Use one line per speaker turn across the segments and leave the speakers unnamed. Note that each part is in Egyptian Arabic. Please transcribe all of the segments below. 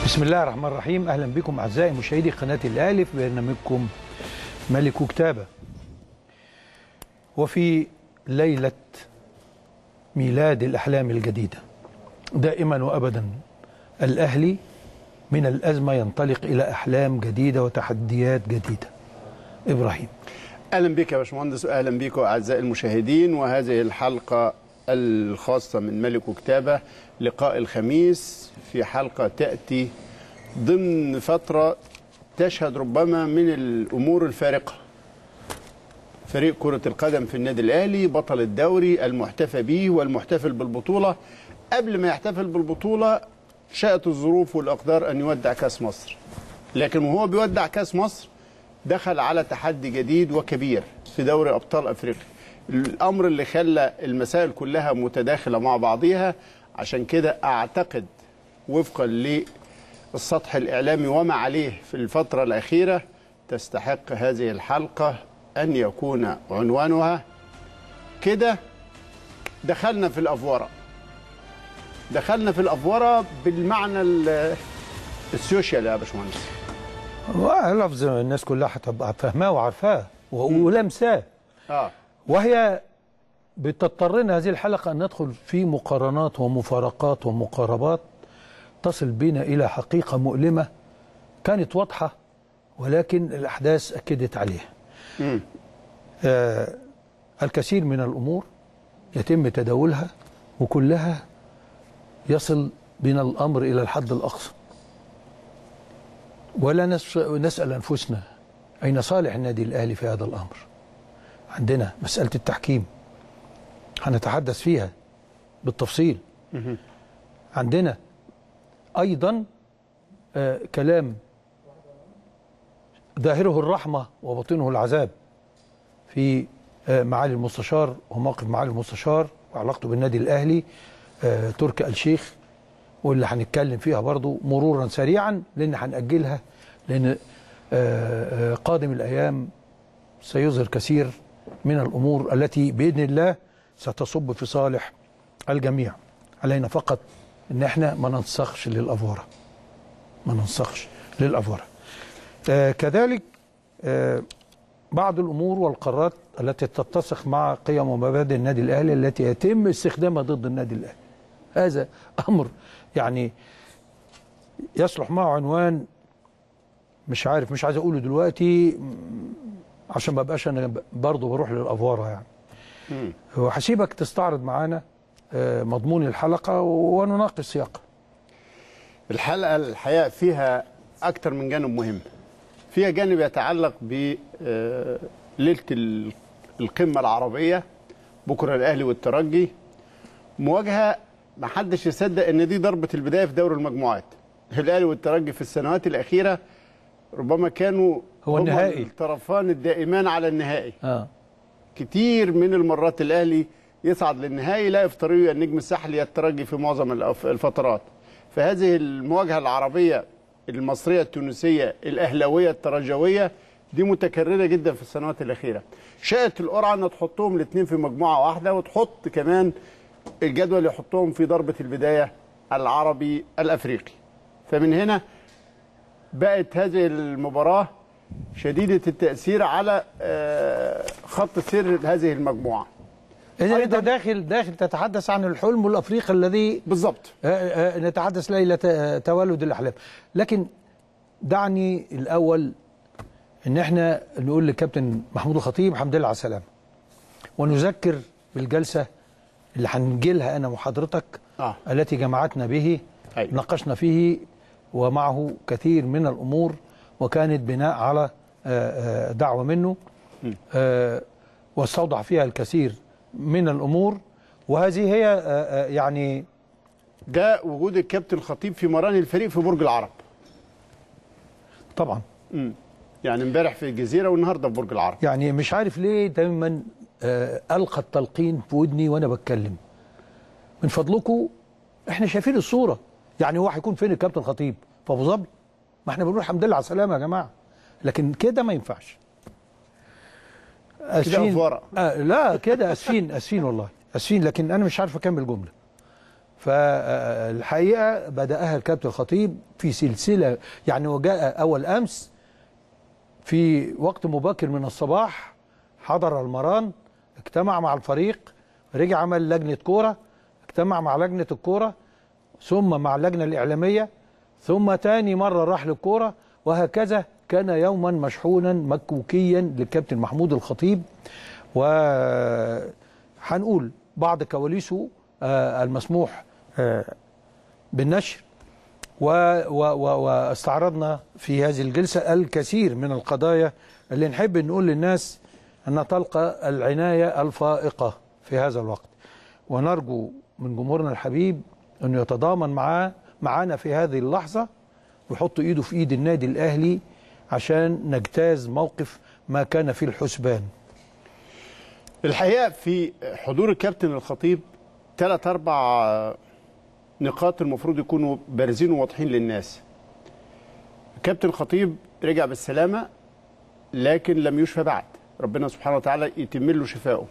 بسم الله الرحمن الرحيم اهلا بكم اعزائي مشاهدي قناه الاهلي في برنامجكم ملك كتابه وفي ليله ميلاد الاحلام الجديده دائما وابدا الاهلي من الازمه ينطلق الى احلام جديده وتحديات جديده ابراهيم
اهلا بك يا باشمهندس واهلا بكم اعزائي المشاهدين وهذه الحلقه الخاصه من ملك كتابه لقاء الخميس في حلقه تاتي ضمن فتره تشهد ربما من الامور الفارقه فريق كرة القدم في النادي الأهلي بطل الدوري المحتفى به والمحتفل بالبطولة قبل ما يحتفل بالبطولة شاءت الظروف والأقدار أن يودع كأس مصر لكن وهو بيودع كأس مصر دخل على تحدي جديد وكبير في دوري أبطال أفريقيا الأمر اللي خلى المسائل كلها متداخلة مع بعضها عشان كده أعتقد وفقا للسطح الإعلامي وما عليه في الفترة الأخيرة تستحق هذه الحلقة أن يكون عنوانها كده دخلنا في الأفورة دخلنا في الأفورة بالمعنى السوشيال يا باشمهندس
لفظ الناس كلها هتبقى فاهماه وعارفاه ولمساه
اه
وهي بتضطرنا هذه الحلقه ان ندخل في مقارنات ومفارقات ومقاربات تصل بنا الى حقيقه مؤلمه كانت واضحه ولكن الاحداث اكدت عليها.
مم.
آه الكثير من الامور يتم تداولها وكلها يصل بنا الامر الى الحد الاقصى. ولا نس- نسال انفسنا اين صالح النادي الاهلي في هذا الامر؟ عندنا مساله التحكيم هنتحدث فيها بالتفصيل.
مهم.
عندنا ايضا آه كلام ظاهره الرحمه وباطنه العذاب في آه معالي المستشار وموقف معالي المستشار وعلاقته بالنادي الاهلي آه تركي آل الشيخ واللي هنتكلم فيها برضو مرورا سريعا لان هنأجلها لان آه آه قادم الايام سيظهر كثير من الامور التي باذن الله ستصب في صالح الجميع علينا فقط ان احنا ما ننسخش للافوره ما ننسخش للافوره آه كذلك آه بعض الامور والقرارات التي تتسق مع قيم ومبادئ النادي الاهلي التي يتم استخدامها ضد النادي الاهلي هذا امر يعني يصلح معه عنوان مش عارف مش عايز اقوله دلوقتي م- عشان ما بقاش انا برضه بروح للافوره يعني
مم.
وهسيبك تستعرض معانا آه، مضمون الحلقه ونناقش سياقها
الحلقة الحقيقة فيها أكتر من جانب مهم فيها جانب يتعلق ب آه، ليلة ال- القمة العربية بكرة الأهلي والترجي مواجهة ما حدش يصدق إن دي ضربة البداية في دوري المجموعات الأهلي والترجي في السنوات الأخيرة ربما كانوا
هو
هما
النهائي.
الطرفان الدائمان على النهائي
اه
كتير من المرات الاهلي يصعد للنهائي لا يفطريه النجم الساحلي يا الترجي في معظم الأف- الفترات فهذه المواجهه العربيه المصريه التونسيه الاهلاويه الترجويه دي متكرره جدا في السنوات الاخيره شاءت القرعه ان تحطهم الاثنين في مجموعه واحده وتحط كمان الجدول يحطهم في ضربه البدايه العربي الافريقي فمن هنا بقت هذه المباراه شديده التاثير على آه، خط سير هذه المجموعه
اذا انت
أيضاً-
داخل داخل تتحدث عن الحلم الافريقي الذي
بالظبط
آه، آه، نتحدث ليله آه، تولد الاحلام لكن دعني الاول ان احنا نقول للكابتن محمود الخطيب الحمد لله على السلامه ونذكر بالجلسه اللي هنجيلها انا وحضرتك
اه
التي جمعتنا به
أيوة.
ناقشنا فيه ومعه كثير من الامور وكانت بناء على آه، آه، دعوه منه
م.
آه، واستوضح فيها الكثير من الامور وهذه هي آه، آه، يعني
ده وجود الكابتن الخطيب في مران الفريق في برج العرب
طبعا
امم يعني امبارح في الجزيره والنهارده في برج العرب
يعني مش عارف ليه دايما آه، القى التلقين في ودني وانا بتكلم من فضلكم احنا شايفين الصوره يعني هو هيكون فين الكابتن خطيب في ابو ظبي ما احنا بنقول الحمد لله على السلامه يا جماعه لكن كده ما ينفعش اسفين
أفورة.
آه لا كده اسفين اسفين والله اسفين لكن انا مش عارف اكمل جمله فالحقيقه بداها الكابتن الخطيب في سلسله يعني وجاء اول امس في وقت مبكر من الصباح حضر المران اجتمع مع الفريق رجع عمل لجنه كوره اجتمع مع لجنه الكوره ثم مع اللجنه الاعلاميه ثم تاني مره راح للكوره وهكذا كان يوما مشحونا مكوكيا للكابتن محمود الخطيب وهنقول بعض كواليسه آه، المسموح آه، بالنشر و- و- و- واستعرضنا في هذه الجلسة الكثير من القضايا اللي نحب نقول للناس أنها تلقى العناية الفائقة في هذا الوقت ونرجو من جمهورنا الحبيب أنه يتضامن معاه معانا في هذه اللحظة ويحط إيده في إيد النادي الأهلي عشان نجتاز موقف ما كان في الحسبان
الحقيقه في حضور الكابتن الخطيب ثلاث اربع نقاط المفروض يكونوا بارزين وواضحين للناس الكابتن الخطيب رجع بالسلامه لكن لم يشفى بعد ربنا سبحانه وتعالى يتم له شفائه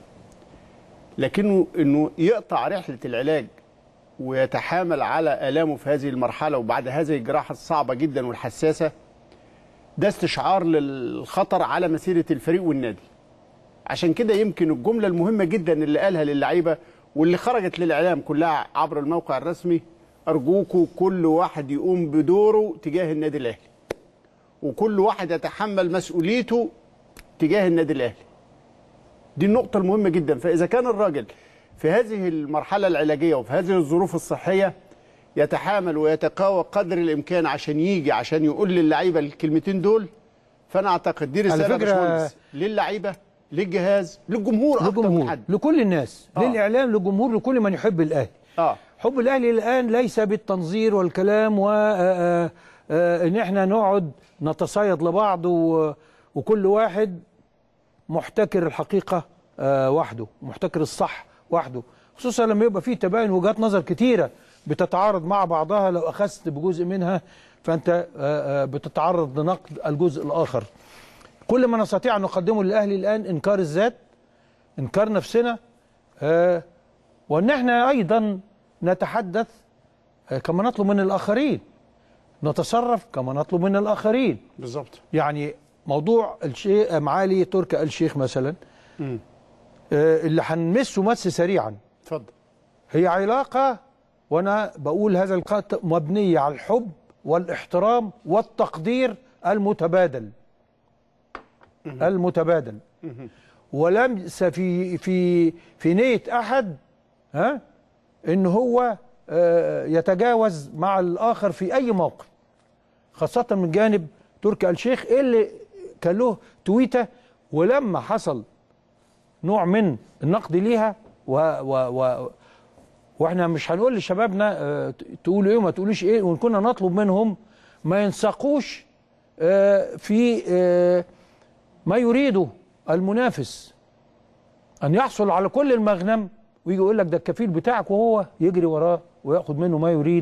لكنه انه يقطع رحله العلاج ويتحامل على الامه في هذه المرحله وبعد هذه الجراحه الصعبه جدا والحساسه ده استشعار للخطر على مسيره الفريق والنادي عشان كده يمكن الجمله المهمه جدا اللي قالها للعيبه واللي خرجت للاعلام كلها عبر الموقع الرسمي ارجوكوا كل واحد يقوم بدوره تجاه النادي الاهلي وكل واحد يتحمل مسؤوليته تجاه النادي الاهلي دي النقطه المهمه جدا فاذا كان الراجل في هذه المرحله العلاجيه وفي هذه الظروف الصحيه يتحامل ويتقاوى قدر الامكان عشان يجي عشان يقول للعيبه الكلمتين دول فانا اعتقد دي رساله
فكرة-
باشمهندس للعيبه للجهاز للجمهور اكتر من
للجمهور
حد
لكل الناس
آه.
للإعلام للجمهور لكل من يحب الأهلي
اه
حب الاهلي الان ليس بالتنظير والكلام و آه، آه، ان احنا نقعد نتصيد لبعض و- وكل واحد محتكر الحقيقه آه، وحده محتكر الصح وحده خصوصا لما يبقى فيه تباين وجهات نظر كتيره بتتعارض مع بعضها لو اخذت بجزء منها فانت آه، آه، بتتعرض لنقد الجزء الاخر كل ما نستطيع ان نقدمه للاهلي الان انكار الذات انكار نفسنا آه، وان احنا ايضا نتحدث آه، كما نطلب من الاخرين نتصرف كما نطلب من الاخرين
بالظبط
يعني موضوع الشيخ معالي تركي آل الشيخ مثلا
مم.
آه، اللي هنمسه مس سريعا
اتفضل
هي علاقه وانا بقول هذا القط مبنيه على الحب والاحترام والتقدير المتبادل المتبادل ولمس في في في نيه احد ها ان هو آه، يتجاوز مع الاخر في اي موقف خاصه من جانب تركي آل الشيخ اللي كان له تويته ولما حصل نوع من النقد ليها و و و واحنا مش هنقول لشبابنا آه، ت- تقولوا ايه وما تقولوش ايه وكنا نطلب منهم ما ينساقوش آه، في آه، ما يريده المنافس ان يحصل على كل المغنم ويجي يقول لك ده الكفيل بتاعك وهو يجري وراه وياخد منه ما يريد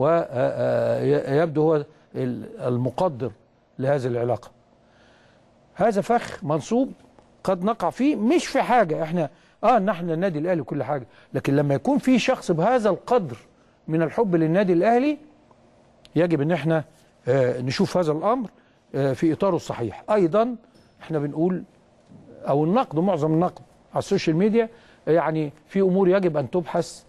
ويبدو هو ال- المقدر لهذه العلاقه. هذا فخ منصوب قد نقع فيه مش في حاجه احنا اه ان احنا النادي الاهلي وكل حاجه لكن لما يكون في شخص بهذا القدر من الحب للنادي الاهلي يجب ان احنا آه نشوف هذا الامر آه في اطاره الصحيح ايضا احنا بنقول او النقد معظم النقد على السوشيال ميديا يعني في امور يجب ان تبحث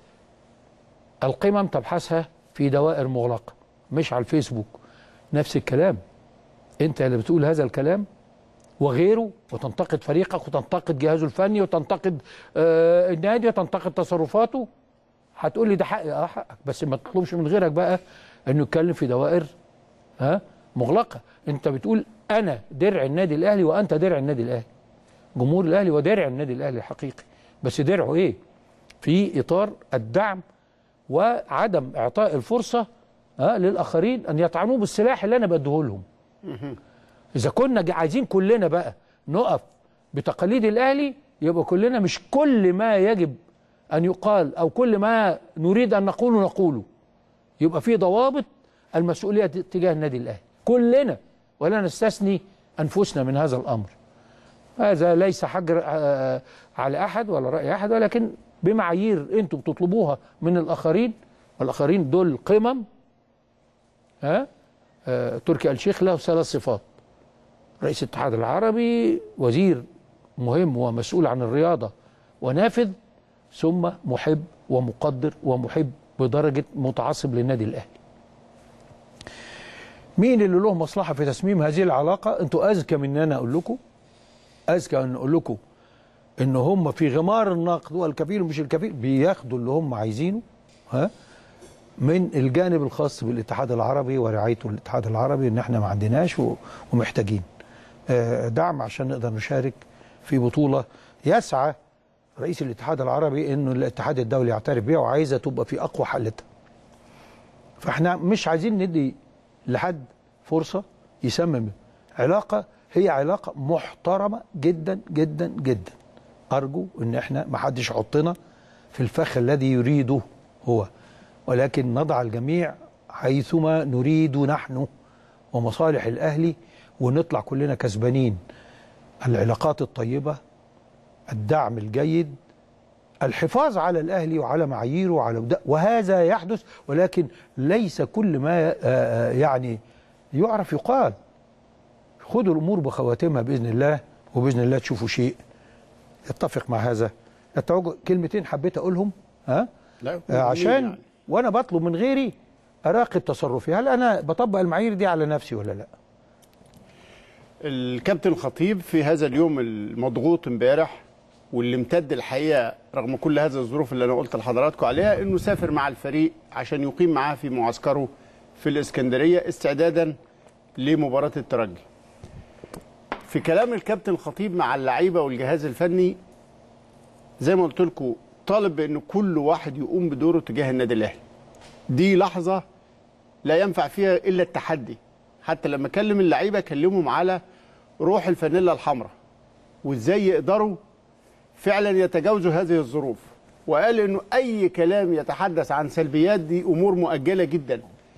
القمم تبحثها في دوائر مغلقه مش على الفيسبوك نفس الكلام انت اللي بتقول هذا الكلام وغيره وتنتقد فريقك وتنتقد جهازه الفني وتنتقد آه النادي وتنتقد تصرفاته هتقول لي ده حقي اه حقك بس ما تطلبش من غيرك بقى انه يتكلم في دوائر ها مغلقه انت بتقول انا درع النادي الاهلي وانت درع النادي الاهلي جمهور الاهلي ودرع النادي الاهلي الحقيقي بس درعه ايه في اطار الدعم وعدم اعطاء الفرصه ها للاخرين ان يطعنوه بالسلاح اللي انا بديه لهم اذا كنا جا- عايزين كلنا بقى نقف بتقاليد الاهلي يبقى كلنا مش كل ما يجب ان يقال او كل ما نريد ان نقوله نقوله يبقى في ضوابط المسؤوليه تجاه النادي الاهلي كلنا ولا نستثني انفسنا من هذا الامر هذا ليس حجر آه، على احد ولا راي احد ولكن بمعايير انتم بتطلبوها من الاخرين والاخرين دول قمم ها آه تركي آل الشيخ له ثلاث صفات رئيس الاتحاد العربي وزير مهم ومسؤول عن الرياضه ونافذ ثم محب ومقدر ومحب بدرجه متعصب للنادي الاهلي مين اللي له مصلحه في تسميم هذه العلاقه انتوا اذكى من ان انا اقول لكم اذكى ان اقول لكم ان هم في غمار النقد والكفيل ومش الكفيل بياخدوا اللي هم عايزينه ها من الجانب الخاص بالاتحاد العربي ورعايته الاتحاد العربي ان احنا ما عندناش و- ومحتاجين آه، دعم عشان نقدر نشارك في بطوله يسعى رئيس الاتحاد العربي انه الاتحاد الدولي يعترف بيها وعايزه تبقى في اقوى حالتها فاحنا مش عايزين ندي لحد فرصه يسمم علاقه هي علاقه محترمه جدا جدا جدا ارجو ان احنا ما حدش يحطنا في الفخ الذي يريده هو ولكن نضع الجميع حيثما نريد نحن ومصالح الاهلي ونطلع كلنا كسبانين العلاقات الطيبه الدعم الجيد الحفاظ على الاهلي وعلى معاييره وعلى وده وهذا يحدث ولكن ليس كل ما آه، آه، يعني يعرف يقال خذوا الامور بخواتمها باذن الله وباذن الله تشوفوا شيء يتفق مع هذا التوجه كلمتين حبيت اقولهم ها
لا
آه، عشان وانا بطلب من غيري اراقب تصرفي هل انا بطبق المعايير دي على نفسي ولا لا
الكابتن الخطيب في هذا اليوم المضغوط امبارح واللي امتد الحقيقه رغم كل هذه الظروف اللي انا قلت لحضراتكم عليها انه سافر مع الفريق عشان يقيم معاه في معسكره في الاسكندريه استعدادا لمباراه الترجي. في كلام الكابتن الخطيب مع اللعيبه والجهاز الفني زي ما قلت لكم طالب بان كل واحد يقوم بدوره تجاه النادي الاهلي. دي لحظه لا ينفع فيها الا التحدي حتى لما كلم اللعيبه كلمهم على روح الفانيلا الحمراء وازاي يقدروا فعلا يتجاوزوا هذه الظروف وقال انه اي كلام يتحدث عن سلبيات دي امور مؤجله جدا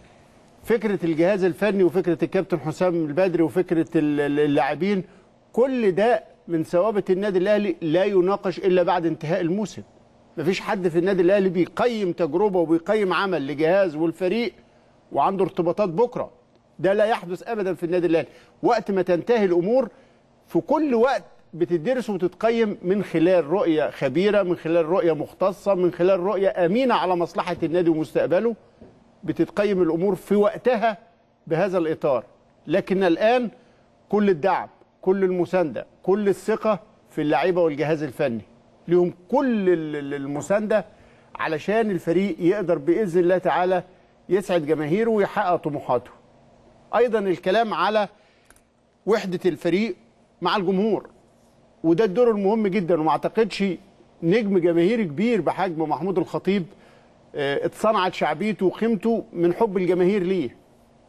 فكره الجهاز الفني وفكره الكابتن حسام البدري وفكره ال- ال- اللاعبين كل ده من ثوابت النادي الاهلي لا يناقش الا بعد انتهاء الموسم مفيش حد في النادي الاهلي بيقيم تجربه وبيقيم عمل لجهاز والفريق وعنده ارتباطات بكره ده لا يحدث ابدا في النادي الاهلي وقت ما تنتهي الامور في كل وقت بتدرس وتتقيم من خلال رؤيه خبيره من خلال رؤيه مختصه من خلال رؤيه امينه على مصلحه النادي ومستقبله بتتقيم الامور في وقتها بهذا الاطار لكن الان كل الدعم كل المسانده كل الثقه في اللعيبه والجهاز الفني ليهم كل ال- ال- المسانده علشان الفريق يقدر باذن الله تعالى يسعد جماهيره ويحقق طموحاته ايضا الكلام على وحده الفريق مع الجمهور وده الدور المهم جدا وما اعتقدش نجم جماهيري كبير بحجم محمود الخطيب آه، اتصنعت شعبيته وقيمته من حب الجماهير ليه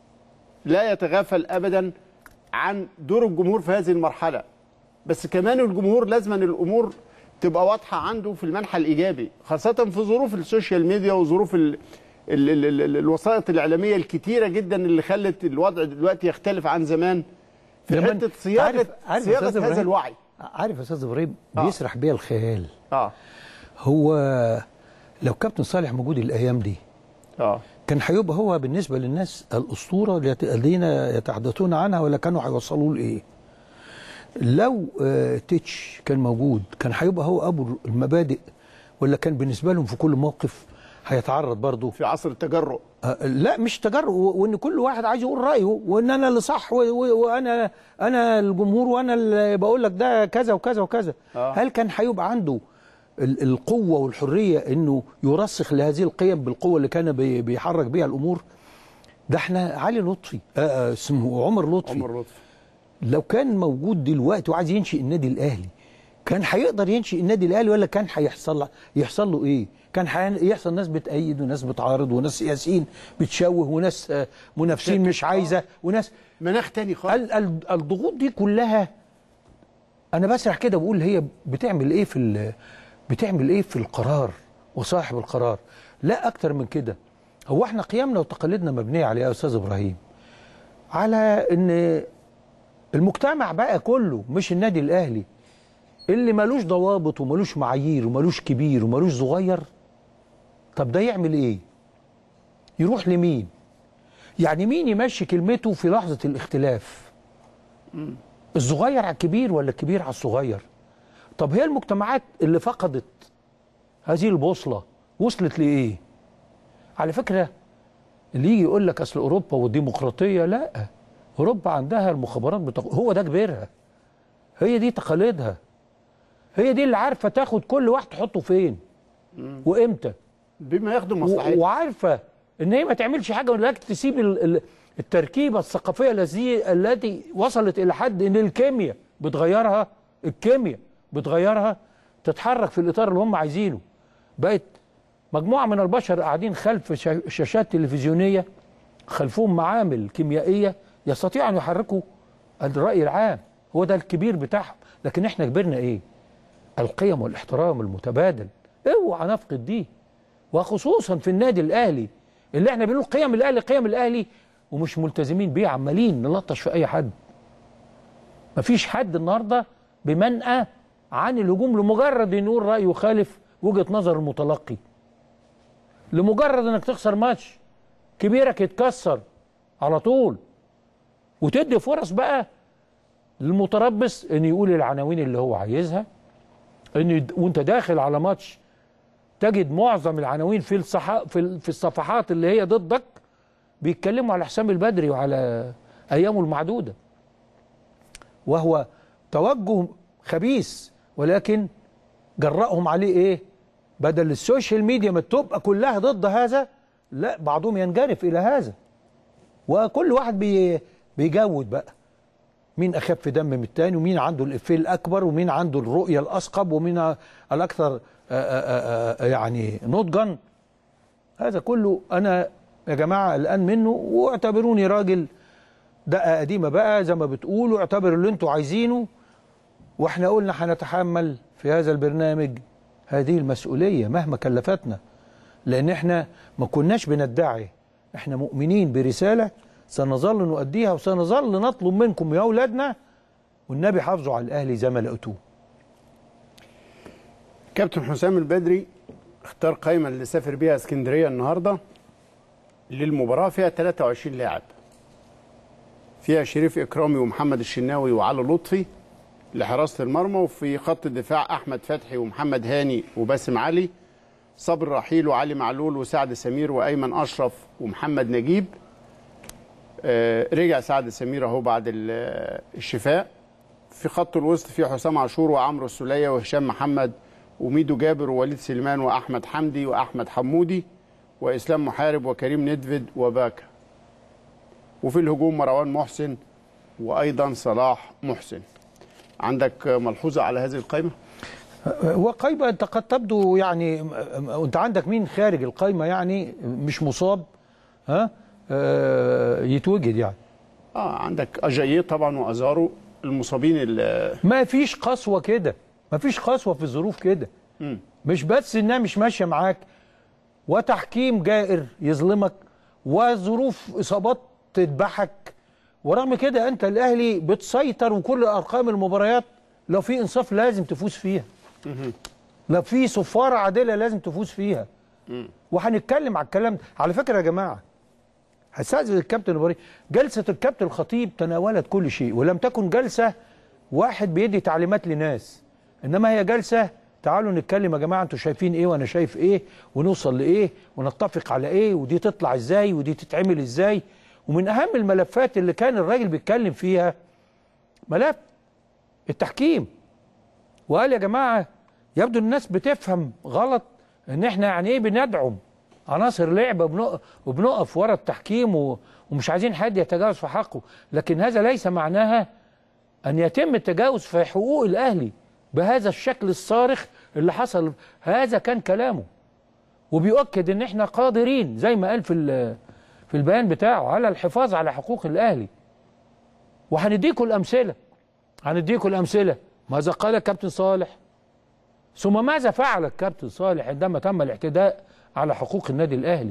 لا يتغافل ابدا عن دور الجمهور في هذه المرحله بس كمان الجمهور لازم أن الامور تبقى واضحه عنده في المنحى الايجابي خاصه في ظروف السوشيال ميديا وظروف ال ال ال ال ال الوسائط الاعلاميه الكتيره جدا اللي خلت الوضع دلوقتي يختلف عن زمان في
زمان-
حته صياغه
عارف- عارف يا
صياغه
أستاذ
هذا
إبراهيم؟
الوعي
عارف يا استاذ ابراهيم
آه.
بيسرح بيا الخيال
اه
هو لو كابتن صالح موجود الايام دي
اه
كان هيبقى هو بالنسبه للناس الاسطوره التي- الذين يتحدثون عنها ولا كانوا هيوصلوا لايه؟ لو آه، تيتش كان موجود كان هيبقى هو ابو المبادئ ولا كان بالنسبه لهم في كل موقف هيتعرض برضه
في عصر التجرؤ
آه، لا مش تجرؤ و- وان كل واحد عايز يقول رايه وان انا اللي صح و- و- وانا انا الجمهور وانا اللي بقول لك ده كذا وكذا وكذا
آه.
هل كان هيبقى عنده ال- القوه والحريه انه يرسخ لهذه القيم بالقوه اللي كان بي- بيحرك بيها الامور ده احنا علي لطفي آه، آه، اسمه عمر لطفي
عمر لطفي
لو كان موجود دلوقتي وعايز ينشئ النادي الاهلي كان هيقدر ينشئ النادي الاهلي ولا كان هيحصل يحصل له ايه؟ كان هيحصل ناس بتأيد وناس بتعارض وناس سياسيين بتشوه وناس آه، منافسين مش عايزه وناس
مناخ تاني خالص
ال- ال- الضغوط دي كلها انا بسرح كده بقول هي بتعمل ايه في ال- بتعمل ايه في القرار وصاحب القرار لا اكتر من كده هو احنا قيمنا وتقاليدنا مبنيه على ايه يا استاذ ابراهيم على ان المجتمع بقى كله مش النادي الاهلي اللي ملوش ضوابط وملوش معايير وملوش كبير وملوش صغير طب ده يعمل ايه يروح لمين يعني مين يمشي كلمته في لحظه الاختلاف الصغير على الكبير ولا الكبير على الصغير طب هي المجتمعات اللي فقدت هذه البوصله وصلت لايه على فكره اللي يجي يقول لك اصل اوروبا والديمقراطيه لا اوروبا عندها المخابرات بتق... هو ده كبيرها هي دي تقاليدها هي دي اللي عارفه تاخد كل واحد تحطه فين وامتى
بما يخدم
و-
مصلحتها
وعارفه ان هي ما تعملش حاجه ولكن تسيب ال- ال- التركيبه الثقافيه التي التي وصلت الى حد ان الكيمياء بتغيرها الكيمياء بتغيرها تتحرك في الاطار اللي هم عايزينه بقت مجموعه من البشر قاعدين خلف شا- شاشات تلفزيونيه خلفهم معامل كيميائيه يستطيعوا ان يحركوا الراي العام هو ده الكبير بتاعهم لكن احنا كبرنا ايه القيم والاحترام المتبادل اوعى نفقد دي وخصوصا في النادي الاهلي اللي احنا بنقول قيم الاهلي قيم الاهلي ومش ملتزمين بيه عمالين نلطش في اي حد مفيش حد النهارده بمنأى عن الهجوم لمجرد ان يقول راي يخالف وجهه نظر المتلقي لمجرد انك تخسر ماتش كبيرك يتكسر على طول وتدي فرص بقى للمتربص ان يقول العناوين اللي هو عايزها ان يد- وانت داخل على ماتش تجد معظم العناوين في الصح... في ال- في الصفحات اللي هي ضدك بيتكلموا على حسام البدري وعلى ايامه المعدوده وهو توجه خبيث ولكن جرأهم عليه ايه بدل السوشيال ميديا ما تبقى كلها ضد هذا لا بعضهم ينجرف الى هذا وكل واحد بي بيجود بقى مين اخف دم من التاني ومين عنده الافيه الاكبر ومين عنده الرؤيه الاثقب ومين الاكثر آآ آآ آآ يعني نضجا هذا كله انا يا جماعه قلقان منه واعتبروني راجل دقه قديمه بقى زي ما بتقولوا اعتبروا اللي انتوا عايزينه واحنا قلنا هنتحمل في هذا البرنامج هذه المسؤوليه مهما كلفتنا لان احنا ما كناش بندعي احنا مؤمنين برساله سنظل نؤديها وسنظل نطلب منكم يا اولادنا والنبي حافظوا على الاهلي زي ما لقيتوه
كابتن حسام البدري اختار قائمة اللي سافر بيها اسكندرية النهاردة للمباراة فيها 23 لاعب فيها شريف إكرامي ومحمد الشناوي وعلي لطفي لحراسة المرمى وفي خط الدفاع أحمد فتحي ومحمد هاني وباسم علي صبر رحيل وعلي معلول وسعد سمير وأيمن أشرف ومحمد نجيب آه، رجع سعد سمير أهو بعد ال- الشفاء في خط الوسط في حسام عاشور وعمرو السولية وهشام محمد وميدو جابر ووليد سليمان واحمد حمدي واحمد حمودي واسلام محارب وكريم ندفد وباكا وفي الهجوم مروان محسن وايضا صلاح محسن عندك ملحوظه على هذه القائمه
وقائمة انت قد تبدو يعني وانت عندك مين خارج القائمة يعني مش مصاب ها آه، يتوجد يعني
اه عندك اجاييه طبعا وازارو المصابين اللي
ما فيش قسوة كده ما فيش قسوة في الظروف كده
مم.
مش بس انها مش ماشية معاك وتحكيم جائر يظلمك وظروف اصابات تذبحك ورغم كده انت الاهلي بتسيطر وكل ارقام المباريات لو في انصاف لازم تفوز فيها لو في صفارة عادلة لازم تفوز فيها وهنتكلم على الكلام ده على فكرة يا جماعة هستأذن الكابتن ابراهيم جلسة الكابتن الخطيب تناولت كل شيء ولم تكن جلسة واحد بيدي تعليمات لناس انما هي جلسة تعالوا نتكلم يا جماعة انتوا شايفين ايه وانا شايف ايه ونوصل لايه ونتفق على ايه ودي تطلع ازاي ودي تتعمل ازاي ومن اهم الملفات اللي كان الراجل بيتكلم فيها ملف التحكيم وقال يا جماعة يبدو الناس بتفهم غلط ان احنا يعني ايه بندعم عناصر لعبة وبنق- وبنقف ورا التحكيم و- ومش عايزين حد يتجاوز في حقه لكن هذا ليس معناها ان يتم التجاوز في حقوق الاهلي بهذا الشكل الصارخ اللي حصل هذا كان كلامه وبيؤكد ان احنا قادرين زي ما قال في ال- في البيان بتاعه على الحفاظ على حقوق الاهلي وهنديكم الامثله هنديكم الامثله ماذا قال الكابتن صالح ثم ماذا فعل الكابتن صالح عندما تم الاعتداء على حقوق النادي الاهلي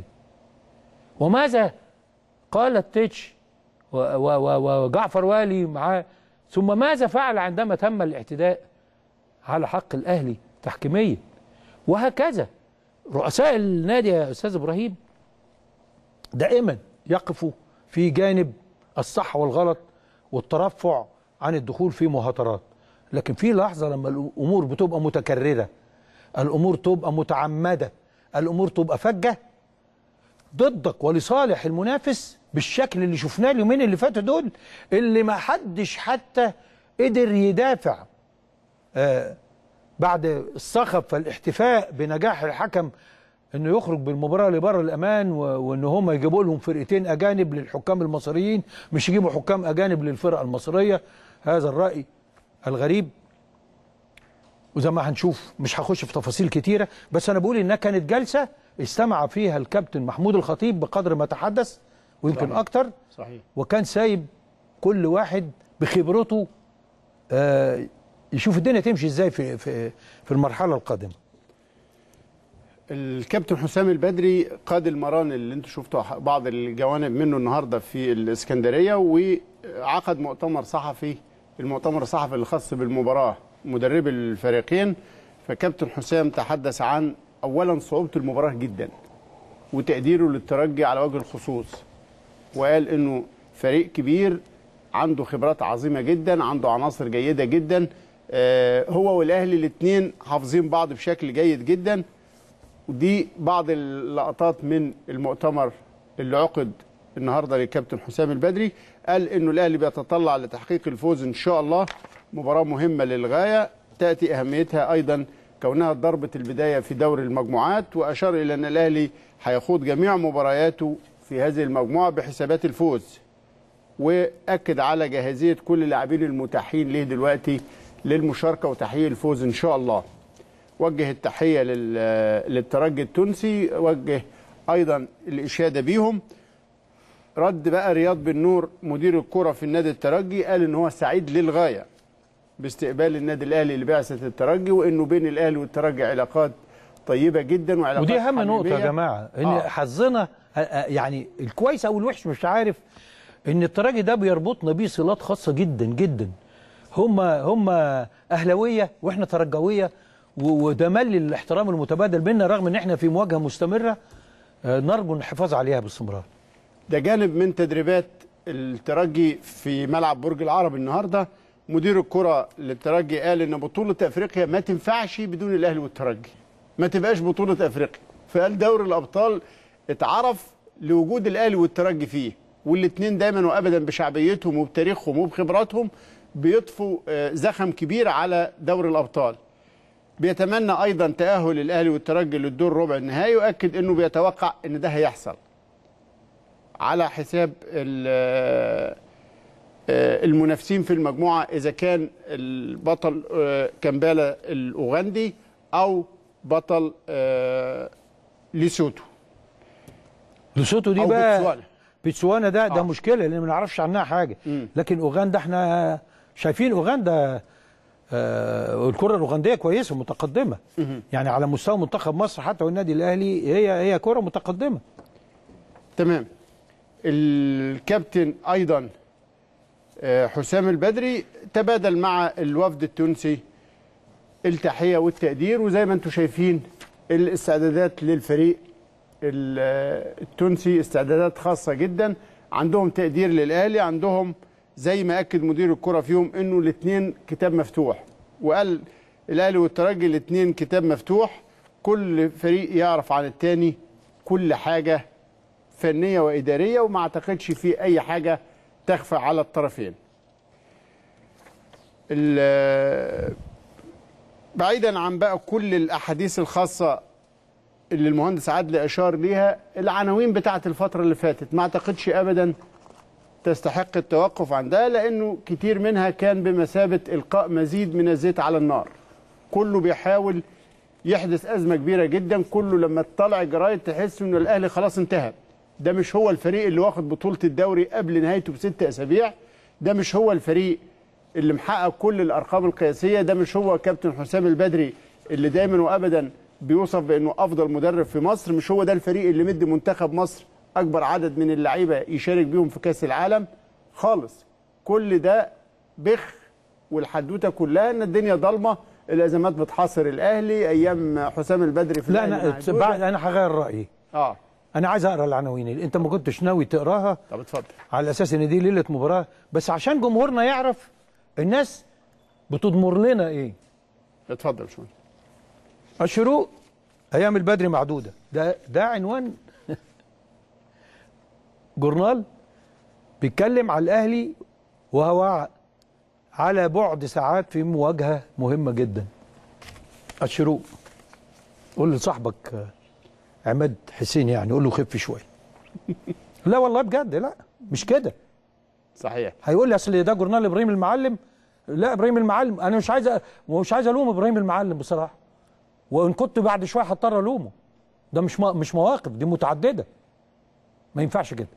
وماذا قال التتش و- و- و- وجعفر والي معاه ثم ماذا فعل عندما تم الاعتداء على حق الاهلي تحكيميا وهكذا رؤساء النادي يا استاذ ابراهيم دائما يقفوا في جانب الصح والغلط والترفع عن الدخول في مهاترات لكن في لحظة لما الأمور بتبقى متكررة الأمور تبقى متعمدة الأمور تبقى فجة ضدك ولصالح المنافس بالشكل اللي شفناه اليومين اللي فاتوا دول اللي ما حدش حتى قدر يدافع آه بعد الصخب فالاحتفاء بنجاح الحكم انه يخرج بالمباراه لبره الامان و- وان هم يجيبوا لهم فرقتين اجانب للحكام المصريين مش يجيبوا حكام اجانب للفرقه المصريه هذا الراي الغريب وزي ما هنشوف مش هخش في تفاصيل كتيره بس انا بقول انها كانت جلسه استمع فيها الكابتن محمود الخطيب بقدر ما تحدث ويمكن
صحيح.
اكتر
صحيح
وكان سايب كل واحد بخبرته آه، يشوف الدنيا تمشي ازاي في في في المرحله القادمه
الكابتن حسام البدري قاد المران اللي انتم شفتوا ح- بعض الجوانب منه النهارده في الاسكندريه وعقد مؤتمر صحفي المؤتمر الصحفي الخاص بالمباراه مدرب الفريقين فكابتن حسام تحدث عن اولا صعوبه المباراه جدا وتقديره للترجي على وجه الخصوص وقال انه فريق كبير عنده خبرات عظيمه جدا عنده عناصر جيده جدا آه، هو والاهلي الاثنين حافظين بعض بشكل جيد جدا ودي بعض اللقطات من المؤتمر اللي عقد النهارده للكابتن حسام البدري قال انه الاهلي بيتطلع لتحقيق الفوز ان شاء الله مباراه مهمه للغايه تاتي اهميتها ايضا كونها ضربه البدايه في دور المجموعات واشار الى ان الاهلي هيخوض جميع مبارياته في هذه المجموعه بحسابات الفوز واكد على جاهزيه كل اللاعبين المتاحين ليه دلوقتي للمشاركه وتحقيق الفوز ان شاء الله وجه التحيه لل- للترجي التونسي وجه ايضا الاشاده بيهم رد بقى رياض بن نور مدير الكره في النادي الترجي قال ان هو سعيد للغايه باستقبال النادي الاهلي لبعثه الترجي وانه بين الاهلي والترجي علاقات طيبه جدا وعلاقات
ودي اهم نقطه يا
حميمية.
جماعه ان
آه.
حظنا آه، آه، يعني الكويس او الوحش مش عارف ان التراجي ده بيربطنا بيه صلات خاصه جدا جدا هم هم اهلاويه واحنا ترجويه و- وده مل الاحترام المتبادل بيننا رغم ان احنا في مواجهه مستمره آه، نرجو الحفاظ عليها باستمرار
ده جانب من تدريبات الترجي في ملعب برج العرب النهارده مدير الكره للترجي قال ان بطوله افريقيا ما تنفعش بدون الاهلي والترجي ما تبقاش بطوله افريقيا فقال دوري الابطال اتعرف لوجود الاهلي والترجي فيه والاثنين دايما وابدا بشعبيتهم وبتاريخهم وبخبراتهم بيضفوا آه، زخم كبير على دوري الابطال بيتمنى ايضا تاهل الاهلي والترجي للدور ربع النهائي واكد انه بيتوقع ان ده هيحصل على حساب ال- آه، المنافسين في المجموعة إذا كان البطل آه، كامبالا الأوغندي أو بطل آه، ليسوتو
لسوتو دي
أو
بقى
بوتسوانا.
بتسوانا ده ده
آه.
مشكله لان ما نعرفش عنها حاجه
مم.
لكن اوغندا احنا شايفين اوغندا آه الكره الاوغنديه كويسه متقدمه يعني على مستوى منتخب مصر حتى والنادي الاهلي هي هي كره متقدمه
تمام الكابتن أيضا آه، حسام البدري تبادل مع الوفد التونسي التحية والتقدير وزي ما انتم شايفين الاستعدادات للفريق ال- آه، التونسي استعدادات خاصة جدا عندهم تقدير للأهلي عندهم زي ما أكد مدير الكرة فيهم انه الاثنين كتاب مفتوح وقال الأهلي والترجي الاثنين كتاب مفتوح كل فريق يعرف عن الثاني كل حاجة فنية وإدارية وما اعتقدش في أي حاجة تخفى على الطرفين ال- بعيدا عن بقى كل الأحاديث الخاصة اللي المهندس عادل أشار ليها العناوين بتاعت الفترة اللي فاتت ما اعتقدش أبدا تستحق التوقف عندها لأنه كتير منها كان بمثابة إلقاء مزيد من الزيت على النار كله بيحاول يحدث أزمة كبيرة جدا كله لما تطلع الجرايد تحس إنه الأهلي خلاص انتهى ده مش هو الفريق اللي واخد بطولة الدوري قبل نهايته بست أسابيع ده مش هو الفريق اللي محقق كل الأرقام القياسية ده مش هو كابتن حسام البدري اللي دايما وأبدا بيوصف بأنه أفضل مدرب في مصر مش هو ده الفريق اللي مدي منتخب مصر أكبر عدد من اللعيبة يشارك بيهم في كأس العالم خالص كل ده بخ والحدوته كلها ان الدنيا ضلمه الازمات بتحاصر الاهلي ايام حسام البدري في
لا
الأهلي
انا
مع
بعد
جودة.
انا هغير رايي
اه
انا عايز اقرا العناوين انت ما كنتش ناوي تقراها
طب اتفضل
على اساس ان دي ليله مباراه بس عشان جمهورنا يعرف الناس بتضمر لنا ايه
اتفضل يا باشمهندس
الشروق ايام البدري معدوده ده ده عنوان جورنال بيتكلم على الاهلي وهو على بعد ساعات في مواجهه مهمه جدا الشروق قول لصاحبك آه، عماد حسين يعني قول له خف شويه لا والله بجد لا مش كده
صحيح
هيقول لي اصل ده جورنال ابراهيم المعلم لا ابراهيم المعلم انا مش عايز أ- مش عايز الوم ابراهيم المعلم بصراحه وان كنت بعد شويه هضطر الومه ده مش مو- مش مواقف دي متعدده ما ينفعش كده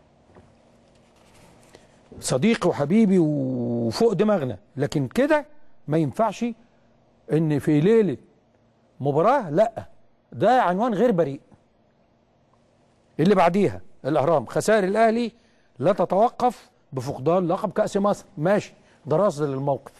صديقي وحبيبي وفوق دماغنا لكن كده ما ينفعش ان في ليله مباراه لا ده عنوان غير بريء اللي بعديها الاهرام خسائر الاهلي لا تتوقف بفقدان لقب كاس مصر ماشي ده رصد للموقف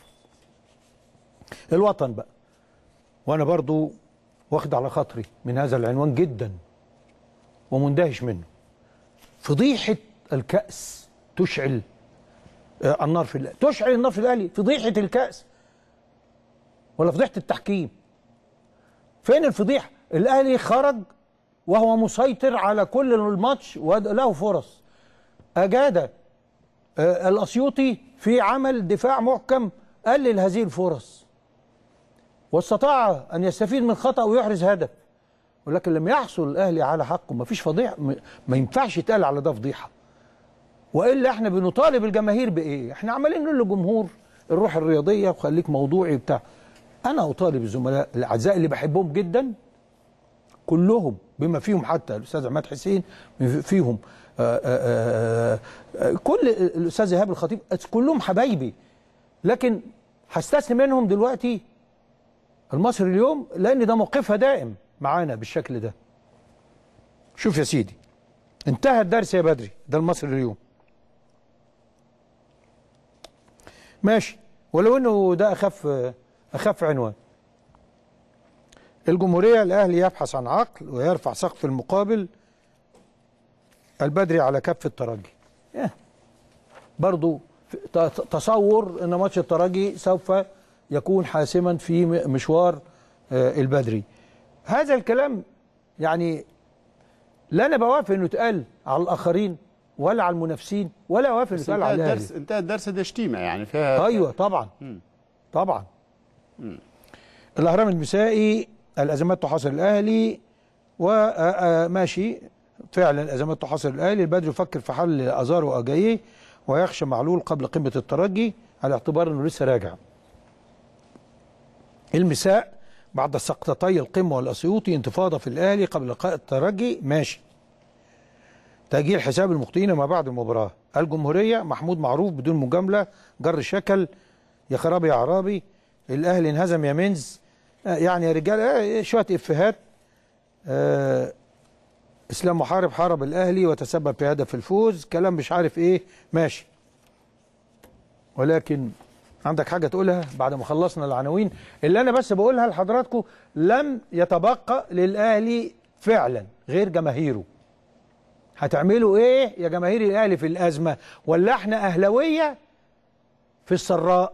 الوطن بقى وانا برضو واخد على خاطري من هذا العنوان جدا ومندهش منه فضيحه الكاس تشعل آه، النار في الاهلي تشعل النار في الاهلي فضيحه الكاس ولا فضيحه التحكيم فين الفضيحه الاهلي خرج وهو مسيطر على كل الماتش وله فرص اجاد آه، الاسيوطي في عمل دفاع محكم قلل هذه الفرص واستطاع ان يستفيد من خطا ويحرز هدف ولكن لم يحصل الاهلي على حقه ما فيش فضيحه م- ما ينفعش يتقال على ده فضيحه والا احنا بنطالب الجماهير بايه احنا عمالين نقول للجمهور الروح الرياضيه وخليك موضوعي بتاع انا اطالب الزملاء الاعزاء اللي بحبهم جدا كلهم بما فيهم حتى الاستاذ عماد حسين فيهم آآ آآ آآ كل الاستاذ ايهاب الخطيب كلهم حبايبي لكن هستثني منهم دلوقتي المصري اليوم لان ده موقفها دائم معانا بالشكل ده شوف يا سيدي انتهى الدرس يا بدري ده المصري اليوم ماشي ولو انه ده اخف اخف عنوان الجمهورية الأهلي يبحث عن عقل ويرفع سقف المقابل البدري على كف الترجي إيه. برضو في- ت- تصور أن ماتش الترجي سوف يكون حاسما في م- مشوار آه، البدري هذا الكلام يعني لا أنا بوافق أنه يتقال على الآخرين ولا على المنافسين ولا أوافق أنه
بس
يتقال
انتهى
على الأهلي
الدرس انتهى الدرس ده شتيمه يعني فيها
ايوه طبعا طبعا الاهرام المسائي الازمات تحاصر الاهلي وماشي فعلا الازمات تحاصر الاهلي البدر يفكر في حل ازار واجاييه ويخشى معلول قبل قمه الترجي على اعتبار انه لسه راجع المساء بعد سقطتي القمه والاسيوطي انتفاضه في الاهلي قبل لقاء الترجي ماشي تأجيل حساب المخطئين ما بعد المباراة الجمهورية محمود معروف بدون مجاملة جر شكل يا خرابي يا عرابي الأهلي انهزم يا منز آه، يعني يا رجال آه، شوية إفيهات آه، إسلام محارب حارب الأهلي وتسبب في هدف الفوز كلام مش عارف إيه ماشي ولكن عندك حاجة تقولها بعد ما خلصنا العناوين اللي أنا بس بقولها لحضراتكم لم يتبقى للأهلي فعلا غير جماهيره هتعملوا ايه يا جماهير الاهلي في الازمه ولا احنا اهلاويه في السراء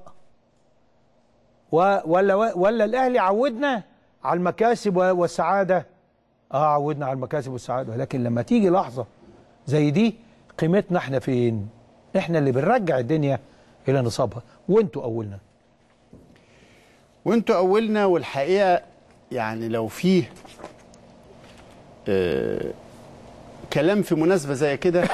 و ولا ولا الاهلي عودنا على المكاسب و- والسعاده اه عودنا على المكاسب والسعاده ولكن لما تيجي لحظه زي دي قيمتنا احنا فين احنا اللي بنرجع الدنيا الى نصابها وانتوا اولنا
وانتوا اولنا والحقيقه يعني لو فيه آه كلام في مناسبه زي كده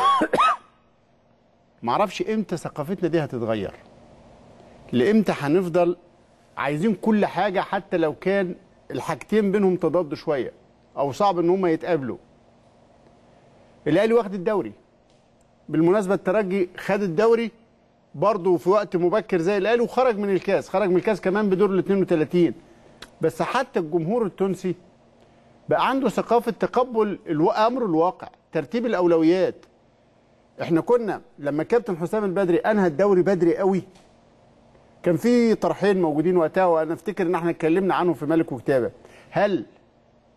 معرفش امتى ثقافتنا دي هتتغير لامتى هنفضل عايزين كل حاجه حتى لو كان الحاجتين بينهم تضاد شويه او صعب ان هم يتقابلوا الاهلي واخد الدوري بالمناسبه الترجي خد الدوري برضه في وقت مبكر زي الاهلي وخرج من الكاس خرج من الكاس كمان بدور ال 32 بس حتى الجمهور التونسي بقى عنده ثقافه تقبل الو... امر الواقع ترتيب الاولويات احنا كنا لما كابتن حسام البدري انهى الدوري بدري قوي كان في طرحين موجودين وقتها وانا افتكر ان احنا اتكلمنا عنهم في ملك وكتابه هل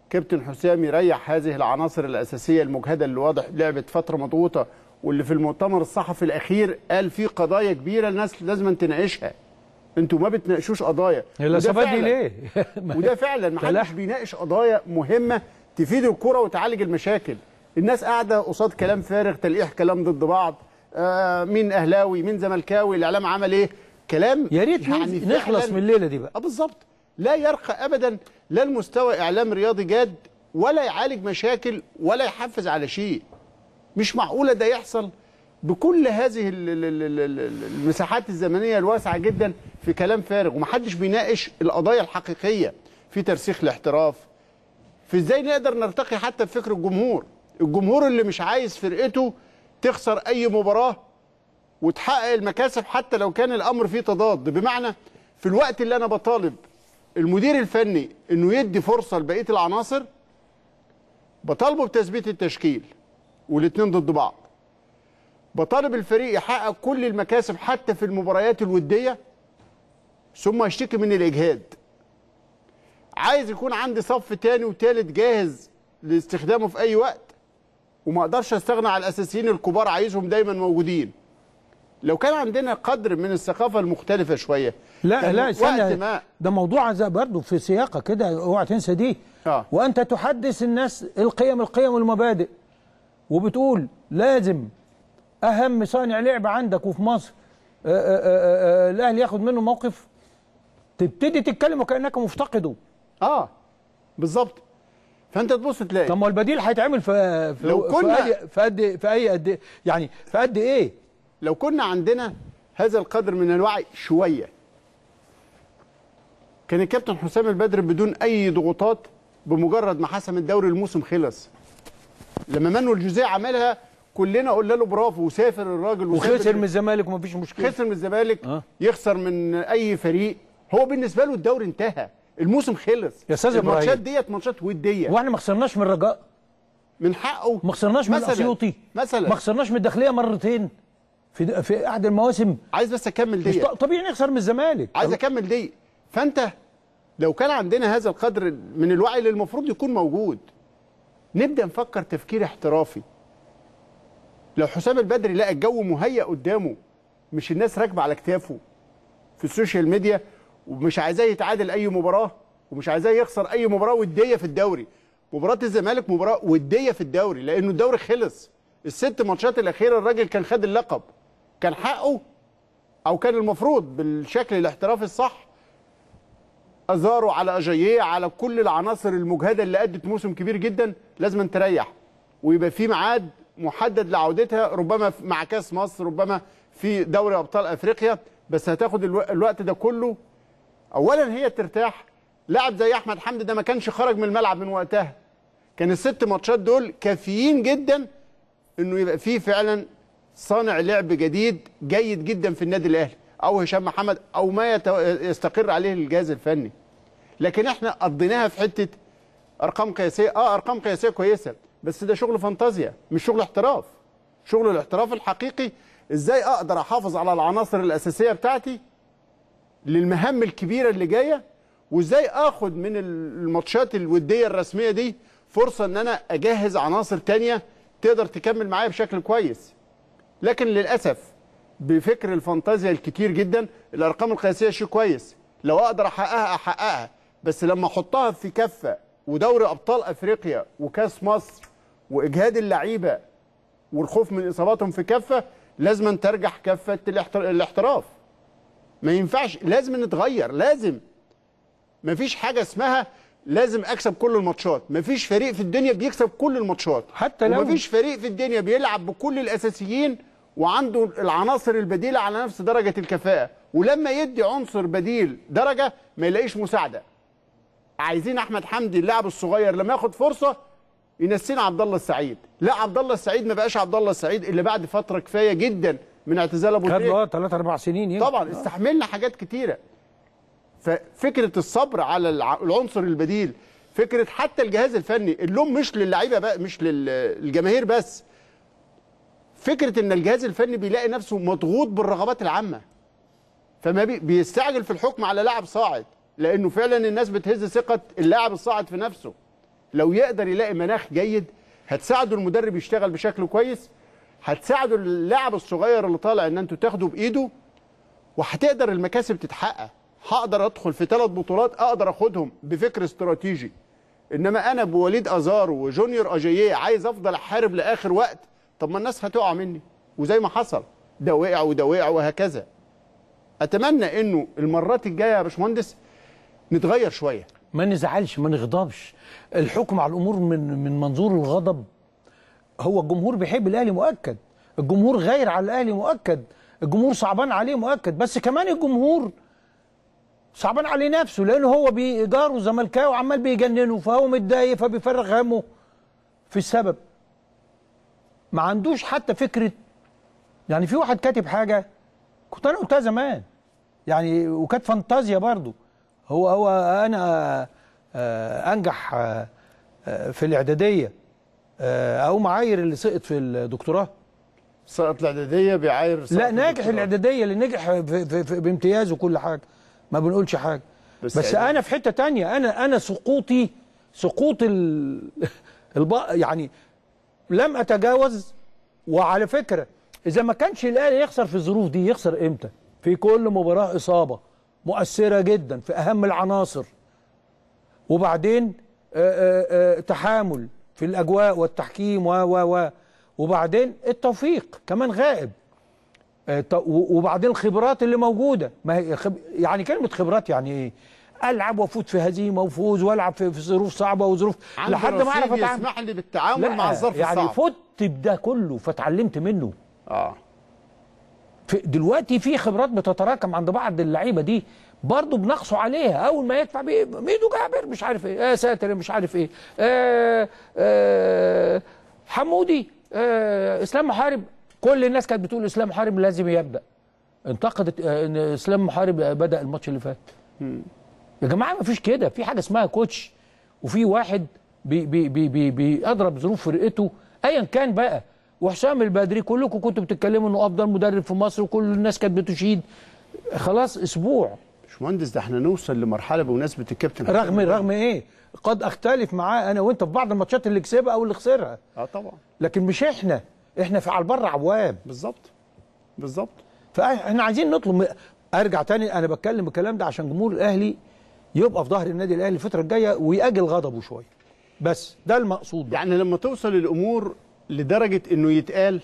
كابتن حسام يريح هذه العناصر الاساسيه المجهده اللي واضح لعبت فتره مضغوطه واللي في المؤتمر الصحفي الاخير قال في قضايا كبيره الناس لازم تناقشها انتوا ما بتناقشوش قضايا
هي
وده
الاصابات دي
فعلاً-
ليه؟
وده فعلا ما حدش
فلاح.
بيناقش قضايا مهمه تفيد الكره وتعالج المشاكل الناس قاعده قصاد كلام فارغ تلقيح كلام ضد بعض آه مين اهلاوي مين زملكاوي الاعلام عمل ايه كلام
يا ريت
يعني
نخلص
فعلاً-
من الليله دي بقى
اه بالظبط لا يرقى ابدا لا المستوى اعلام رياضي جاد ولا يعالج مشاكل ولا يحفز على شيء مش معقوله ده يحصل بكل هذه ال- ال- ال- ال- ال- المساحات الزمنيه الواسعه جدا في كلام فارغ ومحدش بيناقش القضايا الحقيقيه في ترسيخ الاحتراف في ازاي نقدر نرتقي حتى بفكر الجمهور الجمهور اللي مش عايز فرقته تخسر اي مباراه وتحقق المكاسب حتى لو كان الامر فيه تضاد بمعنى في الوقت اللي انا بطالب المدير الفني انه يدي فرصه لبقيه العناصر بطالبه بتثبيت التشكيل والاثنين ضد بعض بطالب الفريق يحقق كل المكاسب حتى في المباريات الوديه ثم يشتكي من الاجهاد عايز يكون عندي صف تاني وتالت جاهز لاستخدامه في اي وقت وما اقدرش استغنى عن الاساسيين الكبار عايزهم دايما موجودين لو كان عندنا قدر من الثقافه المختلفه شويه
لا
كان
لا
وقت
استنى
ما
ده موضوع زي برضه في سياقه كده اوعى تنسى دي
آه.
وانت تحدث الناس القيم القيم والمبادئ وبتقول لازم اهم صانع لعب عندك وفي مصر آه، آه، آه، آه، الاهلي ياخد منه موقف تبتدي تتكلم وكانك مفتقده
اه بالظبط فانت تبص تلاقي
طب ما البديل هيتعمل في في
لو كنا-
في أي- في قد في اي قد يعني في قد ايه
لو كنا عندنا هذا القدر من الوعي شويه كان الكابتن حسام البدر بدون اي ضغوطات بمجرد ما حسم الدوري الموسم خلص لما مانويل جوزيه عملها كلنا قلنا له برافو وسافر الراجل وسافر
وخسر من الزمالك ومفيش مشكله
خسر من الزمالك
آه.
يخسر من اي فريق هو بالنسبه له الدوري انتهى الموسم خلص
يا أستاذ
الماتشات
إبراهيم.
ديت ماتشات وديه
واحنا ما خسرناش من الرجاء
من حقه
ما خسرناش من
مثلاً-
اسيوطي
مثلا
ما خسرناش من الداخليه مرتين في في احد المواسم
عايز بس اكمل
مش
ديت
ط- طبيعي نخسر من الزمالك
عايز اكمل دي فانت لو كان عندنا هذا القدر من الوعي اللي المفروض يكون موجود نبدا نفكر تفكير احترافي لو حسام البدري لقى الجو مهيأ قدامه مش الناس راكبه على كتافه في السوشيال ميديا ومش عايزاه يتعادل اي مباراه ومش عايزاه يخسر اي مباراه وديه في الدوري مباراه الزمالك مباراه وديه في الدوري لانه الدوري خلص الست ماتشات الاخيره الراجل كان خد اللقب كان حقه او كان المفروض بالشكل الاحترافي الصح ازارو على اجاييه على كل العناصر المجهده اللي ادت موسم كبير جدا لازم تريح ويبقى في ميعاد محدد لعودتها ربما في- مع كاس مصر ربما في دوري ابطال افريقيا بس هتاخد الو- الوقت ده كله اولا هي ترتاح لاعب زي احمد حمدي ده ما كانش خرج من الملعب من وقتها كان الست ماتشات دول كافيين جدا انه يبقى فيه فعلا صانع لعب جديد جيد جدا في النادي الاهلي او هشام محمد او ما يت- يستقر عليه الجهاز الفني لكن احنا قضيناها في حته ارقام قياسيه اه ارقام قياسيه كويسه بس ده شغل فانتازيا مش شغل احتراف شغل الاحتراف الحقيقي ازاي اقدر احافظ على العناصر الاساسيه بتاعتي للمهام الكبيره اللي جايه وازاي اخد من الماتشات الوديه الرسميه دي فرصه ان انا اجهز عناصر تانية تقدر تكمل معايا بشكل كويس لكن للاسف بفكر الفانتازيا الكتير جدا الارقام القياسيه شيء كويس لو اقدر احققها احققها بس لما احطها في كفه ودوري ابطال افريقيا وكاس مصر واجهاد اللعيبه والخوف من اصاباتهم في كفه لازم ترجح كفه الاحتر- الاحتراف ما ينفعش لازم نتغير لازم ما فيش حاجه اسمها لازم اكسب كل الماتشات ما فيش فريق في الدنيا بيكسب كل الماتشات
حتى لو-
ما فيش فريق في الدنيا بيلعب بكل الاساسيين وعنده العناصر البديله على نفس درجه الكفاءه ولما يدي عنصر بديل درجه ما يلاقيش مساعده عايزين احمد حمدي اللاعب الصغير لما ياخد فرصه ينسينا عبد الله السعيد لا عبد الله السعيد ما بقاش عبد الله السعيد الا بعد فتره كفايه جدا من اعتزال ابو
خد
تريكه
له ثلاث اربع سنين يمكن.
طبعا استحملنا حاجات كتيره ففكره الصبر على الع- العنصر البديل فكره حتى الجهاز الفني اللوم مش للعيبه بقى مش للجماهير بس فكره ان الجهاز الفني بيلاقي نفسه مضغوط بالرغبات العامه فما بي بيستعجل في الحكم على لاعب صاعد لانه فعلا الناس بتهز ثقه اللاعب الصاعد في نفسه لو يقدر يلاقي مناخ جيد هتساعده المدرب يشتغل بشكل كويس هتساعده اللاعب الصغير اللي طالع ان انتوا تاخدوا بايده وهتقدر المكاسب تتحقق هقدر ادخل في ثلاث بطولات اقدر اخدهم بفكر استراتيجي انما انا بوليد ازارو وجونيور اجاييه عايز افضل احارب لاخر وقت طب ما الناس هتقع مني وزي ما حصل ده وقع وده وقع وهكذا اتمنى انه المرات الجايه يا باشمهندس نتغير شويه
ما نزعلش ما نغضبش الحكم على الامور من من منظور الغضب هو الجمهور بيحب الاهلي مؤكد الجمهور غير على الاهلي مؤكد الجمهور صعبان عليه مؤكد بس كمان الجمهور صعبان عليه نفسه لانه هو بيجاره زملكاوي وعمال بيجننه فهو متضايق فبيفرغ همه في السبب ما عندوش حتى فكره يعني في واحد كاتب حاجه كنت انا قلتها زمان يعني وكانت فانتازيا برضو هو هو انا آه، انجح آه، آه، في الاعداديه آه، او معاير اللي سقط في الدكتوراه
سقط الاعداديه بيعاير سقط
لا ناجح
الدكتوراه.
الاعداديه اللي نجح في في في بامتياز وكل حاجه ما بنقولش حاجه
بس
بس, بس
يعني-
انا في حته تانية انا انا سقوطي سقوط ال الب... يعني لم اتجاوز وعلى فكره اذا ما كانش الاهلي يخسر في الظروف دي يخسر امتى في كل مباراه اصابه مؤثره جدا في اهم العناصر وبعدين آآ آآ تحامل في الاجواء والتحكيم و و و وبعدين التوفيق كمان غائب آه، ط- و- وبعدين الخبرات اللي موجوده ما هي خب... يعني كلمه خبرات يعني ايه؟ العب وافوت في هزيمه وفوز والعب في, في ظروف صعبه وظروف
عندي
لحد ما اعرف
رصيد
اتعامل
يسمح لي بالتعامل مع الظرف
يعني
الصعب
فت بده كله فاتعلمت منه
اه
في دلوقتي في خبرات بتتراكم عند بعض اللعيبه دي برضه بنقصوا عليها اول ما يدفع بيه ميدو جابر مش عارف ايه آه ساتر مش عارف ايه آه آه حمودي آه اسلام محارب كل الناس كانت بتقول اسلام محارب لازم يبدا انتقدت آه ان اسلام محارب بدا الماتش اللي فات يا جماعه ما فيش كده في حاجه اسمها كوتش وفي واحد بي بي بي بي بيضرب ظروف فرقته ايا كان بقى وحسام البدري كلكم كنتوا بتتكلموا انه افضل مدرب في مصر وكل الناس كانت بتشيد خلاص اسبوع
باشمهندس ده احنا نوصل لمرحله بمناسبه الكابتن
رغم
حسام.
رغم ايه قد اختلف معاه انا وانت في بعض الماتشات اللي كسبها او اللي خسرها
اه طبعا
لكن مش احنا احنا في على البر عوام
بالظبط بالظبط
فاحنا عايزين نطلب ارجع تاني انا بتكلم الكلام ده عشان جمهور الاهلي يبقى في ظهر النادي الاهلي الفتره الجايه ويأجل غضبه شويه بس ده المقصود بقى.
يعني لما توصل الامور لدرجه انه يتقال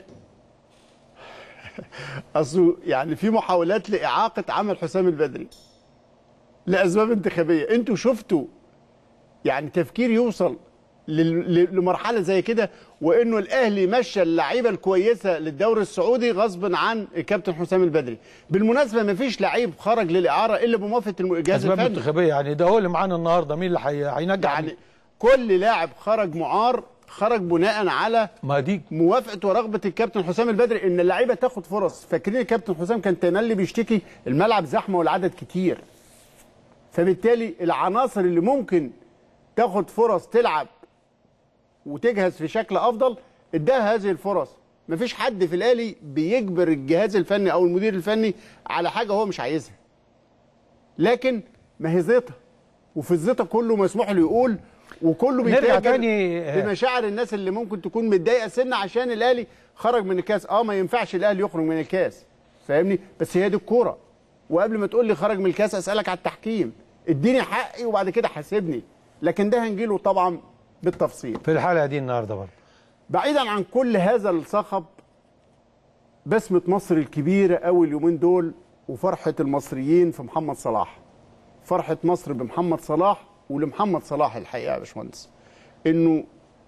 اصل يعني في محاولات لاعاقه عمل حسام البدري لاسباب انتخابيه انتوا شفتوا يعني تفكير يوصل لل- ل- لمرحله زي كده وانه الاهلي مشى اللعيبه الكويسه للدوري السعودي غصبا عن الكابتن حسام البدري بالمناسبه ما فيش لعيب خرج للاعاره الا بموافقه الم- الجهاز
اسباب
الفني
انتخابيه يعني ده هو اللي معانا النهارده مين اللي هي- هينجح
يعني كل لاعب خرج معار خرج بناء على
ما دي
موافقه ورغبه الكابتن حسام البدري ان اللعيبه تاخد فرص فاكرين الكابتن حسام كان تملي بيشتكي الملعب زحمه والعدد كتير فبالتالي العناصر اللي ممكن تاخد فرص تلعب وتجهز في شكل افضل اداها هذه الفرص مفيش حد في الاهلي بيجبر الجهاز الفني او المدير الفني على حاجه هو مش عايزها لكن ما هي زيطه وفي الزيطه كله مسموح له يقول وكله
نرجع
بيتاجر
تاني-
بمشاعر الناس اللي ممكن تكون متضايقه سنه عشان الاهلي خرج من الكاس اه ما ينفعش الاهلي يخرج من الكاس فاهمني بس هي دي الكوره وقبل ما تقول لي خرج من الكاس اسالك على التحكيم اديني حقي وبعد كده حاسبني لكن ده هنجيله طبعا بالتفصيل
في الحلقه دي النهارده برضه
بعيدا عن كل هذا الصخب بسمة مصر الكبيرة أوي اليومين دول وفرحة المصريين في محمد صلاح فرحة مصر بمحمد صلاح ولمحمد صلاح الحقيقة يا باشمهندس إنه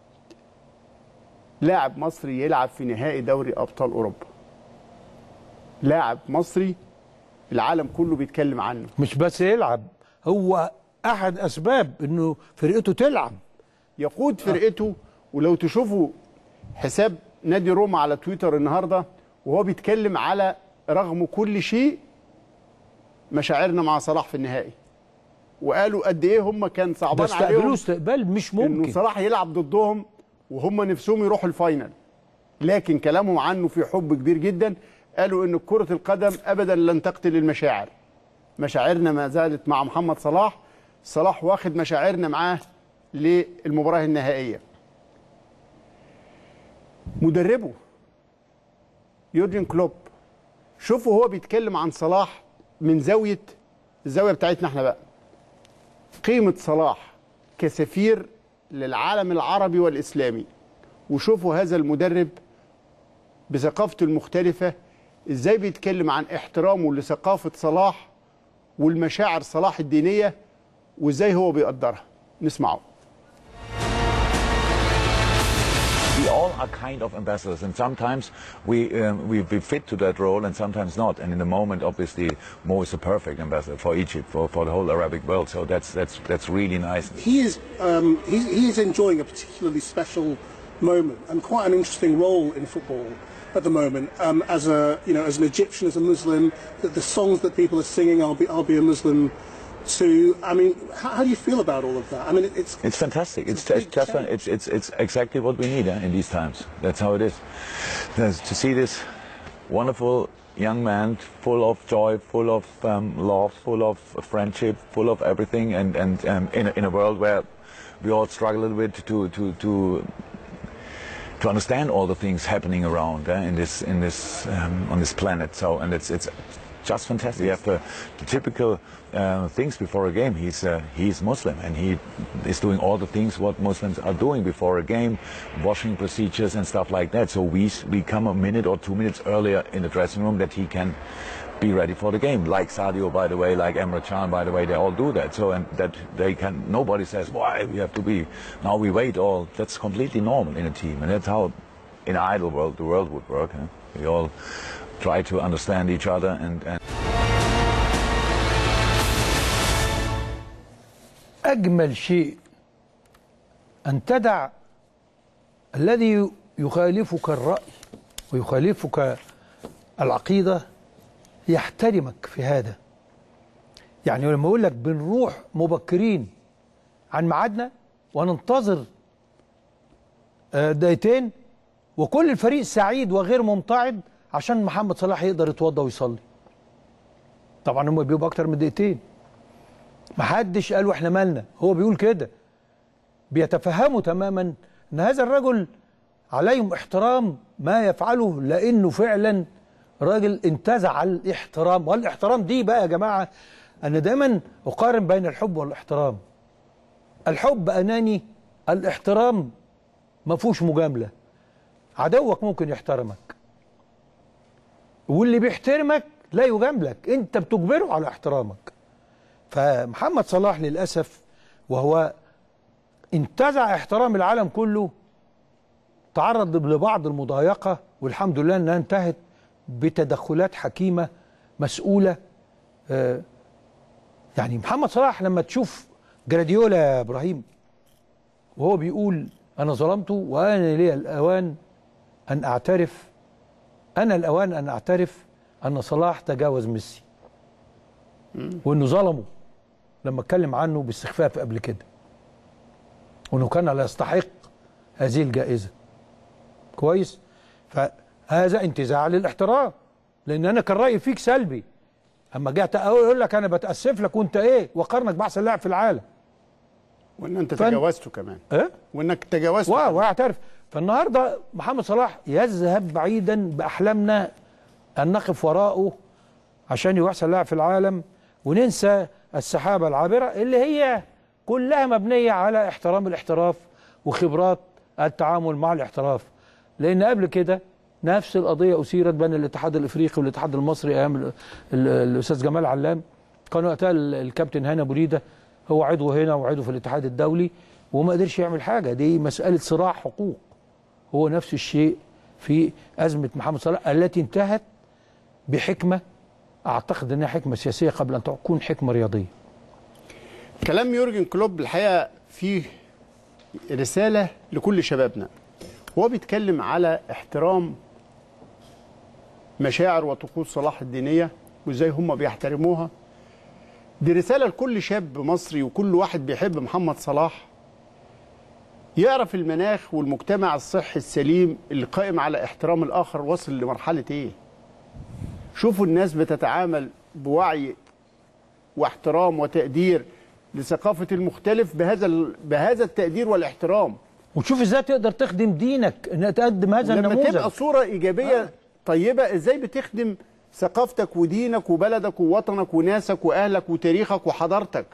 لاعب مصري يلعب في نهائي دوري أبطال أوروبا لاعب مصري العالم كله بيتكلم عنه
مش بس يلعب هو احد اسباب انه فرقته تلعب
يقود فرقته ولو تشوفوا حساب نادي روما على تويتر النهارده وهو بيتكلم على رغم كل شيء مشاعرنا مع صلاح في النهائي وقالوا قد ايه هم كان
ده
صعبان
استقبلوه
عليهم
استقبال مش
انه
ممكن
صلاح يلعب ضدهم وهم نفسهم يروحوا الفاينل لكن كلامهم عنه في حب كبير جدا قالوا ان كرة القدم ابدا لن تقتل المشاعر مشاعرنا ما زالت مع محمد صلاح صلاح واخد مشاعرنا معاه للمباراه النهائيه مدربه يورجن كلوب شوفوا هو بيتكلم عن صلاح من زاويه الزاويه بتاعتنا احنا بقى قيمه صلاح كسفير للعالم العربي والاسلامي وشوفوا هذا المدرب بثقافته المختلفه ازاي بيتكلم عن احترامه لثقافه صلاح والمشاعر صلاح الدينيه وازاي هو بيقدرها نسمعه
we all are kind of ambassadors, and sometimes we, um, we we fit to that role, and sometimes not. And in the moment, obviously, Mo is a perfect ambassador for Egypt, for, for the whole Arabic world. So that's that's that's really nice.
he is um, he, he is enjoying a particularly special moment and quite an interesting role in football at the moment. Um, as a you know, as an Egyptian, as a Muslim, the, the songs that people are singing, "I'll be I'll be a Muslim." too. I mean, how, how do you feel about all of that? I mean, it, it's
It's fantastic. It's,
It's a
it's
big
just
change.
it's, it's it's exactly what we need eh, in these times. That's how it is. There's- to see this wonderful young man, full of joy, full of um, love, full of friendship, full of everything, and and um, in a, in a world where we all struggle a little bit to to to to understand all the things happening around eh, in this in this um, on this planet. So and it's it's just fantastic. We have the, the typical uh, things before a game. He's uh, he's Muslim and he is doing all the things what Muslims are doing before a game, washing procedures and stuff like that. So we we come a minute or two minutes earlier in the dressing room that he can be ready for the game. Like Sadio, by the way, like Emre Can, by the way, they all do that. So and that they can. Nobody says why we have to be. Now we wait all. That's completely normal in a team, and that's how, in an idle world, the world would work. Huh? We all try to understand each other and. and
أجمل شيء أن تدع الذي يخالفك الرأي ويخالفك العقيدة يحترمك في هذا يعني لما أقول لك بنروح مبكرين عن ميعادنا وننتظر آه، دقيقتين وكل الفريق سعيد وغير ممتعض عشان محمد صلاح يقدر يتوضى ويصلي طبعا هم بيبقوا اكتر من دقيقتين محدش قال احنا مالنا هو بيقول كده بيتفهموا تماما ان هذا الرجل عليهم احترام ما يفعله لانه فعلا راجل انتزع الاحترام والاحترام دي بقى يا جماعه انا دايما اقارن بين الحب والاحترام الحب اناني الاحترام ما فيهوش مجامله عدوك ممكن يحترمك واللي بيحترمك لا يجاملك انت بتجبره على احترامك فمحمد صلاح للاسف وهو انتزع احترام العالم كله تعرض لبعض المضايقه والحمد لله انها انتهت بتدخلات حكيمه مسؤوله آه، يعني محمد صلاح لما تشوف جراديولا يا ابراهيم وهو بيقول انا ظلمته وانا لي الاوان ان اعترف انا الاوان ان اعترف ان صلاح تجاوز ميسي وانه ظلمه لما اتكلم عنه باستخفاف قبل كده وانه كان لا يستحق هذه الجائزه كويس فهذا انتزاع للاحترام لان انا كان رايي فيك سلبي اما جيت اقول لك انا بتاسف لك وانت ايه وقارنك باحسن لاعب في العالم
وان انت
فن-
تجاوزته كمان
ايه
وانك تجاوزته
وا-
كمان.
واعترف فالنهارده محمد صلاح يذهب بعيدا باحلامنا ان نقف وراءه عشان يبقى احسن لاعب في العالم وننسى السحابه العابره اللي هي كلها مبنيه على احترام الاحتراف وخبرات التعامل مع الاحتراف لان قبل كده نفس القضيه اثيرت بين الاتحاد الافريقي والاتحاد المصري ايام ال- ال- الاستاذ جمال علام كان وقتها ال- الكابتن هاني بريده هو عضو هنا وعضو في الاتحاد الدولي وما قدرش يعمل حاجه دي مساله صراع حقوق هو نفس الشيء في ازمه محمد صلاح التي انتهت بحكمه اعتقد انها حكمه سياسيه قبل ان تكون حكمه رياضيه
كلام يورجن كلوب الحقيقه فيه رساله لكل شبابنا هو بيتكلم على احترام مشاعر وطقوس صلاح الدينيه وازاي هم بيحترموها دي رساله لكل شاب مصري وكل واحد بيحب محمد صلاح يعرف المناخ والمجتمع الصحي السليم اللي قائم على احترام الاخر وصل لمرحله ايه شوفوا الناس بتتعامل بوعي واحترام وتقدير لثقافه المختلف بهذا ال- بهذا التقدير والاحترام
وتشوف ازاي تقدر تخدم دينك ان تقدم هذا
لما
النموذج
تبقى صوره ايجابيه آه. طيبه ازاي بتخدم ثقافتك ودينك وبلدك ووطنك وناسك واهلك وتاريخك وحضارتك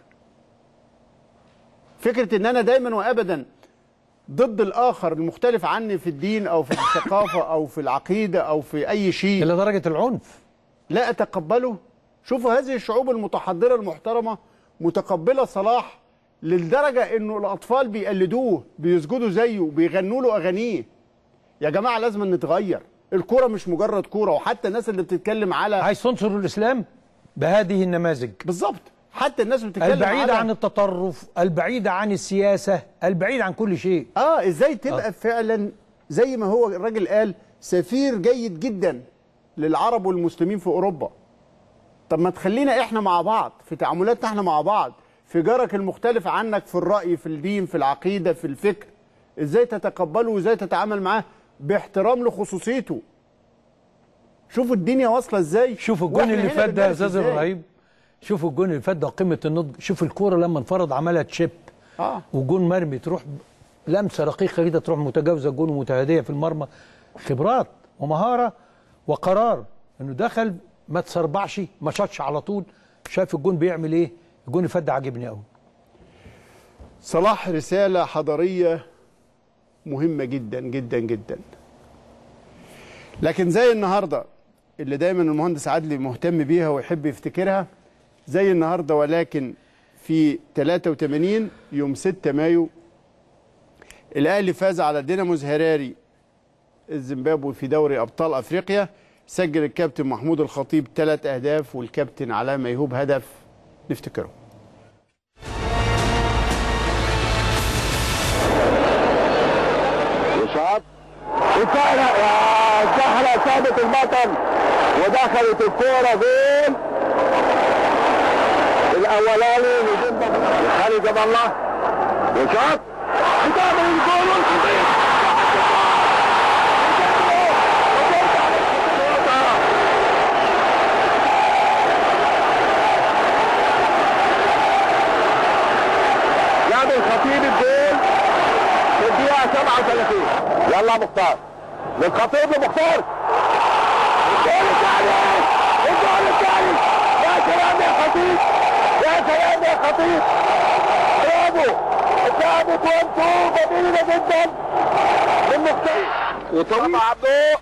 فكره ان انا دايما وابدا ضد الاخر المختلف عني في الدين او في الثقافه او في العقيده او في اي شيء
الى درجه العنف
لا اتقبله شوفوا هذه الشعوب المتحضره المحترمه متقبله صلاح للدرجه انه الاطفال بيقلدوه بيسجدوا زيه بيغنوا له اغانيه يا جماعه لازم نتغير الكوره مش مجرد كوره وحتى الناس اللي بتتكلم على
عايز تنصر الاسلام بهذه النماذج
بالظبط حتى الناس بتتكلم
البعيدة
على
عن التطرف البعيدة عن السياسة البعيدة عن كل شيء
اه ازاي تبقى آه. فعلا زي ما هو الراجل قال سفير جيد جدا للعرب والمسلمين في اوروبا طب ما تخلينا احنا مع بعض في تعاملاتنا احنا مع بعض في جارك المختلف عنك في الراي في الدين في العقيده في الفكر ازاي تتقبله وازاي تتعامل معاه باحترام لخصوصيته شوفوا الدنيا واصله ازاي
شوف الجون
وإحنا
اللي
هنا
فات ده يا
بنمارس
استاذ
إزاي.
ابراهيم شوف الجون اللي فات ده قمة النضج شوف الكورة لما انفرض عملها تشيب
اه
وجون مرمي تروح لمسة رقيقة كده تروح متجاوزة الجون ومتهادية في المرمى خبرات ومهارة وقرار انه دخل ما تسربعش ما شاطش على طول شايف الجون بيعمل ايه الجون اللي فات ده عاجبني قوي
صلاح رسالة حضارية مهمة جدا جدا جدا لكن زي النهاردة اللي دايما المهندس عدلي مهتم بيها ويحب يفتكرها زي النهاردة ولكن في 83 يوم 6 مايو الأهلي فاز على ديناموز هراري الزيمبابوي في دوري أبطال أفريقيا سجل الكابتن محمود الخطيب ثلاث أهداف والكابتن علاء ميهوب هدف نفتكره
يصاب وكان سهلة ثابت البطل ودخلت الكورة جول الأولاني لجنب خالد جاب الله وشاط وجاب الجول والخطيب جاب الخطيب الجول في الدقيقة 37 يلا مختار للخطيب لمختار الجول الثاني الجول الثاني يا سلام يا خطيب يا سلام يا خطيب برافو ثابت وانتو جميلة جدا من مختار وطويل عبدو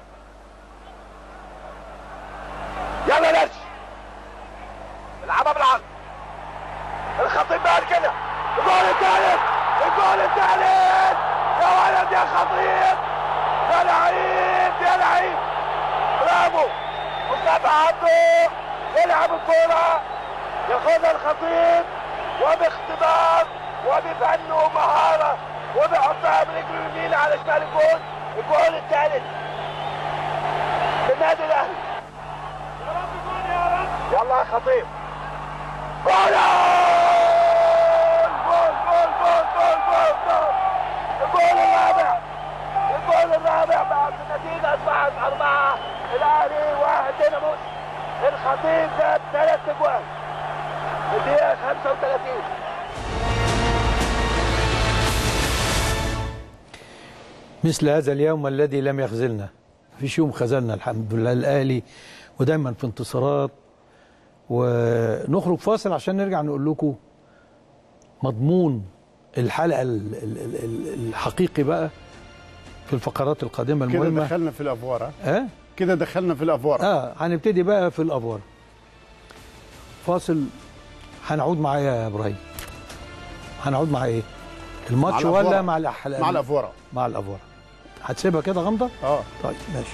يلا نش العبها بالعرض الخطيب بقى كده الجول الثالث الجول الثالث يا ولد يا خطيب يا لعيب يا لعيب برافو مصطفى عبده يلعب الكرة ياخدها الخطيب وباختبار وبفن ومهارة وبيحطها برجله اليمين على شمال الجول الجول الثالث للنادي الاهلي يا رب جول يا رب يلا يا خطيب جول جول جول جول جول جول جول الجول الرابع الجول الرابع بعد النتيجة أصبحت أربعة الأهلي واحد ديناموس الخطيب جاب ثلاث أجوال في الدقيقة 35
مثل هذا اليوم الذي لم يخذلنا مفيش يوم خذلنا الحمد لله الاهلي ودايما في انتصارات ونخرج فاصل عشان نرجع نقول لكم مضمون الحلقه ال- ال- ال- ال- الحقيقي بقى في الفقرات القادمه
كده
المهمه
دخلنا في الأفوار ها؟
اه
كده دخلنا في الأفوار
اه هنبتدي بقى في الافوار فاصل هنعود معايا يا ابراهيم هنعود مع ايه الماتش
مع الأفوار.
ولا مع الأحلام
مع الأفوار
مع الافوار هتسيبها كده غامضه
اه
طيب ماشي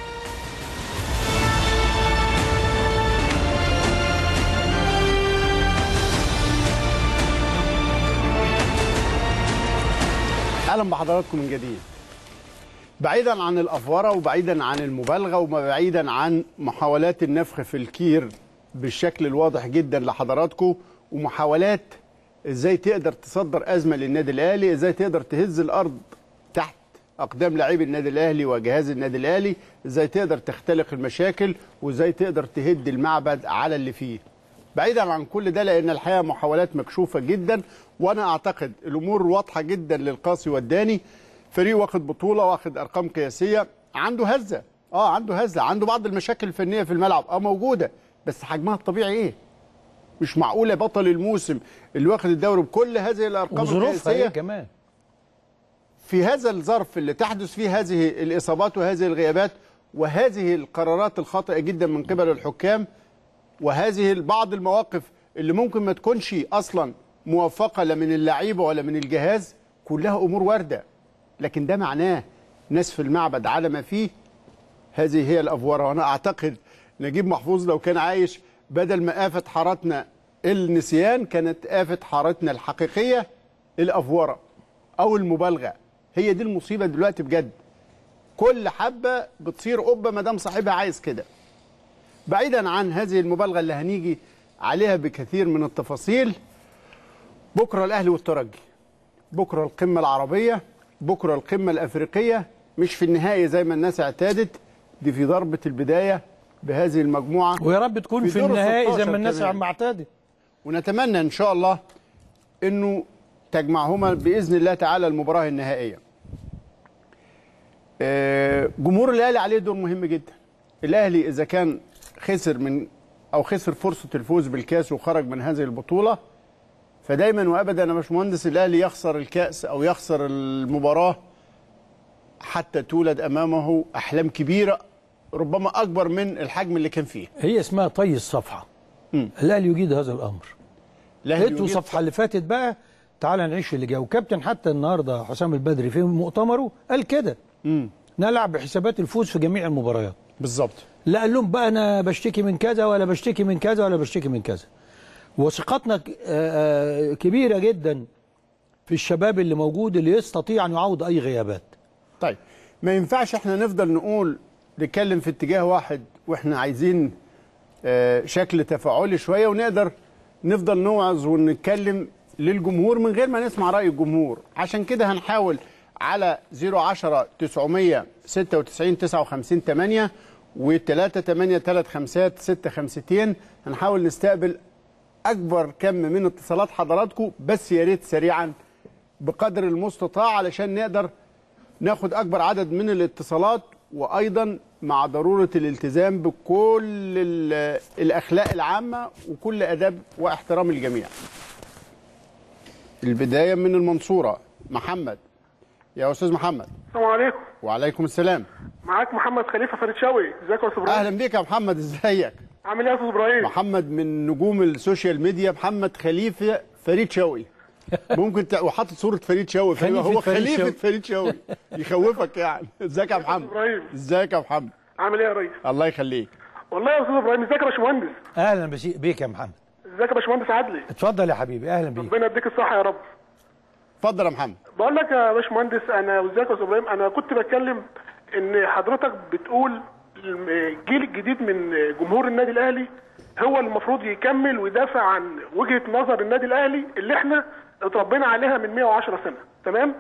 اهلا بحضراتكم من جديد بعيدا عن الافوره وبعيدا عن المبالغه وبعيدا عن محاولات النفخ في الكير بالشكل الواضح جدا لحضراتكم ومحاولات ازاي تقدر تصدر ازمه للنادي الاهلي ازاي تقدر تهز الارض تحت اقدام لاعبي النادي الاهلي وجهاز النادي الاهلي ازاي تقدر تختلق المشاكل وازاي تقدر تهد المعبد على اللي فيه بعيدا عن كل ده لان الحقيقه محاولات مكشوفه جدا وانا اعتقد الامور واضحه جدا للقاسي والداني فريق واخد بطوله واخد ارقام قياسيه عنده هزه اه عنده هزه عنده بعض المشاكل الفنيه في الملعب اه موجوده بس حجمها الطبيعي ايه مش معقوله بطل الموسم اللي واخد الدوري بكل هذه الارقام
وظروفها
القياسيه
ايه كمان
في هذا الظرف اللي تحدث فيه هذه الإصابات وهذه الغيابات وهذه القرارات الخاطئة جدا من قبل الحكام وهذه بعض المواقف اللي ممكن ما تكونش أصلا موفقة لا من اللعيبة ولا من الجهاز كلها أمور واردة لكن ده معناه ناس في المعبد على ما فيه هذه هي الأفورة وأنا أعتقد نجيب محفوظ لو كان عايش بدل ما آفة حارتنا النسيان كانت آفة حارتنا الحقيقية الأفورة أو المبالغة هي دي المصيبة دلوقتي بجد كل حبة بتصير قبة ما دام صاحبها عايز كده بعيدا عن هذه المبالغة اللي هنيجي عليها بكثير من التفاصيل بكرة الأهلي والترجي بكرة القمة العربية بكرة القمة الأفريقية مش في النهاية زي ما الناس اعتادت دي في ضربة البداية بهذه المجموعة
ويا رب تكون
في
في,
دور
النهائي زي
16
ما الناس
كمان.
عم اعتادت
ونتمنى ان شاء الله انه تجمعهما باذن الله تعالى المباراه النهائيه. آه، جمهور الاهلي عليه دور مهم جدا. الاهلي اذا كان خسر من او خسر فرصه الفوز بالكاس وخرج من هذه البطوله فدايما وابدا يا باشمهندس الاهلي يخسر الكاس او يخسر المباراه حتى تولد امامه احلام كبيره ربما اكبر من الحجم اللي كان فيه.
هي اسمها طي الصفحه
مم.
الاهلي يجيد هذا الامر
الأهلي
هاتوا
يجيد-
الصفحه اللي فاتت بقى تعال نعيش اللي جاي وكابتن حتى النهارده حسام البدري في مؤتمره قال كده
مم.
نلعب بحسابات الفوز في جميع المباريات
بالظبط.
لا قال لهم بقى انا بشتكي من كذا ولا بشتكي من كذا ولا بشتكي من كذا وثقتنا ك- آه، آه، كبيره جدا في الشباب اللي موجود اللي يستطيع ان يعوض اي غيابات
طيب ما ينفعش احنا نفضل نقول نتكلم في اتجاه واحد واحنا عايزين آه، شكل تفاعلي شويه ونقدر نفضل نوعظ ونتكلم للجمهور من غير ما نسمع راي الجمهور عشان كده هنحاول على 010 996 59 8 و 3 8 3 5 6 5 هنحاول نستقبل اكبر كم من اتصالات حضراتكم بس يا ريت سريعا بقدر المستطاع علشان نقدر ناخد اكبر عدد من الاتصالات وايضا مع ضروره الالتزام بكل ال- الاخلاق العامه وكل اداب واحترام الجميع. البدايه من المنصوره محمد يا استاذ محمد
السلام عليكم
وعليكم السلام
معاك محمد خليفه فريد شوقي ازيك يا استاذ ابراهيم
اهلا بك يا محمد ازيك
عامل ايه يا استاذ ابراهيم
محمد من نجوم السوشيال ميديا محمد خليفه فريد شوقي ممكن ت... وحاطط صوره فريد شوقي
خليفة
هو
فريد
خليفه
شوقي.
فريد شوقي يخوفك يعني ازيك يا محمد
إبراهيم.
ازيك يا محمد
عامل ايه يا ريس
الله يخليك
والله يا استاذ ابراهيم ازيك يا باشمهندس
اهلا بسي- بيك يا محمد
ازيك يا باشمهندس عدلي
اتفضل يا حبيبي اهلا بيك
ربنا يديك الصحه يا رب
اتفضل يا محمد
بقول لك يا باشمهندس انا وازيك يا استاذ ابراهيم انا كنت بتكلم ان حضرتك بتقول الجيل الجديد من جمهور النادي الاهلي هو المفروض يكمل ويدافع عن وجهه نظر النادي الاهلي اللي احنا اتربينا عليها من 110 سنه تمام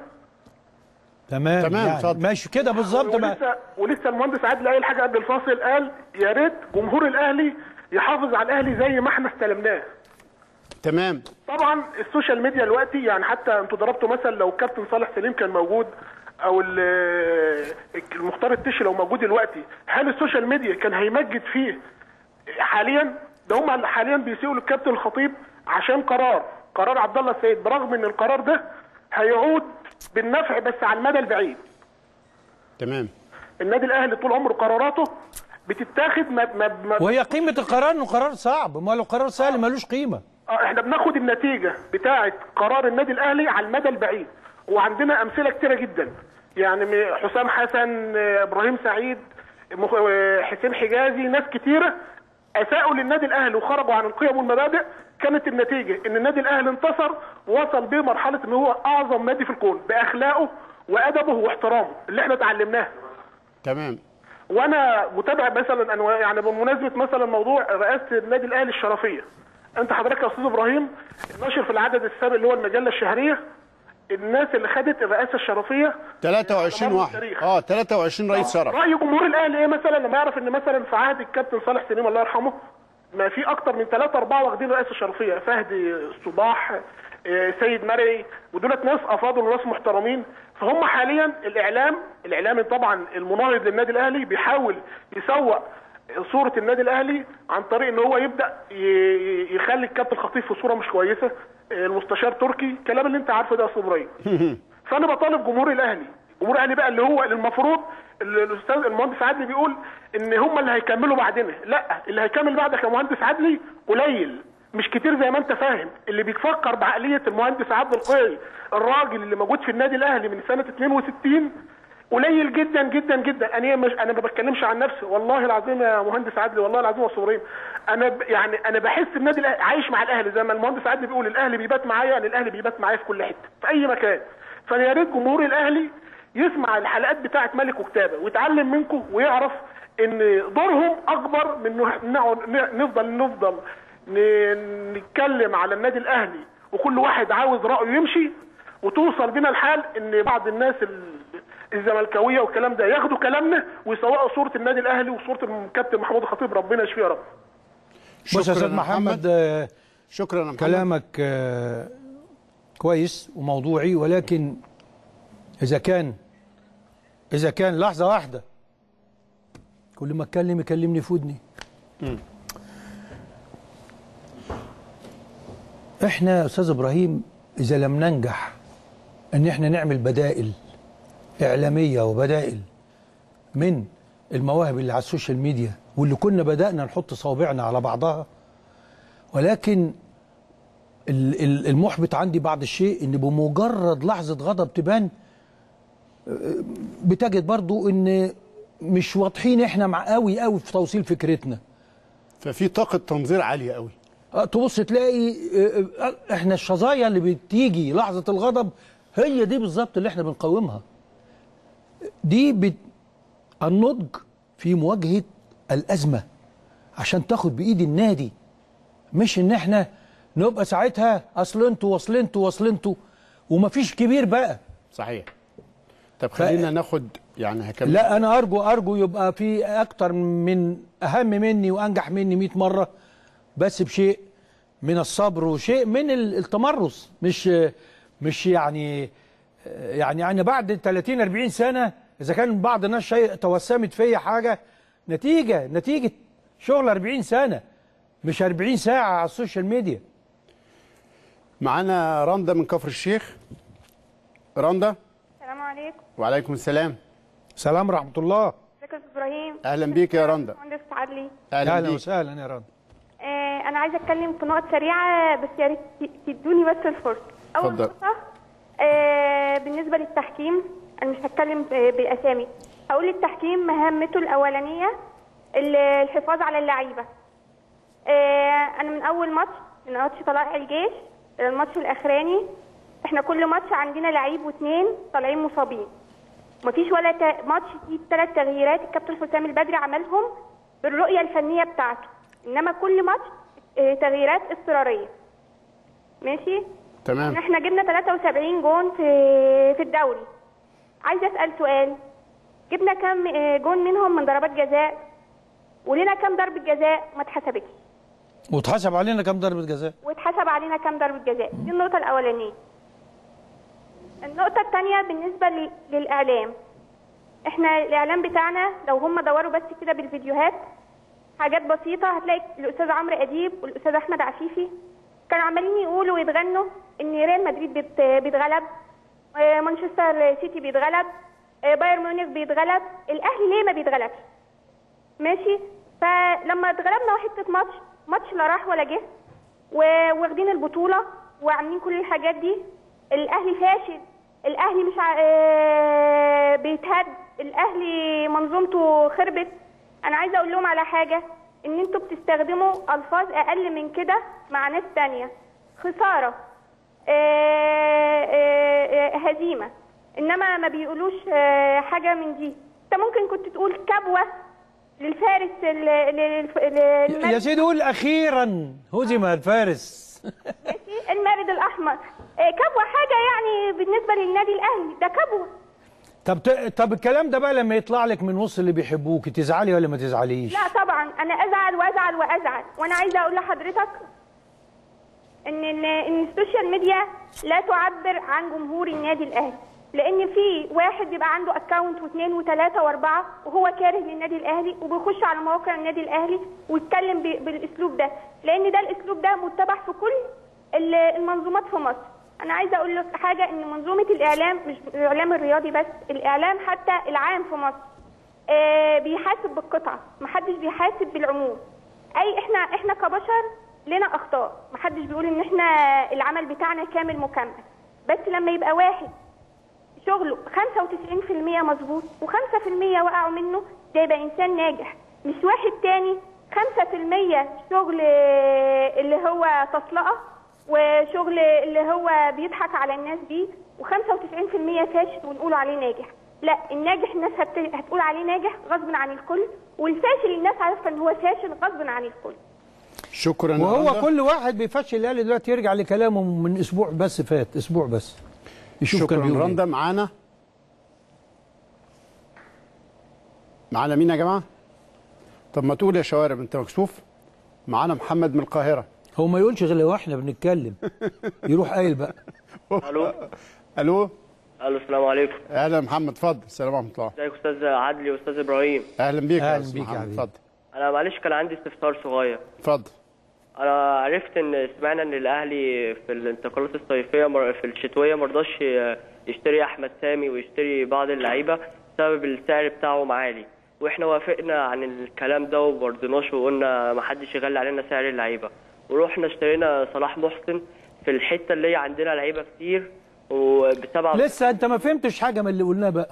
تمام
تمام،
يعني
اتفضل.
ماشي كده بالظبط بقى
ولسه ولسه المهندس عادل قايل حاجه قبل الفاصل قال يا ريت جمهور الاهلي يحافظ على الاهلي زي ما احنا استلمناه
تمام
طبعا السوشيال ميديا دلوقتي يعني حتى انتوا ضربتوا مثل لو الكابتن صالح سليم كان موجود او ال- المختار التشي لو موجود دلوقتي هل السوشيال ميديا كان هيمجد فيه حاليا ده هم حاليا بيسيئوا للكابتن الخطيب عشان قرار قرار عبد الله السيد برغم ان القرار ده هيعود بالنفع بس على المدى البعيد
تمام
النادي الاهلي طول عمره قراراته بتتاخد ما ما ما
وهي قيمه القرار انه قرار صعب ما لو قرار سهل ملوش قيمه
آه، احنا بناخد النتيجه بتاعه قرار النادي الاهلي على المدى البعيد وعندنا امثله كتيره جدا يعني م- حسام حسن آه، ابراهيم سعيد مخ- آه، حسين حجازي ناس كتيره اساءوا للنادي الاهلي وخرجوا عن القيم والمبادئ كانت النتيجه ان النادي الاهلي انتصر ووصل بيه مرحله ان هو اعظم نادي في الكون باخلاقه وادبه واحترامه اللي احنا اتعلمناه
تمام
وانا متابع مثلا انا يعني بمناسبه مثلا موضوع رئاسه النادي الاهلي الشرفيه انت حضرتك يا استاذ ابراهيم ناشر في العدد السابق اللي هو المجله الشهريه الناس اللي خدت الرئاسه الشرفيه
23
على مر
واحد
التاريخ.
اه 23 رئيس شرف
راي جمهور الاهلي ايه مثلا لما يعرف ان مثلا في عهد الكابتن صالح سليم الله يرحمه ما في اكتر من ثلاثة أربعة واخدين رئاسة شرفية فهدي الصباح آه، سيد مرعي ودولت ناس افاضل وناس محترمين فهم حاليا الاعلام الاعلام طبعا المناهض للنادي الاهلي بيحاول يسوق صورة النادي الاهلي عن طريق ان هو يبدا ي- يخلي الكابتن الخطيب في صورة مش كويسة آه، المستشار تركي الكلام اللي انت عارفه ده يا استاذ ابراهيم فانا بطالب جمهور الاهلي جمهور الاهلي بقى اللي هو اللي المفروض اللي الاستاذ المهندس عدلي بيقول ان هم اللي هيكملوا بعدنا لا اللي هيكمل بعدك يا مهندس عدلي قليل مش كتير زي ما انت فاهم اللي بيفكر بعقليه المهندس عبد القيعي الراجل اللي موجود في النادي الاهلي من سنه 62 قليل جدا جدا جدا انا مش انا ما بتكلمش عن نفسي والله العظيم يا مهندس عدلي والله العظيم يا أستاذ ابراهيم انا ب... يعني انا بحس النادي الأهلي عايش مع الاهلي زي ما المهندس عدلي بيقول الاهلي بيبات معايا يعني الاهلي بيبات معايا في كل حته في اي مكان فانا يا ريت جمهور الاهلي يسمع الحلقات بتاعه ملك وكتابه ويتعلم منكم ويعرف ان دورهم اكبر من إنه نقعد ن- نفضل نفضل ن- نتكلم على النادي الاهلي وكل واحد عاوز رايه يمشي وتوصل بينا الحال ان بعض الناس ال- الزملكاويه والكلام ده ياخدوا كلامنا ويسوقوا صوره النادي الاهلي وصوره الكابتن محمود الخطيب ربنا يشفيه يا رب
بص يا
شكراً
استاذ
يا
محمد
محمد.
آه،
شكرا يا محمد
كلامك آه، كويس وموضوعي ولكن اذا كان اذا كان لحظه واحده كل ما اتكلم يكلمني في ودني احنا يا استاذ ابراهيم اذا لم ننجح ان احنا نعمل بدائل اعلاميه وبدائل من المواهب اللي على السوشيال ميديا واللي كنا بدانا نحط صوابعنا على بعضها ولكن ال- ال- المحبط عندي بعض الشيء ان بمجرد لحظه غضب تبان آه، بتجد برضو ان مش واضحين احنا مع قوي قوي في توصيل فكرتنا
ففي طاقه تنظير عاليه قوي
آه، تبص تلاقي آه، آه، احنا الشظايا اللي بتيجي لحظه الغضب هي دي بالظبط اللي احنا بنقاومها دي بت... النضج في مواجهه الازمه عشان تاخد بايد النادي مش ان احنا نبقى ساعتها اصل انتوا واصل انتوا واصل انتوا ومفيش كبير بقى
صحيح طب خلينا ناخد يعني هكمل
لا انا ارجو ارجو يبقى في اكتر من اهم مني وانجح مني 100 مره بس بشيء من الصبر وشيء من ال- التمرس مش مش يعني يعني انا بعد 30 40 سنه اذا كان بعض الناس شيء توسمت فيا حاجه نتيجه نتيجه شغل 40 سنه مش 40 ساعه على السوشيال ميديا
معانا رندا من كفر الشيخ رندا
السلام عليكم
وعليكم السلام
سلام ورحمه الله
ازيك يا استاذ ابراهيم
اهلا بيك يا رندا
مهندس عدلي
اهلا
اهلا
بيك
وسهلا يا رنا
آه انا عايزه اتكلم في نقط سريعه بس يا ريت ت- تدوني بس الفرصه اول
اتفضل.
نقطه آه بالنسبه للتحكيم انا مش هتكلم ب- باسامي هقول التحكيم مهمته الاولانيه ال- الحفاظ على اللعيبه آه انا من اول ماتش من ماتش طلائع الجيش الماتش الاخراني احنا كل ماتش عندنا لعيب واثنين طالعين مصابين مفيش ولا تا- ماتش فيه ثلاث تغييرات الكابتن حسام البدري عملهم بالرؤيه الفنيه بتاعته انما كل ماتش اه، تغييرات اضطراريه ماشي
تمام
احنا جبنا 73 جون في في الدوري عايزه اسال سؤال جبنا كام اه، جون منهم من ضربات جزاء ولنا كام ضربه جزاء ما اتحسبتش
واتحسب علينا كام ضربه جزاء
واتحسب علينا كام ضربة جزاء دي النقطة الأولانية النقطة الثانية بالنسبة لل- للإعلام احنا الإعلام بتاعنا لو هم دوروا بس كده بالفيديوهات حاجات بسيطة هتلاقي الأستاذ عمرو أديب والأستاذ أحمد عفيفي كانوا عمالين يقولوا ويتغنوا إن ريال مدريد بيت- بيتغلب آه، مانشستر سيتي بيتغلب آه، بايرن ميونخ بيتغلب الأهلي ليه ما بيتغلبش ماشي فلما اتغلبنا حته ماتش ماتش لا راح ولا جه و- واخدين البطوله وعاملين كل الحاجات دي الاهلي فاشل الاهلي مش ع... آه، بيتهد الاهلي منظومته خربت انا عايزه اقول لهم على حاجه ان انتوا بتستخدموا الفاظ اقل من كده مع ناس تانية خساره آه، آه، آه، هزيمه انما ما بيقولوش آه، حاجه من دي انت ممكن كنت تقول كبوه للفارس ال- ال- ال-
يا
المارد-
سيدي قول اخيرا هزم الفارس
المارد الاحمر آه، كبوه حاجه يعني بالنسبه للنادي الاهلي ده كبوه
طب ت... طب الكلام ده بقى لما يطلع لك من وسط اللي بيحبوك تزعلي ولا ما تزعليش
لا طبعا انا ازعل وازعل وازعل وانا عايزه اقول لحضرتك ان ان ان السوشيال ميديا لا تعبر عن جمهور النادي الاهلي لان في واحد بيبقى عنده اكونت واثنين وثلاثه واربعه وهو كاره للنادي الاهلي وبيخش على مواقع النادي الاهلي ويتكلم ب- بالاسلوب ده لان ده الاسلوب ده متبع في كل ال- المنظومات في مصر انا عايزه اقول لك حاجه ان منظومه الاعلام مش الاعلام الرياضي بس الاعلام حتى العام في مصر آه، بيحاسب بالقطعه محدش بيحاسب بالعموم اي احنا احنا كبشر لنا اخطاء محدش بيقول ان احنا العمل بتاعنا كامل مكمل بس لما يبقى واحد شغله 95% مظبوط و5% وقعوا منه ده يبقى انسان ناجح مش واحد تاني 5% شغل آه، اللي هو تصلقه وشغل اللي هو بيضحك على الناس بيه و95% فاشل ونقول عليه ناجح لا الناجح الناس هت... هتقول عليه ناجح غصب عن الكل والفاشل الناس عارفه ان هو فاشل غصب عن الكل
شكرا يا
وهو
رندا.
كل واحد بيفشل الاهلي دلوقتي يرجع لكلامه من اسبوع بس فات اسبوع بس يشوف كان
شكرا
بيقول
رندا
إيه.
معانا معانا مين يا جماعه طب ما تقول يا شوارب انت مكسوف معانا محمد من القاهره
هو ما يقولش غير لو احنا بنتكلم يروح قايل بقى
الو
الو
الو السلام عليكم
اهلا يا محمد اتفضل السلام ورحمه الله
ازيك استاذ عدلي واستاذ ابراهيم
اهلا بيك يا
أهلاً
استاذ
بيك يا
محمد
حبيبي.
اتفضل
انا معلش كان عندي استفسار صغير
اتفضل
انا عرفت ان سمعنا ان الاهلي في الانتقالات الصيفيه مر... في الشتويه مرضاش ي- يشتري احمد سامي ويشتري بعض اللعيبه بسبب السعر بتاعهم عالي واحنا وافقنا عن الكلام ده وما رضيناش وقلنا ما حدش يغلي علينا سعر اللعيبه ورحنا اشترينا صلاح محسن في الحته اللي هي عندنا لعيبه كتير وبسبعة
لسه انت ما فهمتش حاجه من اللي قلناه بقى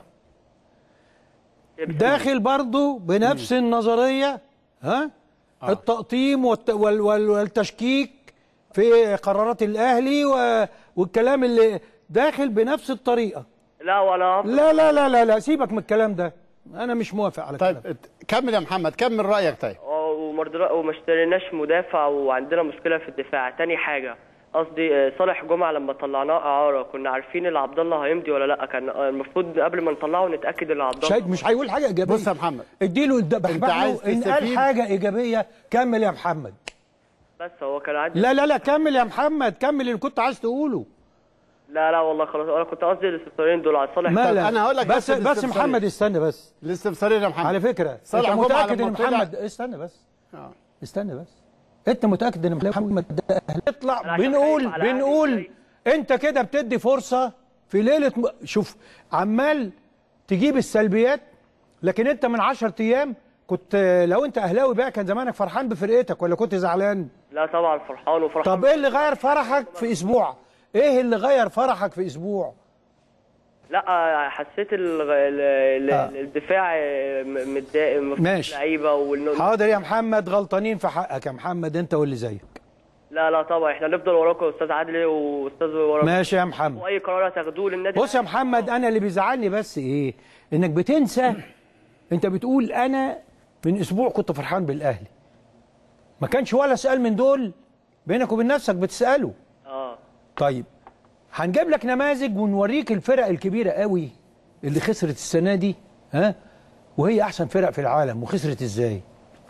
داخل برضو بنفس النظريه ها التقطيم والت... وال... وال... والتشكيك في قرارات الاهلي و... والكلام اللي داخل بنفس الطريقه
لا ولا
لا لا لا لا لا سيبك من الكلام ده انا مش موافق على
طيب
الكلام
ات- كمل يا محمد كمل رايك طيب
اه ومرضنا- وما اشتريناش مدافع وعندنا مشكله في الدفاع تاني حاجه قصدي آه، صالح جمعه لما طلعناه اعاره كنا عارفين ان عبد الله هيمضي ولا لا كان آه، المفروض قبل ما نطلعه نتاكد ان عبد الله
شايف مش هيقول حاجه ايجابيه
بص يا محمد
اديله الد-
انت
بحبح
عايز
له ان قال
تستفيد؟
حاجه ايجابيه كمل يا محمد
بس هو كان عندي
لا لا لا كمل يا محمد كمل اللي كنت عايز تقوله
لا لا والله خلاص انا كنت قصدي الاستفسارين دول على صالح
ما
طب
لا
أنا هقول لك
بس
بس
بس
الاستفسارين.
محمد استنى بس
الاستفسارين يا محمد
على فكره
صالح
انت
جمعة
متاكد
لما
ان
طلع-
محمد استنى بس
آه.
استنى بس انت متاكد ان محمد ده أهلاوي؟
أنا
يطلع
عشان
بنقول
خايف على أهلي
بنقول
إزاي؟
انت كده بتدي فرصه في ليله م... شوف عمال تجيب السلبيات لكن انت من 10 ايام كنت لو انت اهلاوي بقى كان زمانك فرحان بفرقتك ولا كنت زعلان
لا طبعا فرحان وفرحان
طب ايه اللي غير فرحك في اسبوع ايه اللي غير فرحك في اسبوع
لا آه، حسيت ال- ال- ال-
آه.
الدفاع آه، م- متضايق مفيش
ماشي.
لعيبه والن...
حاضر يا محمد غلطانين في حقك يا محمد انت واللي زيك
لا لا طبعا احنا نفضل وراكم يا استاذ عادل واستاذ وراكم
ماشي يا محمد
واي قرار هتاخدوه للنادي
بص يا محمد انا اللي بيزعلني بس ايه انك بتنسى انت بتقول انا من اسبوع كنت فرحان بالاهلي ما كانش ولا سؤال من دول بينك وبين نفسك بتساله
اه
طيب هنجيب لك نماذج ونوريك الفرق الكبيره قوي اللي خسرت السنه دي ها وهي احسن فرق في العالم وخسرت ازاي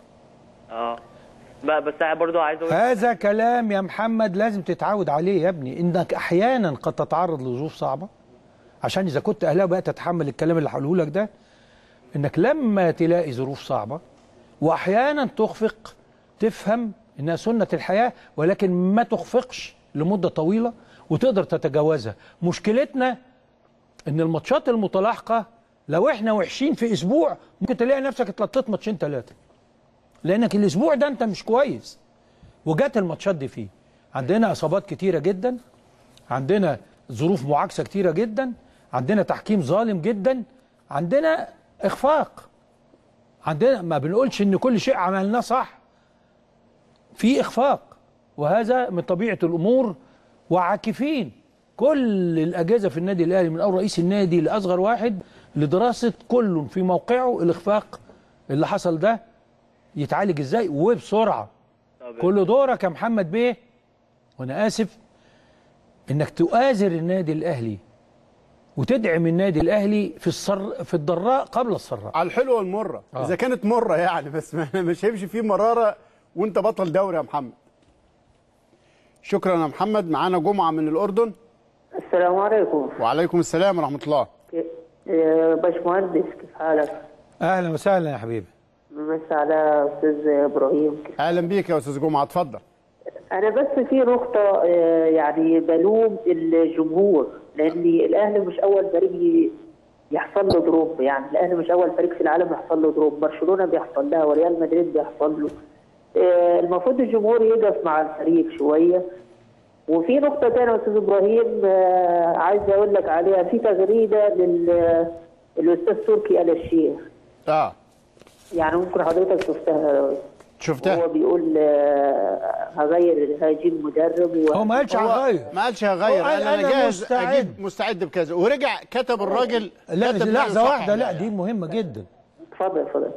اه بقى بس أنا برضو عايز اقول
هذا كلام يا محمد لازم تتعود عليه يا ابني انك احيانا قد تتعرض لظروف صعبه عشان اذا كنت اهلاوي بقى تتحمل الكلام اللي هقوله لك ده انك لما تلاقي ظروف صعبه واحيانا تخفق تفهم انها سنه الحياه ولكن ما تخفقش لمده طويله وتقدر تتجاوزها مشكلتنا ان الماتشات المتلاحقه لو احنا وحشين في اسبوع ممكن تلاقي نفسك اتلطيت ماتشين ثلاثه لانك الاسبوع ده انت مش كويس وجات الماتشات دي فيه عندنا اصابات كتيره جدا عندنا ظروف معاكسه كتيره جدا عندنا تحكيم ظالم جدا عندنا اخفاق عندنا ما بنقولش ان كل شيء عملناه صح في اخفاق وهذا من طبيعه الامور وعاكفين كل الاجهزه في النادي الاهلي من اول رئيس النادي لاصغر واحد لدراسه كل في موقعه الاخفاق اللي حصل ده يتعالج ازاي وبسرعه
طب
كل دورك يا محمد بيه وانا اسف انك تؤازر النادي الاهلي وتدعم النادي الاهلي في السر في الضراء قبل السراء
على الحلوه والمره
آه.
اذا كانت مره يعني بس ما- مش هيمشي فيه مراره وانت بطل دوري يا محمد شكرا يا محمد معانا جمعه من الاردن
السلام عليكم
وعليكم السلام ورحمه الله
يا باشمهندس كيف حالك؟
اهلا وسهلا يا حبيبي
بمسي على استاذ ابراهيم
اهلا بيك يا استاذ جمعه اتفضل
انا بس في نقطه آه، يعني بلوم الجمهور لان الاهلي مش اول فريق ي- يحصل له دروب يعني الاهلي مش اول فريق في العالم يحصل له دروب برشلونه بيحصل لها وريال مدريد بيحصل له آه، المفروض الجمهور يقف مع الفريق شويه وفي نقطة تانية يا أستاذ إبراهيم آه، عايز أقول لك عليها في تغريدة للأستاذ تركي آل الشيخ
اه
يعني ممكن حضرتك شفتها
شفتها
هو بيقول آه، هغير هجيب مدرب و...
هو ما قالش هغير
ما قالش هغير
هو قال
قال انا
أنا
جاهز
مستعد.
اجيب مستعد بكذا ورجع كتب الراجل
لا
كتب
لحظه
صح
واحده لا
يعني.
دي مهمه جدا
اتفضل اتفضل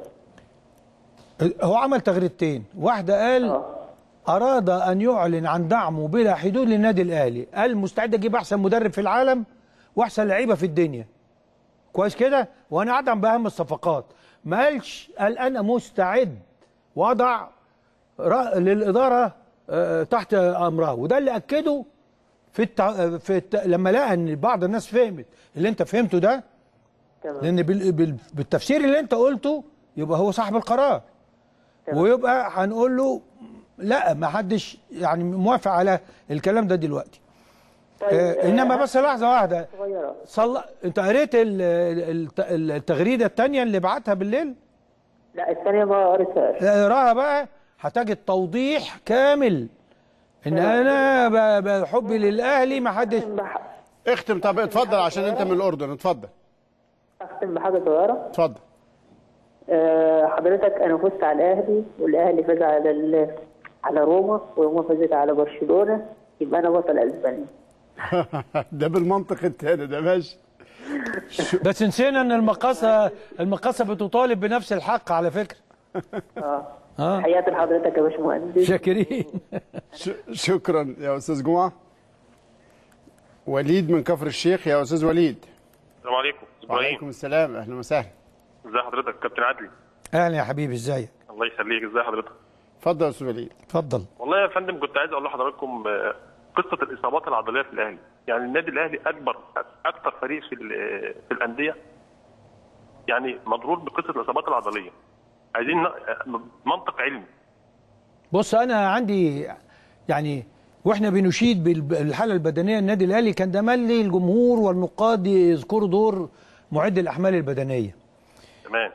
هو عمل تغريدتين واحده قال
اه
اراد ان يعلن عن دعمه بلا حدود للنادي الاهلي قال مستعد اجيب احسن مدرب في العالم واحسن لعيبه في الدنيا كويس كده وانا ادعم باهم الصفقات ما قالش قال انا مستعد وضع رأ- للاداره آه، تحت امرها وده اللي اكده في التع... في الت... لما لقى ان بعض الناس فهمت اللي انت فهمته ده
تمام
لان بال... بال... بالتفسير اللي انت قلته يبقى هو صاحب القرار
تمام.
ويبقى هنقول له لا ما حدش يعني موافق على الكلام ده دلوقتي
طيب
آه انما بس لحظه واحده
صغيرة
صل... انت قريت ال... ال- التغريده الثانيه اللي بعتها بالليل
لا الثانية ما قريتهاش
اقراها بقى هتجد توضيح كامل ان انا ب- بحبي للاهلي ما حدش
بح-
اختم طب اتفضل عشان انت من الاردن اتفضل
اختم بحاجة صغيرة
اتفضل
آه، حضرتك انا فزت على الاهلي والاهلي فاز على ال... على روما وروما فازت على برشلونة يبقى انا بطل اسبانيا
ده بالمنطق التاني ده ماشي
بس نسينا ان المقاصه المقاصه بتطالب بنفس الحق على فكره
اه
اه
حياتي لحضرتك يا باشمهندس
شاكرين
ش- شكرا يا استاذ جمعه وليد من كفر الشيخ يا استاذ وليد
السلام عليكم
وعليكم
ابراهيم
السلام اهلا وسهلا
ازي حضرتك كابتن عدلي
اهلا يا حبيبي ازيك
الله يخليك ازي حضرتك
اتفضل يا استاذ وليد
اتفضل
والله يا فندم كنت عايز اقول لحضراتكم آه، قصه الاصابات العضليه في الاهلي يعني النادي الاهلي اكبر اكثر فريق في ال- في الانديه يعني مضرور بقصه الاصابات العضليه عايزين ن- آه، منطق علمي
بص انا عندي يعني واحنا بنشيد بال- بالحاله البدنيه النادي الاهلي كان ده ملي الجمهور والنقاد يذكروا دور معد الاحمال البدنيه
تمام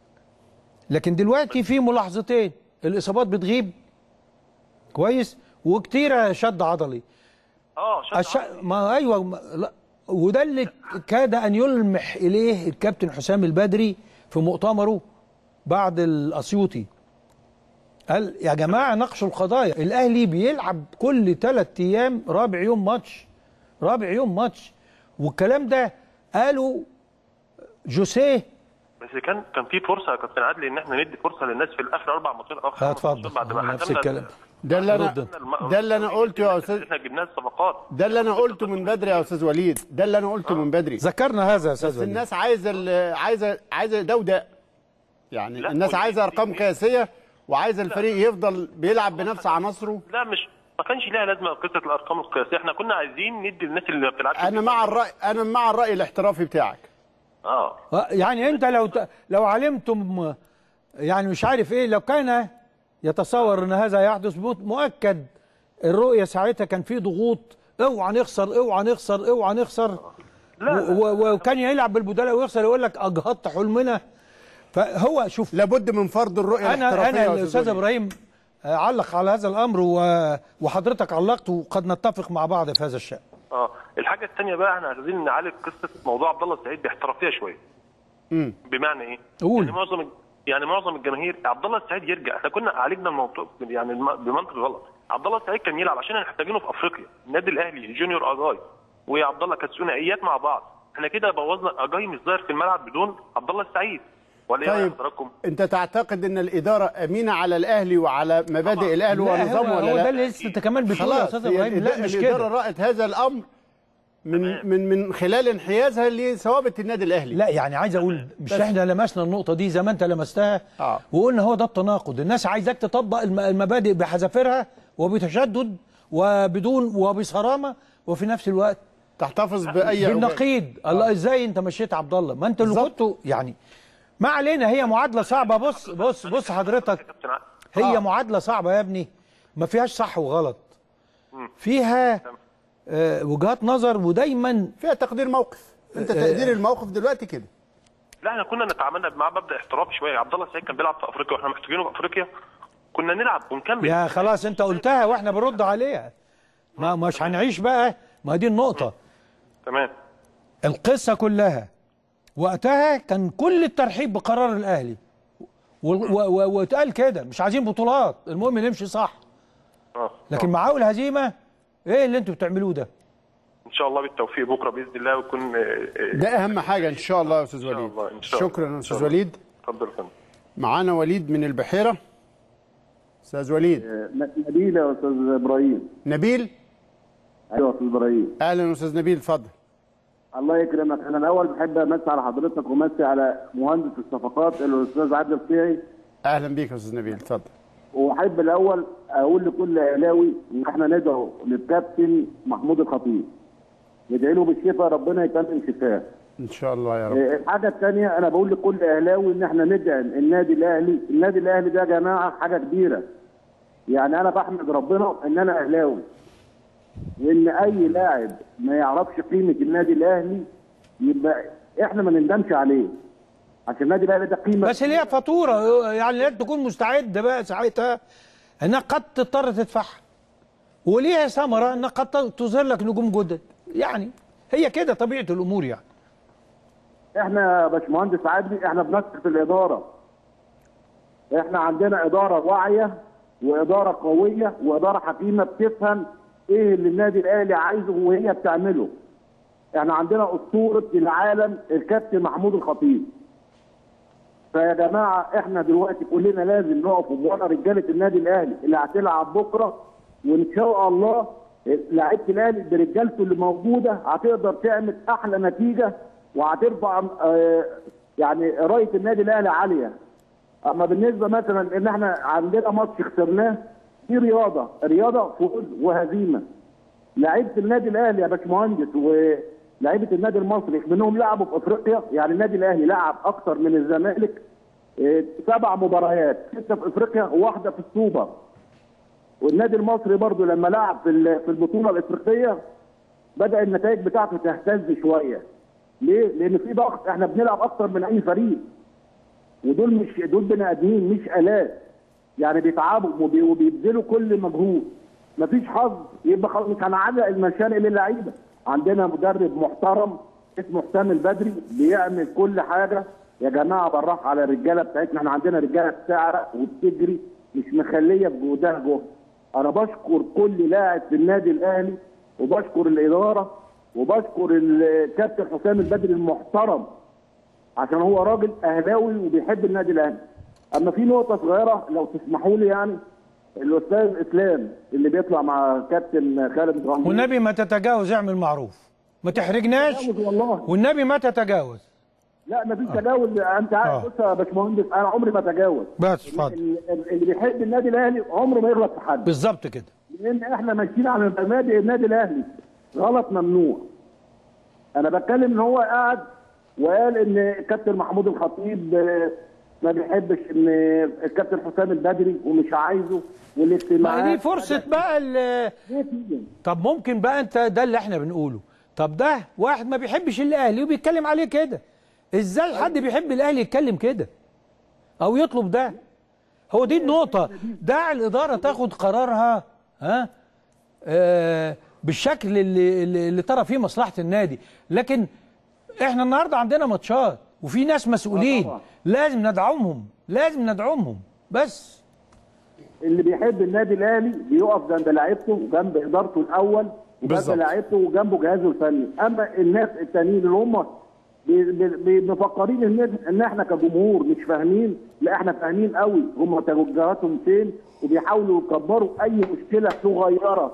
لكن دلوقتي في ملاحظتين الاصابات بتغيب كويس وكتيره شد عضلي
اه شد
الش... ما ايوه ما... لا وده اللي كاد ان يلمح اليه الكابتن حسام البدري في مؤتمره بعد الاسيوطي قال يا جماعه ناقشوا القضايا الاهلي بيلعب كل ثلاث ايام رابع يوم ماتش رابع يوم ماتش والكلام ده قالوا جوسيه
بس كان كان في فرصه يا كابتن عدلي ان احنا ندي فرصه للناس في الاخر اربع ماتشات او خمس
لا اتفضل
ماتشات بعد ما
نفس
حسمنا
الكلام
ده اللي انا
رد.
الم-
ده اللي انا قلته يا استاذ
احنا جبناه الصفقات
ده اللي انا قلته من بدري يا استاذ وليد ده اللي انا قلته من بدري
ذكرنا هذا يا استاذ
بس
وليد
الناس عايزه ال- عايزه عايزه ده وده يعني
لا،
الناس
ودي-
عايزه ارقام
دي-
قياسيه وعايزه الفريق يفضل بيلعب بنفس عناصره
لا مش ما كانش ليها لازمه قصه الارقام القياسيه احنا كنا عايزين ندي للناس اللي ما بتلعبش
انا مع الراي انا مع الراي الاحترافي بتاعك
اه
يعني انت لو ت... لو علمتم يعني مش عارف ايه لو كان يتصور ان هذا يحدث مت- مؤكد الرؤيه ساعتها كان في ضغوط اوعى نخسر اوعى نخسر اوعى نخسر
لا، لا.
و- و- وكان يلعب بالبدلاء ويخسر يقول لك اجهضت حلمنا فهو شوف
لابد من فرض الرؤيه
انا
الاحترافيه
انا
يا
الاستاذ
وليد.
ابراهيم آه، علق على هذا الامر و- وحضرتك علقت وقد نتفق مع بعض في هذا الشان
اه الحاجه الثانيه بقى احنا عايزين نعالج قصه موضوع عبد الله السعيد باحترافيه شويه
مم.
بمعنى ايه؟
قول.
يعني معظم يعني معظم الجماهير عبد الله السعيد يرجع احنا كنا عالجنا الموضوع يعني الم- بمنطق غلط عبد الله السعيد كان يلعب عشان احنا محتاجينه في افريقيا النادي الاهلي جونيور اجاي وعبد الله كانت ثنائيات مع بعض احنا كده بوظنا اجاي مش ظاهر في الملعب بدون عبد الله السعيد ولا ايه
طيب
طيب. حضراتكم؟
انت تعتقد ان الاداره امينه على الاهلي وعلى مبادئ الاهلي
لا،
ونظامه
هو-
ولا
هو
لا
ده اللي لسه انت كمان بتقول يا
خلاص
استاذ
هي
ابراهيم لا
الإد-
مش
الاداره
كده
رأت هذا الامر من من من خلال انحيازها لثوابت النادي الاهلي
لا يعني عايز اقول مش
بس-
احنا لمسنا النقطه دي زي ما انت لمستها
آه.
وقلنا هو ده التناقض الناس عايزاك تطبق الم- المبادئ بحذافيرها وبتشدد وبدون وبصرامه وفي نفس الوقت
تحتفظ باي أوجاع.
بالنقيض الله ازاي انت مشيت عبد الله ما انت اللي
بالظبط.
كنتوا يعني ما علينا هي معادله صعبه بص بص بص حضرتك
كابتن ع-
هي
آه.
معادله صعبه يا ابني ما فيهاش صح وغلط فيها آه وجهات نظر ودايما
فيها تقدير موقف انت تقدير الموقف دلوقتي كده
لا احنا كنا نتعاملنا مع مبدا احترافي شويه عبد الله السعيد كان بيلعب في افريقيا واحنا محتاجينه في افريقيا كنا نلعب ونكمل
يا خلاص انت قلتها واحنا بنرد عليها ما مش هنعيش بقى ما دي النقطه
تمام
القصه كلها وقتها كان كل الترحيب بقرار الاهلي و- و- و- واتقال كده مش عايزين بطولات المهم نمشي صح
اه
لكن مع اول هزيمه ايه اللي انتوا بتعملوه ده
ان شاء الله بالتوفيق بكره باذن الله ويكون آه، آه،
ده اهم حاجه ان شاء الله يا استاذ
شاء
وليد
الله، إن شاء الله.
شكرا يا
إن
استاذ
شاء الله.
وليد
اتفضل يا فندم
معانا وليد من البحيره استاذ وليد
نبيل يا استاذ ابراهيم
نبيل
ايوه يا استاذ ابراهيم
اهلا استاذ نبيل اتفضل
الله يكرمك انا الاول بحب امسي على حضرتك ومسي على مهندس الصفقات الاستاذ عادل الصيعي
اهلا بيك يا استاذ نبيل اتفضل
واحب الاول اقول لكل اهلاوي ان احنا ندعو للكابتن محمود الخطيب ندعي له بالشفاء ربنا يتمم شفاه
ان شاء الله يا رب
آه، الحاجه الثانيه انا بقول لكل اهلاوي ان احنا ندعم النادي الاهلي النادي الاهلي ده يا جماعه حاجه كبيره يعني انا بحمد ربنا ان انا اهلاوي وان اي لاعب ما يعرفش قيمه النادي الاهلي يبقى احنا ما نندمش عليه عشان النادي الاهلي ده قيمه
بس ليها فاتوره يعني لازم تكون مستعد بقى ساعتها انك قد تضطر تدفعها وليها ثمره انك قد تظهر لك نجوم جدد يعني هي كده طبيعه الامور يعني
احنا يا باشمهندس عادلي احنا بنثق في الاداره احنا عندنا اداره واعيه واداره قويه واداره حكيمه بتفهم ايه اللي النادي الاهلي عايزه وهي بتعمله احنا عندنا اسطوره العالم الكابتن محمود الخطيب فيا جماعه احنا دلوقتي كلنا لازم نقف ورا رجاله النادي الاهلي اللي هتلعب بكره وان شاء الله لعيبه الاهلي برجالته اللي موجوده هتقدر تعمل احلى نتيجه وهترفع آه، يعني رايه النادي الاهلي عاليه اما بالنسبه مثلا ان احنا عندنا ماتش خسرناه دي رياضه رياضه فوز وهزيمه لعيبه النادي الاهلي يا باشمهندس ولعيبه النادي المصري منهم لعبوا في افريقيا يعني النادي الاهلي لعب اكتر من الزمالك آه، سبع مباريات سته في افريقيا وواحده في السوبر والنادي المصري برضو لما لعب في ال- في البطوله الافريقيه بدا النتائج بتاعته تهتز شويه ليه؟ لان في ضغط احنا بنلعب اكتر من اي فريق ودول مش دول بني ادمين مش الات يعني بيتعبوا وبي- وبيبذلوا كل مجهود مفيش حظ يبقى خلاص مش هنعلق المشانق للعيبه عندنا مدرب محترم اسمه حسام البدري بيعمل كل حاجه يا جماعه بالراحه على الرجاله بتاعتنا احنا عندنا رجاله بتعرق وبتجري مش مخليه بجهدها جهد انا بشكر كل لاعب في النادي الاهلي وبشكر الاداره وبشكر الكابتن حسام البدري المحترم عشان هو راجل اهلاوي وبيحب النادي الاهلي اما في نقطه صغيره لو تسمحوا لي يعني الاستاذ اسلام اللي بيطلع مع كابتن خالد غندور
والنبي ما تتجاوز اعمل معروف ما تحرجناش
تجاوز والله
والنبي ما تتجاوز
لا مفيش تجاوز انت عارف
آه.
بص يا باشمهندس انا عمري ما اتجاوز
بس اتفضل
ال- ال- اللي بيحب النادي الاهلي عمره ما يغلط في حد
بالظبط كده
لان احنا ماشيين على مبادئ النادي الاهلي غلط ممنوع انا بتكلم ان هو قاعد وقال ان الكابتن محمود الخطيب آه، ما بيحبش ان الكابتن حسام البدري ومش عايزه
ما
والاجتماعات
دي فرصه بقى ال-
ليه كده؟
طب ممكن بقى انت ده اللي احنا بنقوله طب ده واحد ما بيحبش الاهلي وبيتكلم عليه كده ازاي حد بيحب الاهلي يتكلم كده او يطلب ده هو دي النقطة دع الإدارة تاخد قرارها ها آه بالشكل اللي, اللي, اللي ترى فيه مصلحة النادي لكن احنا النهاردة عندنا ماتشات وفي ناس مسؤولين
طبعا.
لازم ندعمهم لازم ندعمهم بس
اللي بيحب النادي الاهلي بيقف جنب لعيبته وجنب ادارته الاول وجنب
بالظبط.
لعيبته وجنبه جهازه الفني اما الناس التانيين اللي هم بي- بي- بي- مفكرين ان ان احنا كجمهور مش فاهمين لا احنا فاهمين قوي هم توجهاتهم فين وبيحاولوا يكبروا اي مشكله صغيره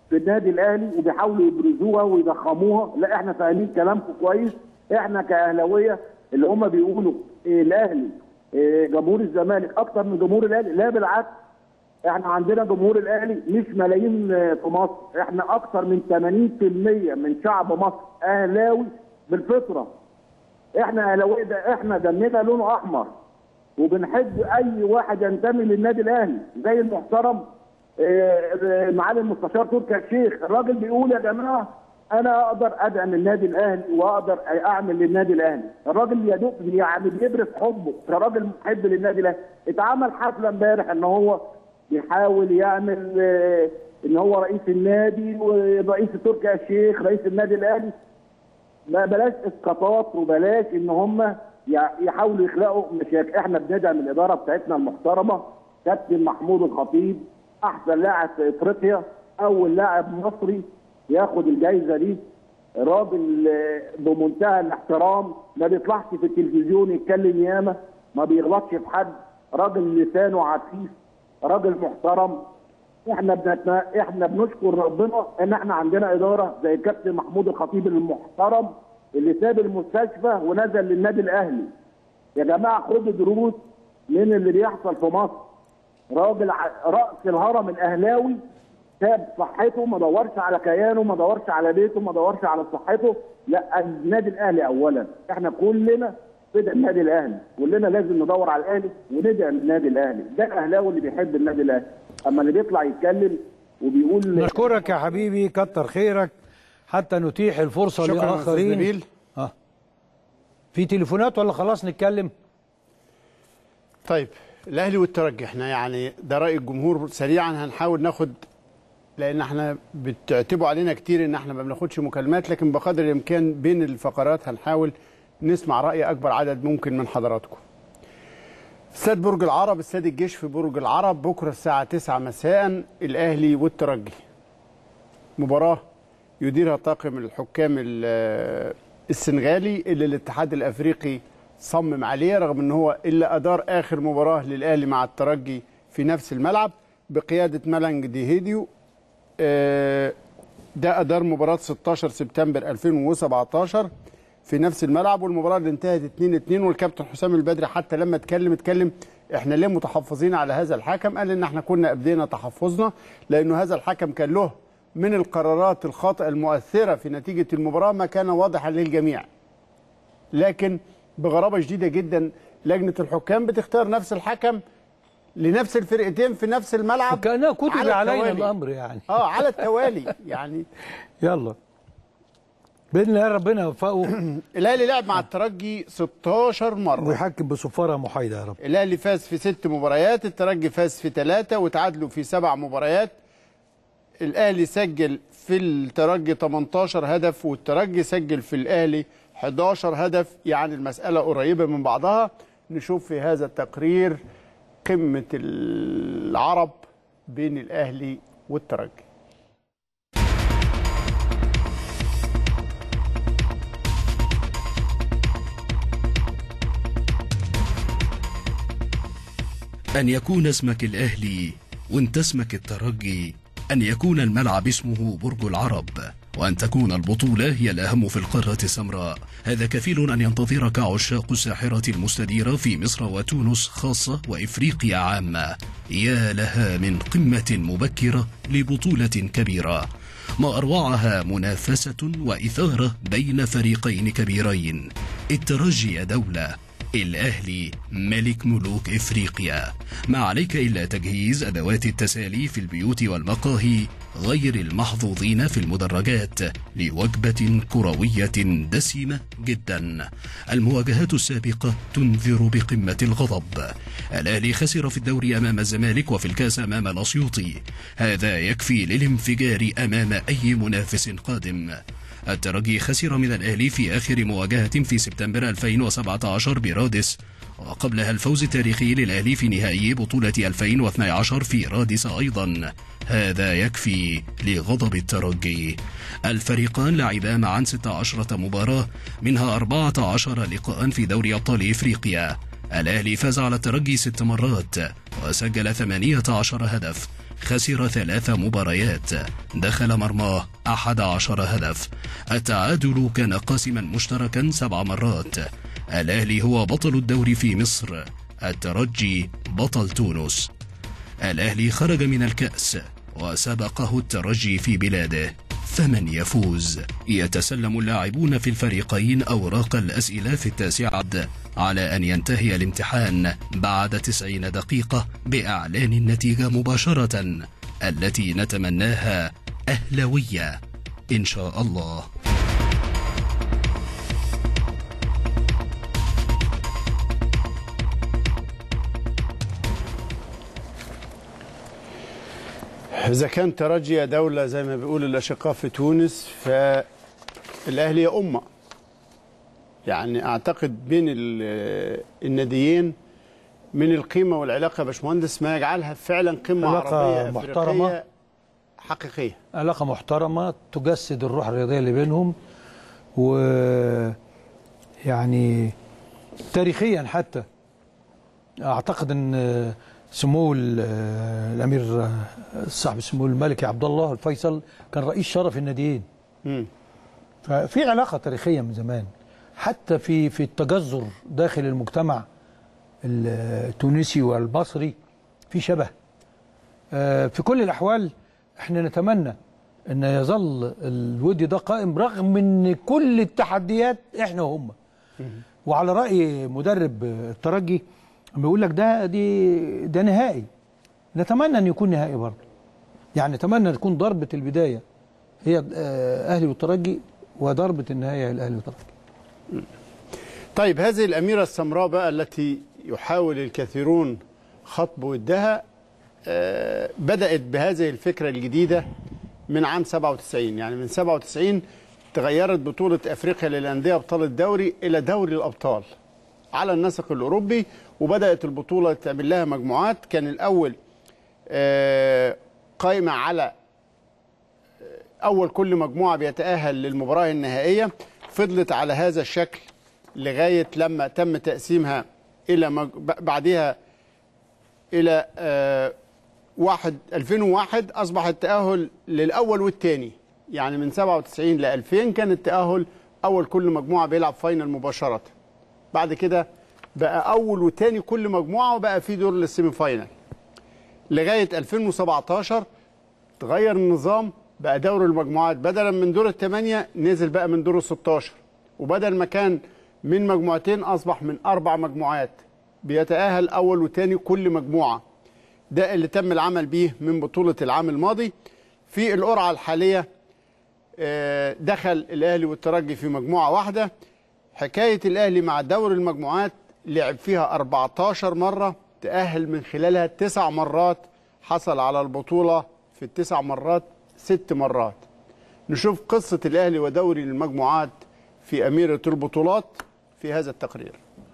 في النادي الاهلي وبيحاولوا يبرزوها ويضخموها لا احنا فاهمين كلامكم كويس احنا كاهلاويه اللي هم بيقولوا إيه الاهلي إيه جمهور الزمالك اكتر من جمهور الاهلي لا بالعكس احنا عندنا جمهور الاهلي مش ملايين آه، في مصر احنا اكتر من 80% من شعب مصر اهلاوي بالفطره احنا اهلاويه ده احنا دمنا لونه احمر وبنحب اي واحد ينتمي للنادي الاهلي زي المحترم آه، آه، معالي المستشار تركي الشيخ الراجل بيقول يا جماعه انا اقدر ادعم النادي الاهلي واقدر اعمل للنادي الاهلي الراجل يدوق يعني بيبرز حبه كراجل محب للنادي الاهلي اتعمل حفله امبارح ان هو بيحاول يعمل آه، ان هو رئيس النادي ورئيس تركي الشيخ رئيس النادي الاهلي ما بلاش اسقاطات وبلاش ان هم يحاولوا يخلقوا مشاكل احنا بندعم الاداره بتاعتنا المحترمه كابتن محمود الخطيب احسن لاعب في افريقيا اول لاعب مصري ياخد الجائزه دي راجل آه، بمنتهى الاحترام ما بيطلعش في التلفزيون يتكلم ياما ما بيغلطش في حد راجل لسانه عفيف راجل محترم احنا بنتنا... احنا بنشكر ربنا ان احنا عندنا اداره زي الكابتن محمود الخطيب المحترم اللي ساب المستشفى ونزل للنادي الاهلي يا جماعه خدوا دروس من اللي بيحصل في مصر راجل ع- راس الهرم الاهلاوي ساب صحته ما دورش على كيانه ما دورش على بيته ما دورش على صحته لا النادي الاهلي اولا احنا كلنا فدا النادي الاهلي كلنا لازم ندور على الاهلي وندعم النادي الاهلي ده الاهلاوي اللي بيحب النادي الاهلي اما اللي بيطلع يتكلم وبيقول
نشكرك يا حبيبي كتر خيرك حتى نتيح الفرصه
شكراً يا أستاذ
للاخرين
نبيل.
اه في تليفونات ولا خلاص نتكلم
طيب الاهلي والترجي احنا يعني ده راي الجمهور سريعا هنحاول ناخد لان احنا بتعتبوا علينا كتير ان احنا ما بناخدش مكالمات لكن بقدر الامكان بين الفقرات هنحاول نسمع راي اكبر عدد ممكن من حضراتكم استاد برج العرب استاد الجيش في برج العرب بكره الساعه 9 مساء الاهلي والترجي مباراه يديرها طاقم الحكام ال- السنغالي اللي الاتحاد الافريقي صمم عليه رغم ان هو الا ادار اخر مباراه للاهلي مع الترجي في نفس الملعب بقياده ملانج دي هيديو آه، ده ادار مباراه 16 سبتمبر 2017 في نفس الملعب والمباراه اللي انتهت 2 2 والكابتن حسام البدري حتى لما اتكلم اتكلم احنا ليه متحفظين على هذا الحكم قال ان احنا كنا ابدينا تحفظنا لانه هذا الحكم كان له من القرارات الخاطئه المؤثره في نتيجه المباراه ما كان واضحا للجميع لكن بغرابه شديده جدا لجنه الحكام بتختار نفس الحكم لنفس الفرقتين في نفس الملعب
وكانها كتب
على
علينا
التوالي.
الامر يعني
اه على التوالي يعني
يلا باذن الله ربنا يوفقه
الاهلي لعب مع الترجي 16 مره
ويحكم بصفاره محايده يا رب
الاهلي فاز في ست مباريات الترجي فاز في ثلاثه وتعادلوا في سبع مباريات الاهلي سجل في الترجي 18 هدف والترجي سجل في الاهلي 11 هدف يعني المساله قريبه من بعضها نشوف في هذا التقرير قمه العرب بين الاهلي والترجي
أن يكون اسمك الأهلي وانت اسمك الترجي أن يكون الملعب اسمه برج العرب وأن تكون البطولة هي الأهم في القارة السمراء هذا كفيل أن ينتظرك عشاق الساحرة المستديرة في مصر وتونس خاصة وإفريقيا عامة يا لها من قمة مبكرة لبطولة كبيرة ما أروعها منافسة وإثارة بين فريقين كبيرين الترجي يا دولة الأهلي ملك ملوك إفريقيا ما عليك إلا تجهيز أدوات التسالي في البيوت والمقاهي غير المحظوظين في المدرجات لوجبة كروية دسمة جدا المواجهات السابقة تنذر بقمة الغضب الأهلي خسر في الدوري أمام الزمالك وفي الكاس أمام الأسيوطي هذا يكفي للانفجار أمام أي منافس قادم الترجي خسر من الأهلي في آخر مواجهة في سبتمبر 2017 برادس وقبلها الفوز التاريخي للأهلي في نهائي بطولة 2012 في رادس أيضا هذا يكفي لغضب الترجي الفريقان لعبا معا 16 مباراة منها 14 لقاء في دوري أبطال إفريقيا الأهلي فاز على الترجي ست مرات وسجل 18 هدف خسر ثلاث مباريات دخل مرماه أحد عشر هدف التعادل كان قاسما مشتركا سبع مرات الأهلي هو بطل الدوري في مصر الترجي بطل تونس الأهلي خرج من الكأس وسبقه الترجي في بلاده فمن يفوز يتسلم اللاعبون في الفريقين أوراق الأسئلة في التاسعة على أن ينتهي الامتحان بعد تسعين دقيقة بإعلان النتيجة مباشرة التي نتمناها أهلوية إن شاء الله
إذا كان ترجي دولة زي ما بيقول الأشقاء في تونس فالأهلي يا أمة يعني أعتقد بين ال- الناديين من القيمة والعلاقة يا باشمهندس ما يجعلها فعلا قمة
علاقة
عربية
محترمة.
أفريقية حقيقية
علاقة محترمة تجسد الروح الرياضية اللي بينهم و يعني تاريخيا حتى اعتقد ان سمو ال- الامير صاحب سمو الملكي عبد الله الفيصل كان رئيس شرف الناديين
مم.
ففي علاقة تاريخية من زمان حتى في في التجذر داخل المجتمع التونسي والمصري في شبه آه، في كل الأحوال احنا نتمنى ان يظل الود ده قائم رغم ان كل التحديات احنا وهم وعلى رأي مدرب الترجي لما بيقول لك ده دي ده نهائي نتمنى ان يكون نهائي برضه يعني نتمنى تكون ضربة البداية هي آه، اهلي والترجي وضربة النهاية الاهلي والترجي
طيب هذه الأميرة السمراء بقى التي يحاول الكثيرون خطب ودها آه، بدأت بهذه الفكرة الجديدة من عام 97 يعني من 97 تغيرت بطولة أفريقيا للأندية أبطال الدوري إلى دوري الأبطال على النسق الأوروبي وبدأت البطولة تعمل لها مجموعات كان الأول آه، قائمة على أول كل مجموعة بيتأهل للمباراة النهائية فضلت على هذا الشكل لغاية لما تم تقسيمها إلى مج... ب- بعدها إلى آه، واحد 2001 أصبح التأهل للأول والثاني يعني من 97 ل 2000 كان التأهل أول كل مجموعة بيلعب فاينل مباشرة بعد كده بقى أول وثاني كل مجموعة وبقى في دور للسيمي فاينل لغاية 2017 تغير النظام بقى دور المجموعات بدلا من دور الثمانية نزل بقى من دور ال 16 وبدل ما كان من مجموعتين أصبح من أربع مجموعات بيتأهل أول وتاني كل مجموعة ده اللي تم العمل بيه من بطولة العام الماضي في القرعة الحالية آه، دخل الأهلي والترجي في مجموعة واحدة حكاية الأهلي مع دور المجموعات لعب فيها 14 مرة تأهل من خلالها تسع مرات حصل على البطولة في التسع مرات ست مرات نشوف قصة الأهلي ودوري المجموعات في أميرة البطولات في هذا التقرير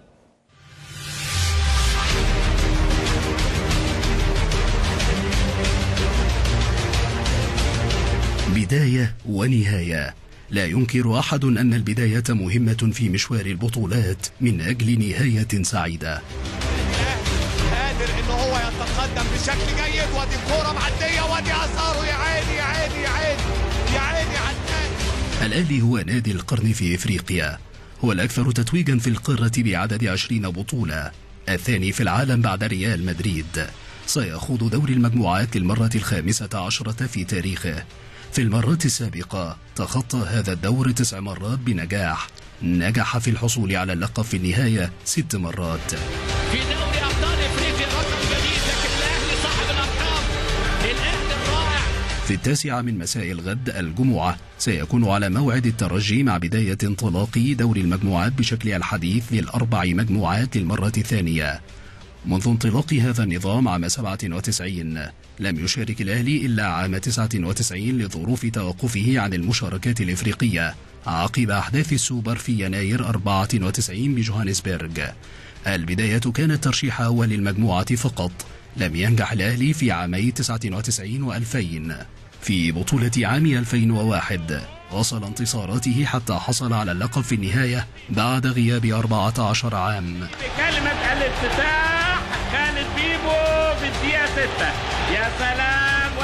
بداية ونهاية لا ينكر أحد أن البداية مهمة في مشوار البطولات من أجل نهاية سعيدة
قادر ان هو يتقدم بشكل جيد ودي كوره معديه ودي اثاره يا عيني يا عيني يا عيني يا عيني على النادي
الأهلي هو نادي القرن في إفريقيا هو الأكثر تتويجا في القارة بعدد عشرين بطولة الثاني في العالم بعد ريال مدريد سيخوض دوري المجموعات للمرة الخامسة عشرة في تاريخه في المرات السابقة تخطى هذا الدور تسع مرات بنجاح نجح في الحصول على اللقب في النهاية ست مرات
في دوري ابطال افريقيا رقم جديد لكن الاهلي صاحب الارقام الاهلي الرائع
في التاسعة من مساء الغد الجمعة سيكون على موعد الترجي مع بداية انطلاق دور المجموعات بشكل الحديث للأربع مجموعات للمرة الثانية منذ انطلاق هذا النظام عام 97 لم يشارك الأهلي إلا عام 99 لظروف توقفه عن المشاركات الإفريقية عقب أحداث السوبر في يناير 94 بجوهانسبرغ البداية كانت ترشيح أول المجموعة فقط لم ينجح الأهلي في عامي 99 و2000 في بطولة عام 2001 وصل انتصاراته حتى حصل على اللقب في النهاية بعد غياب 14 عام
بكلمه الافتتاح خالد بيبو في الدقيقه 6 يا سلام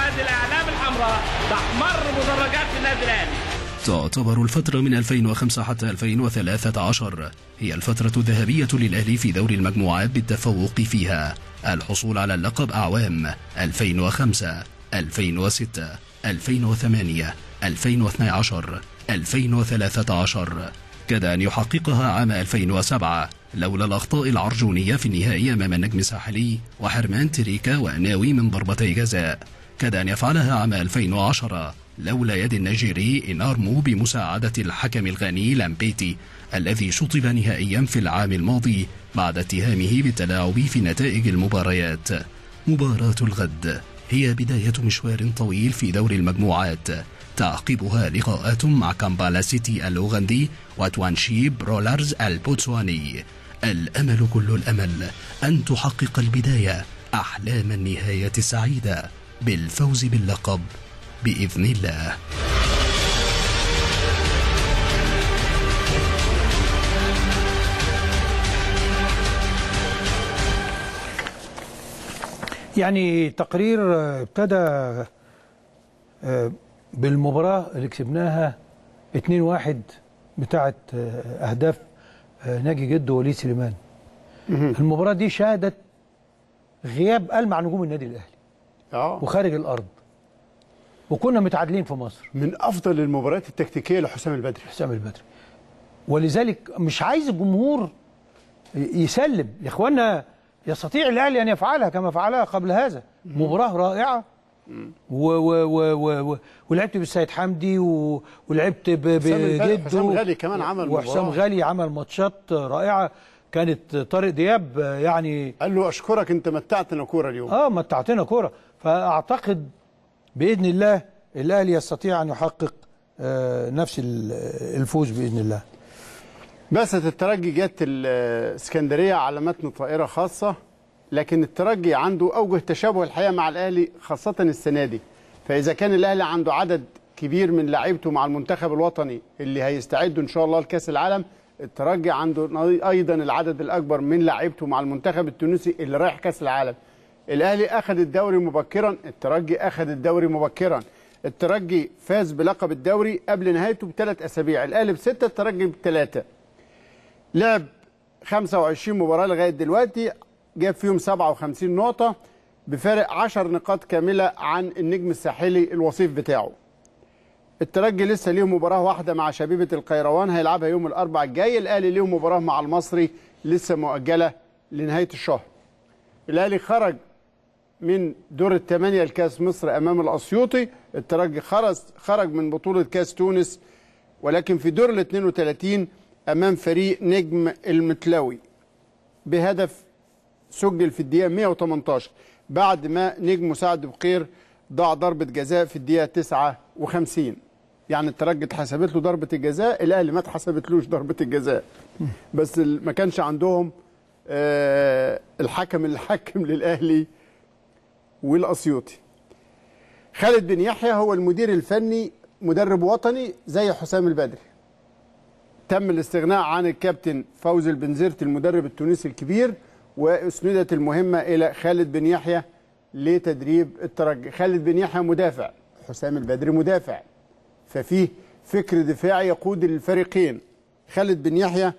نادي الاعلام الحمراء تحمر مدرجات النادي الاهلي
تعتبر الفترة من 2005 حتى 2013 هي الفترة الذهبية للأهلي في دور المجموعات بالتفوق فيها الحصول على اللقب أعوام 2005 2006 2008 2012 2013 كاد أن يحققها عام 2007 لولا الأخطاء العرجونية في النهائي أمام النجم الساحلي وحرمان تريكا وأناوي من ضربتي جزاء كاد أن يفعلها عام 2010 لولا يد النيجيري إنارمو بمساعدة الحكم الغاني لامبيتي الذي شطب نهائيا في العام الماضي بعد اتهامه بالتلاعب في نتائج المباريات مباراة الغد هي بداية مشوار طويل في دور المجموعات تعقبها لقاءات مع كامبالا سيتي الأوغندي وتوانشي برولرز البوتسواني الأمل كل الأمل أن تحقق البداية أحلام النهاية السعيدة بالفوز باللقب بإذن الله
يعني تقرير آه، ابتدى آه، بالمباراة اللي كسبناها 2-1 بتاعة آه، أهداف آه، ناجي جد ووليد سليمان المباراة دي شهدت غياب ألمع نجوم النادي الأهلي
اه
وخارج الأرض وكنا متعادلين في مصر
من افضل المباريات التكتيكيه لحسام البدري
حسام البدري ولذلك مش عايز الجمهور يسلم يا اخوانا يستطيع الاهلي ان يفعلها كما فعلها قبل هذا مباراه رائعه و و و و و ولعبت بالسيد حمدي و ولعبت ب-
حسام البدري-
بجده
حسام غالي كمان عمل
وحسام
مباراة.
غالي عمل ماتشات رائعه كانت طارق دياب يعني
قال له اشكرك انت متعتنا كوره اليوم
اه متعتنا كوره فاعتقد باذن الله الاهلي يستطيع ان يحقق آه نفس ال- الفوز باذن الله
بعثة الترجي جت الاسكندريه على متن طائره خاصه لكن الترجي عنده اوجه تشابه الحقيقه مع الاهلي خاصه السنه دي فاذا كان الاهلي عنده عدد كبير من لعيبته مع المنتخب الوطني اللي هيستعدوا ان شاء الله لكاس العالم الترجي عنده ايضا العدد الاكبر من لعيبته مع المنتخب التونسي اللي رايح كاس العالم الاهلي اخذ الدوري مبكرا الترجي اخذ الدوري مبكرا الترجي فاز بلقب الدوري قبل نهايته بثلاث اسابيع الاهلي بسته الترجي بثلاثه لعب 25 مباراه لغايه دلوقتي جاب فيهم 57 نقطه بفارق 10 نقاط كامله عن النجم الساحلي الوصيف بتاعه الترجي لسه ليه مباراه واحده مع شبيبه القيروان هيلعبها يوم الاربعاء الجاي الاهلي ليه مباراه مع المصري لسه مؤجله لنهايه الشهر الاهلي خرج من دور الثمانيه لكاس مصر امام الاسيوطي الترجي خرج خرج من بطوله كاس تونس ولكن في دور ال 32 امام فريق نجم المتلاوي بهدف سجل في الدقيقه 118 بعد ما نجم مساعد بقير ضاع ضربه جزاء في الدقيقه 59 يعني الترجي اتحسبت له ضربه الجزاء الاهلي ما اتحسبتلوش ضربه الجزاء بس ال- ما كانش عندهم آه، الحكم اللي حكم للاهلي والاسيوطي خالد بن يحيى هو المدير الفني مدرب وطني زي حسام البدري تم الاستغناء عن الكابتن فوزي البنزرت المدرب التونسي الكبير واسندت المهمه الى خالد بن يحيى لتدريب الترجي خالد بن يحيى مدافع حسام البدري مدافع ففيه فكر دفاعي يقود الفريقين خالد بن يحيى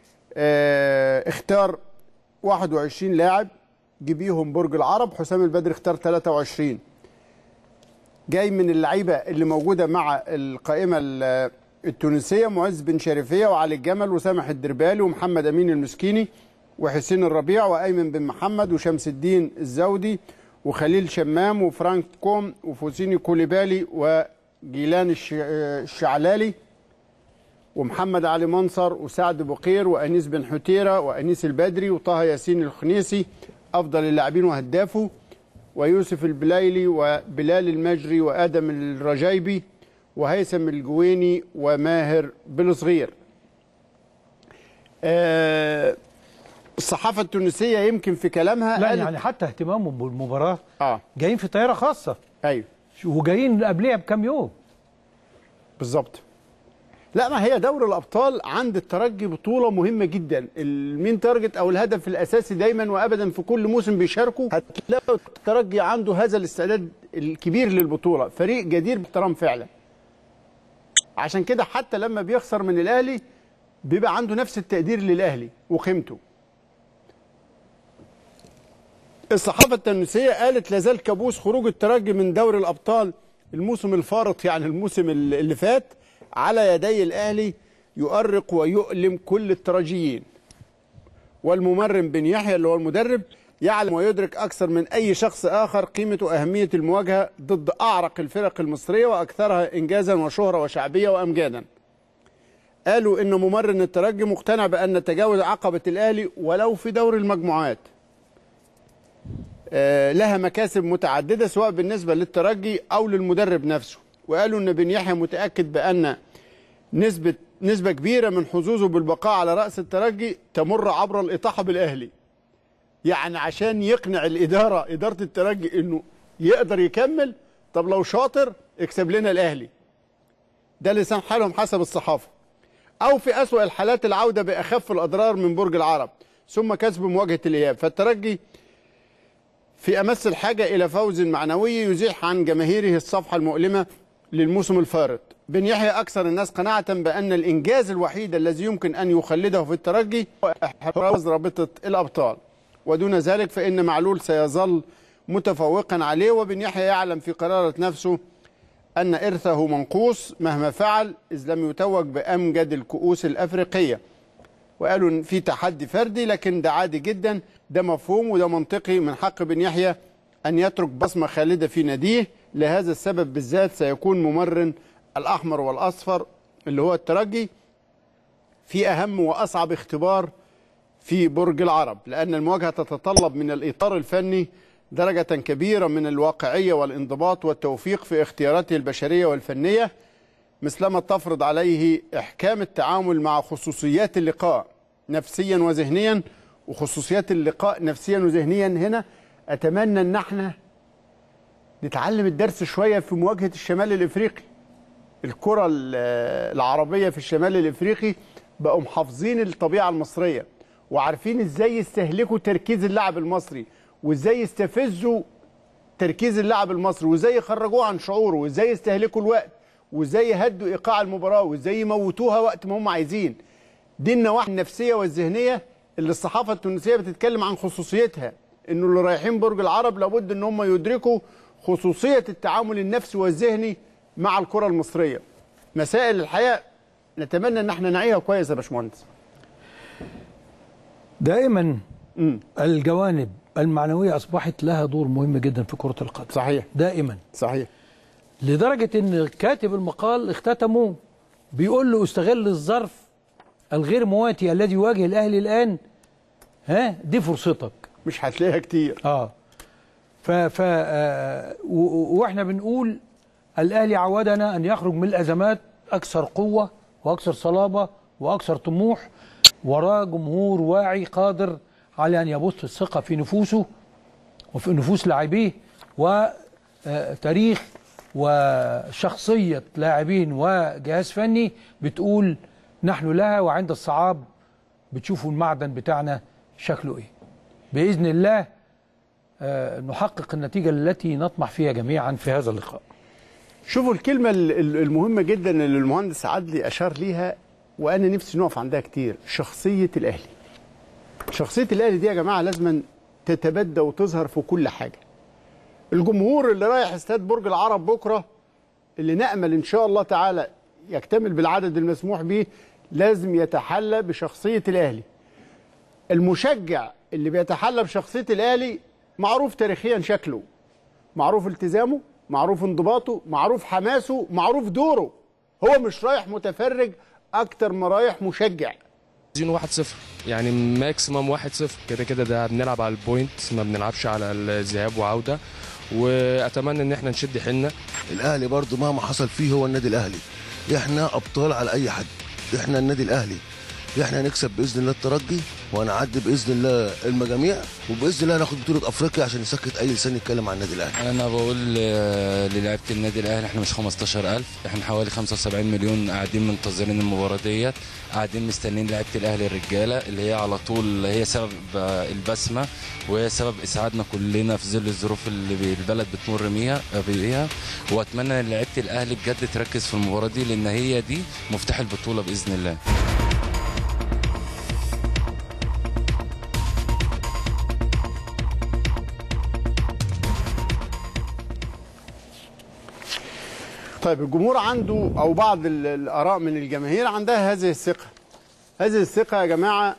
آه، اختار 21 لاعب جيبيهم برج العرب حسام البدري اختار 23 جاي من اللعيبه اللي موجوده مع القائمه ال- التونسيه معز بن شريفيه وعلي الجمل وسامح الدربالي ومحمد امين المسكيني وحسين الربيع وايمن بن محمد وشمس الدين الزودي وخليل شمام وفرانك كوم وفوسيني كوليبالي وجيلان الش- الشعلالي ومحمد علي منصر وسعد بقير وانيس بن حتيره وانيس البدري وطه ياسين الخنيسي افضل اللاعبين وهدافه ويوسف البلايلي وبلال المجري وادم الرجايبي وهيثم الجويني وماهر بالصغير آه الصحافه التونسيه يمكن في كلامها
لا
قالت-
يعني حتى اهتمامهم بالمباراه
اه
جايين في طياره خاصه
ايوه
وجايين قبلها بكام يوم
بالظبط لا ما هي دوري الابطال عند الترجي بطوله مهمه جدا المين تارجت او الهدف الاساسي دايما وابدا في كل موسم بيشاركوا هتلاقوا الترجي عنده هذا الاستعداد الكبير للبطوله فريق جدير باحترام فعلا عشان كده حتى لما بيخسر من الاهلي بيبقى عنده نفس التقدير للاهلي وقيمته الصحافه التونسيه قالت لازال كابوس خروج الترجي من دوري الابطال الموسم الفارط يعني الموسم اللي فات على يدي الاهلي يؤرق ويؤلم كل الترجيين والممرن بن يحيى اللي هو المدرب يعلم ويدرك اكثر من اي شخص اخر قيمه واهميه المواجهه ضد اعرق الفرق المصريه واكثرها انجازا وشهره وشعبيه وامجادا. قالوا ان ممرن الترجي مقتنع بان تجاوز عقبه الاهلي ولو في دور المجموعات آه، لها مكاسب متعدده سواء بالنسبه للترجي او للمدرب نفسه وقالوا ان بن يحيى متاكد بان نسبه نسبه كبيره من حظوظه بالبقاء على راس الترجي تمر عبر الاطاحه بالاهلي يعني عشان يقنع الاداره اداره الترجي انه يقدر يكمل طب لو شاطر اكسب لنا الاهلي ده لسان حالهم حسب الصحافه او في اسوا الحالات العوده باخف الاضرار من برج العرب ثم كسب مواجهه الاياب فالترجي في امس الحاجه الى فوز معنوي يزيح عن جماهيره الصفحه المؤلمه للموسم الفارط بن يحيى اكثر الناس قناعه بان الانجاز الوحيد الذي يمكن ان يخلده في الترجي هو احراز رابطه الابطال ودون ذلك فان معلول سيظل متفوقا عليه وبن يحيى يعلم في قراره نفسه ان ارثه منقوص مهما فعل اذ لم يتوج بامجد الكؤوس الافريقيه وقالوا ان في تحدي فردي لكن ده عادي جدا ده مفهوم وده منطقي من حق بن يحيى ان يترك بصمه خالده في ناديه لهذا السبب بالذات سيكون ممرن الاحمر والاصفر اللي هو الترجي في اهم واصعب اختبار في برج العرب لان المواجهه تتطلب من الاطار الفني درجه كبيره من الواقعيه والانضباط والتوفيق في اختياراته البشريه والفنيه مثلما تفرض عليه احكام التعامل مع خصوصيات اللقاء نفسيا وذهنيا وخصوصيات اللقاء نفسيا وذهنيا هنا اتمنى ان احنا نتعلم الدرس شويه في مواجهه الشمال الافريقي الكره ال- العربيه في الشمال الافريقي بقوا محافظين الطبيعه المصريه وعارفين ازاي يستهلكوا تركيز اللاعب المصري وازاي يستفزوا تركيز اللاعب المصري وازاي يخرجوه عن شعوره وازاي يستهلكوا الوقت وازاي يهدوا ايقاع المباراه وازاي يموتوها وقت ما هم عايزين دي النواحي النفسيه والذهنيه اللي الصحافه التونسيه بتتكلم عن خصوصيتها انه اللي رايحين برج العرب لابد ان هم يدركوا خصوصيه التعامل النفسي والذهني مع الكره المصريه مسائل الحياه نتمنى ان احنا نعيها كويس يا باشمهندس
دائما الجوانب المعنويه اصبحت لها دور مهم جدا في كره القدم
صحيح
دائما
صحيح
لدرجه ان كاتب المقال اختتمه بيقول له استغل الظرف الغير مواتي الذي يواجه الاهلي الان ها دي فرصتك
مش هتلاقيها كتير
اه ف ف آه و- و- واحنا بنقول الاهلي عودنا ان يخرج من الازمات اكثر قوه واكثر صلابه واكثر طموح وراه جمهور واعي قادر على ان يبث الثقه في نفوسه وفي نفوس لاعبيه وتاريخ وشخصيه لاعبين وجهاز فني بتقول نحن لها وعند الصعاب بتشوفوا المعدن بتاعنا شكله ايه باذن الله آه، نحقق النتيجه التي نطمح فيها جميعا في هذا اللقاء
شوفوا الكلمة ال- ال- المهمة جدا اللي المهندس عدلي أشار ليها وأنا نفسي نقف عندها كتير شخصية الأهلي شخصية الأهلي دي يا جماعة لازم تتبدى وتظهر في كل حاجة الجمهور اللي رايح استاد برج العرب بكرة اللي نأمل إن شاء الله تعالى يكتمل بالعدد المسموح به لازم يتحلى بشخصية الأهلي المشجع اللي بيتحلى بشخصية الأهلي معروف تاريخيا شكله معروف التزامه معروف انضباطه معروف حماسه معروف دوره هو مش رايح متفرج اكتر ما رايح مشجع
عايزين 1-0 يعني ماكسيمم 1-0 كده كده ده بنلعب على البوينت ما بنلعبش على الذهاب وعوده واتمنى ان احنا نشد حيلنا
الاهلي برضو مهما حصل فيه هو النادي الاهلي احنا ابطال على اي حد احنا النادي الاهلي احنا هنكسب باذن الله الترجي وهنعدي باذن الله المجاميع وباذن الله هناخد بطوله افريقيا عشان نسكت اي لسان يتكلم عن النادي الاهلي
انا بقول آه، للاعيبه النادي الاهلي احنا مش 15000 احنا حوالي 75 مليون قاعدين منتظرين المباراه ديت قاعدين مستنيين لعيبه الاهلي الرجاله اللي هي على طول هي سبب آه، البسمه وهي سبب اسعادنا كلنا في ظل الظروف اللي بي- البلد بتمر بيها بيها واتمنى ان لعيبه الاهلي بجد تركز في المباراه دي لان هي دي مفتاح البطوله باذن الله
طيب الجمهور عنده او بعض ال- الاراء من الجماهير عندها هذه الثقه هذه الثقه يا جماعه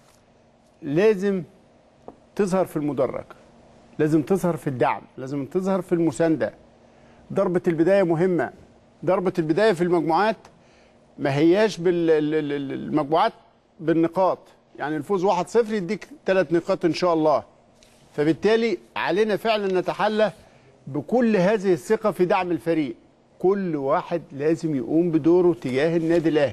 لازم تظهر في المدرج لازم تظهر في الدعم لازم تظهر في المسانده ضربه البدايه مهمه ضربه البدايه في المجموعات ما هياش بالمجموعات بالنقاط يعني الفوز 1-0 يديك ثلاث نقاط ان شاء الله فبالتالي علينا فعلا نتحلى بكل هذه الثقه في دعم الفريق كل واحد لازم يقوم بدوره تجاه النادي الاهلي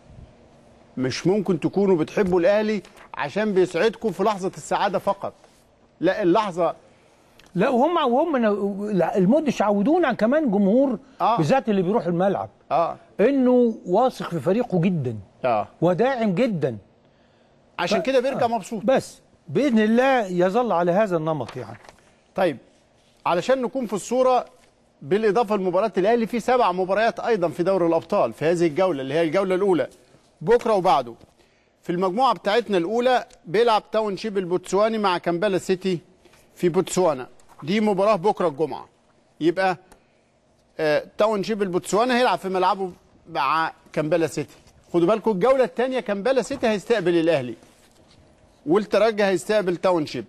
مش ممكن تكونوا بتحبوا الاهلي عشان بيسعدكم في لحظه السعاده فقط لا اللحظه
لا وهم وهم لا، المدش عودونا كمان جمهور
آه.
بالذات اللي بيروح الملعب
اه
انه واثق في فريقه جدا
اه
وداعم جدا
عشان كده بيرجع مبسوط
بس باذن الله يظل على هذا النمط يعني
طيب علشان نكون في الصوره بالاضافه لمباراه الاهلي في سبع مباريات ايضا في دوري الابطال في هذه الجوله اللي هي الجوله الاولى بكره وبعده في المجموعه بتاعتنا الاولى بيلعب تاون شيب البوتسواني مع كامبالا سيتي في بوتسوانا دي مباراه بكره الجمعه يبقى آه تاون شيب البوتسوانا هيلعب في ملعبه مع كامبالا سيتي خدوا بالكم الجوله الثانيه كامبالا سيتي هيستقبل الاهلي والترجي هيستقبل تاون شيب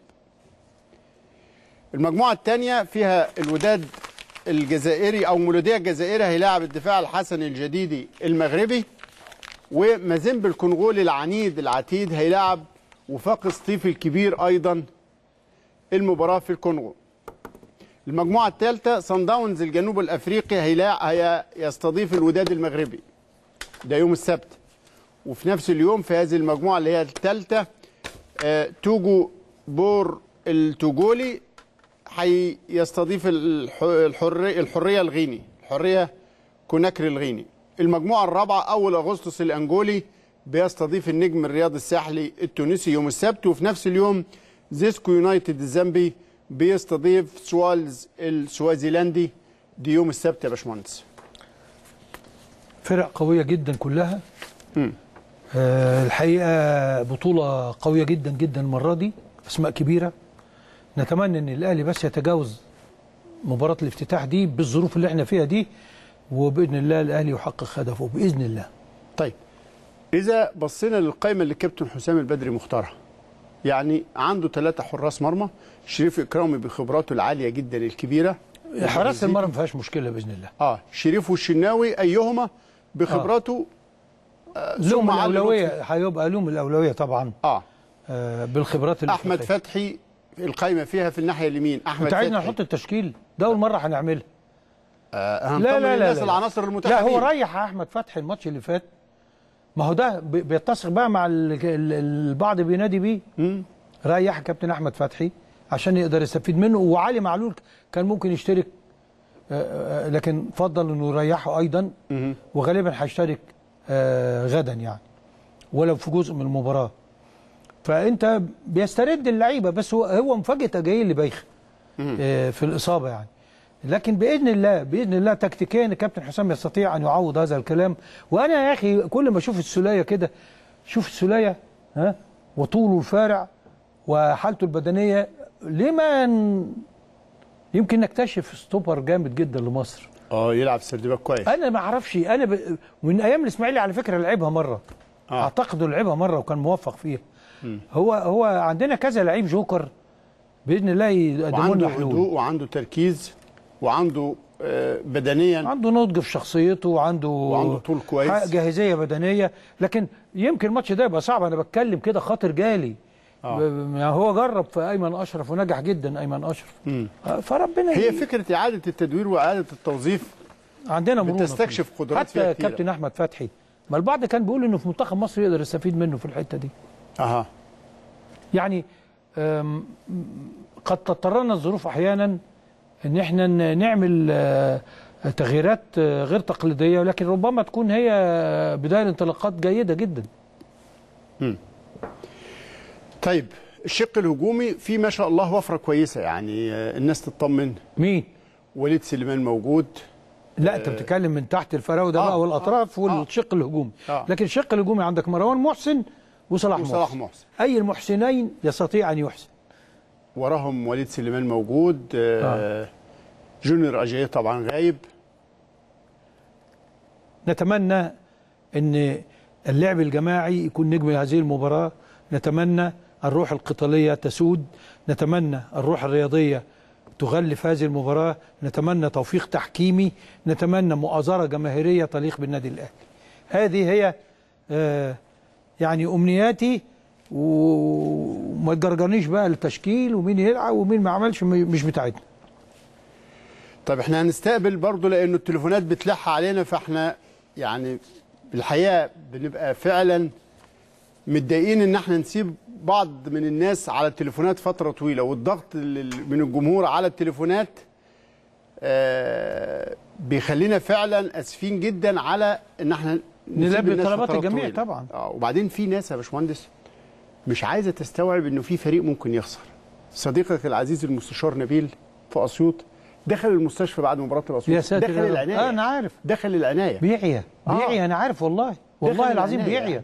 المجموعة الثانية فيها الوداد الجزائري أو مولودية الجزائري هيلاعب الدفاع الحسني الجديدي المغربي ومازيمبي الكونغولي العنيد العتيد هيلاعب وفاق سطيف الكبير أيضا المباراة في الكونغو المجموعة الثالثة صن داونز الجنوب الأفريقي هيلاعب هي يستضيف الوداد المغربي ده يوم السبت وفي نفس اليوم في هذه المجموعة اللي هي الثالثة آه، توجو بور التوجولي هيستضيف الح- الحرية الحرية الغيني الحرية كوناكري الغيني المجموعة الرابعة أول أغسطس الأنجولي بيستضيف النجم الرياضي الساحلي التونسي يوم السبت وفي نفس اليوم زيسكو يونايتد الزامبي بيستضيف سوالز السوازيلاندي دي يوم السبت يا باشمهندس
فرق قويه جدا كلها آه الحقيقه بطوله قويه جدا جدا المره دي اسماء كبيره نتمنى ان الاهلي بس يتجاوز مباراه الافتتاح دي بالظروف اللي احنا فيها دي وباذن الله الاهلي يحقق هدفه باذن الله
طيب إذا بصينا للقائمة اللي كابتن حسام البدري مختارها يعني عنده ثلاثة حراس مرمى شريف إكرامي بخبراته العالية جدا الكبيرة
حراسه المرمى ما فيهاش مشكله باذن الله
اه شريف والشناوي أيهما بخبراته آه.
لهم
ثم علي
الاولويه
لطفي.
هيبقى لهم الاولويه طبعا
اه,
آه بالخبرات اللي
أحمد فتحي القائمة فيها في الناحية اليمين أحمد
انت عايزنا
فتحي
نحط التشكيل ده اول مره هنعملها
آه هنطمن الناس العناصر المتاحة
لا هو
ليه.
ريح احمد فتحي الماتش اللي فات ما هو ده بي- بيتسق بقى مع ال- ال- البعض بينادي بيه ريح كابتن احمد فتحي عشان يقدر يستفيد منه وعلي معلول كان ممكن يشترك آه، آه، لكن فضل انه يريحه ايضا وغالبا هيشترك آه، غدا يعني ولو في جزء من المباراه فانت بيسترد اللعيبه بس هو هو مفاجاه جاي اللي بايخه آه، في الاصابه يعني لكن باذن الله باذن الله تكتيكيا الكابتن حسام يستطيع ان يعوض هذا الكلام وانا يا اخي كل ما اشوف السوليه كده شوف السوليه ها وطوله الفارع وحالته البدنيه ليه ما ن- يمكن نكتشف ستوبر جامد جدا لمصر
اه يلعب سردباك كويس
انا ما اعرفش انا ب... من ايام الاسماعيلي على فكره لعبها مره آه. اعتقد إنه لعبها مره وكان موفق فيها هو هو عندنا كذا لعيب جوكر باذن الله يقدموا
وعنده
لنا حلول
هدوء وعنده تركيز وعنده آه، بدنيا
عنده نضج في شخصيته وعنده
وعنده طول كويس.
ح- جاهزيه بدنيه لكن يمكن الماتش ده يبقى صعب انا بتكلم كده خاطر جالي
آه.
ب- يعني هو جرب في ايمن اشرف ونجح جدا ايمن اشرف آه، فربنا
هي
ي-
فكره اعاده التدوير واعاده التوظيف
عندنا مرونه
بتستكشف
فيه.
قدرات
حتى
فيها كتيرة.
كابتن احمد فتحي ما البعض كان بيقول انه في منتخب مصر يقدر يستفيد منه في الحته دي
اها
يعني أم، قد تضطرنا الظروف احيانا ان احنا ن- نعمل آه، تغييرات آه، غير تقليديه ولكن ربما تكون هي بدايه انطلاقات جيده جدا
مم. طيب الشق الهجومي في ما شاء الله وفره كويسه يعني آه، الناس تطمن
مين
وليد سليمان موجود
لا انت بتتكلم من تحت الفراوده
آه،
بقى والاطراف
آه،
والشق الهجومي
آه.
لكن الشق الهجومي عندك مروان محسن وصلاح
وصلاح
محسن.
محسن.
اي المحسنين يستطيع ان يحسن
وراهم وليد سليمان موجود آه. جونيور اجاي طبعا غايب
نتمنى ان اللعب الجماعي يكون نجم هذه المباراه نتمنى الروح القتاليه تسود نتمنى الروح الرياضيه تغلف هذه المباراه نتمنى توفيق تحكيمي نتمنى مؤازره جماهيريه تليق بالنادي الاهلي هذه هي آه يعني امنياتي و- وما تجرجرنيش بقى التشكيل ومين يلعب ومين ما عملش م- مش بتاعتنا
طب احنا هنستقبل برضه لانه التليفونات بتلح علينا فاحنا يعني الحقيقه بنبقى فعلا متضايقين ان احنا نسيب بعض من الناس على التليفونات فتره طويله والضغط لل- من الجمهور على التليفونات آه بيخلينا فعلا اسفين جدا على ان احنا نسيب
نلبي
الناس
طلبات
فترات
الجميع
طويلة.
طبعا.
اه وبعدين في ناس يا باشمهندس مش عايزه تستوعب انه في فريق ممكن يخسر صديقك العزيز المستشار نبيل في اسيوط دخل المستشفى بعد مباراه الاسيوط
يا ساتر
دخل
يا رب.
العنايه
آه انا عارف
دخل العنايه
بيعيا
آه.
بيعيا انا عارف والله والله
دخل
العظيم
العناية
بيعيا
يعني.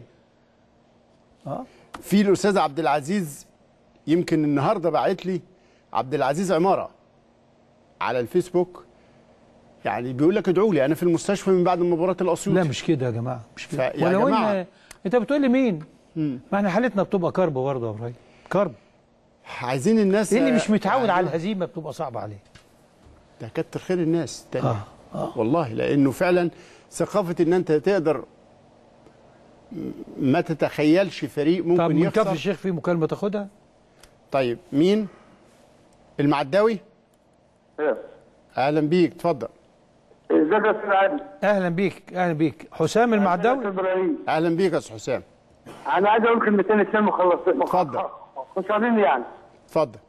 اه
في الاستاذ عبد العزيز يمكن النهارده باعت لي عبد العزيز عماره على الفيسبوك يعني بيقول لك ادعوا لي انا في المستشفى من بعد مباراه الاسيوط
لا مش كده يا جماعه مش كده
فيا
ولو
جماعة.
ان انت بتقول لي مين ما احنا حالتنا بتبقى كرب برضه يا ابراهيم كرب
عايزين الناس
اللي مش متعود على الهزيمه بتبقى صعبه عليه
ده كتر خير الناس تاني
آه.
آه. والله لانه فعلا ثقافه ان انت تقدر م- ما تتخيلش فريق ممكن
طب من
يخسر
كفر الشيخ في مكالمه تاخدها
طيب مين المعداوي اهلا بيك اتفضل
ازيك يا استاذ عادل
اهلا بيك اهلا بيك حسام المعداوي
ابراهيم
اهلا بيك يا استاذ حسام
انا عايز اقول كلمتين اتنين مخلص
اتفضل
خسرانين يعني
اتفضل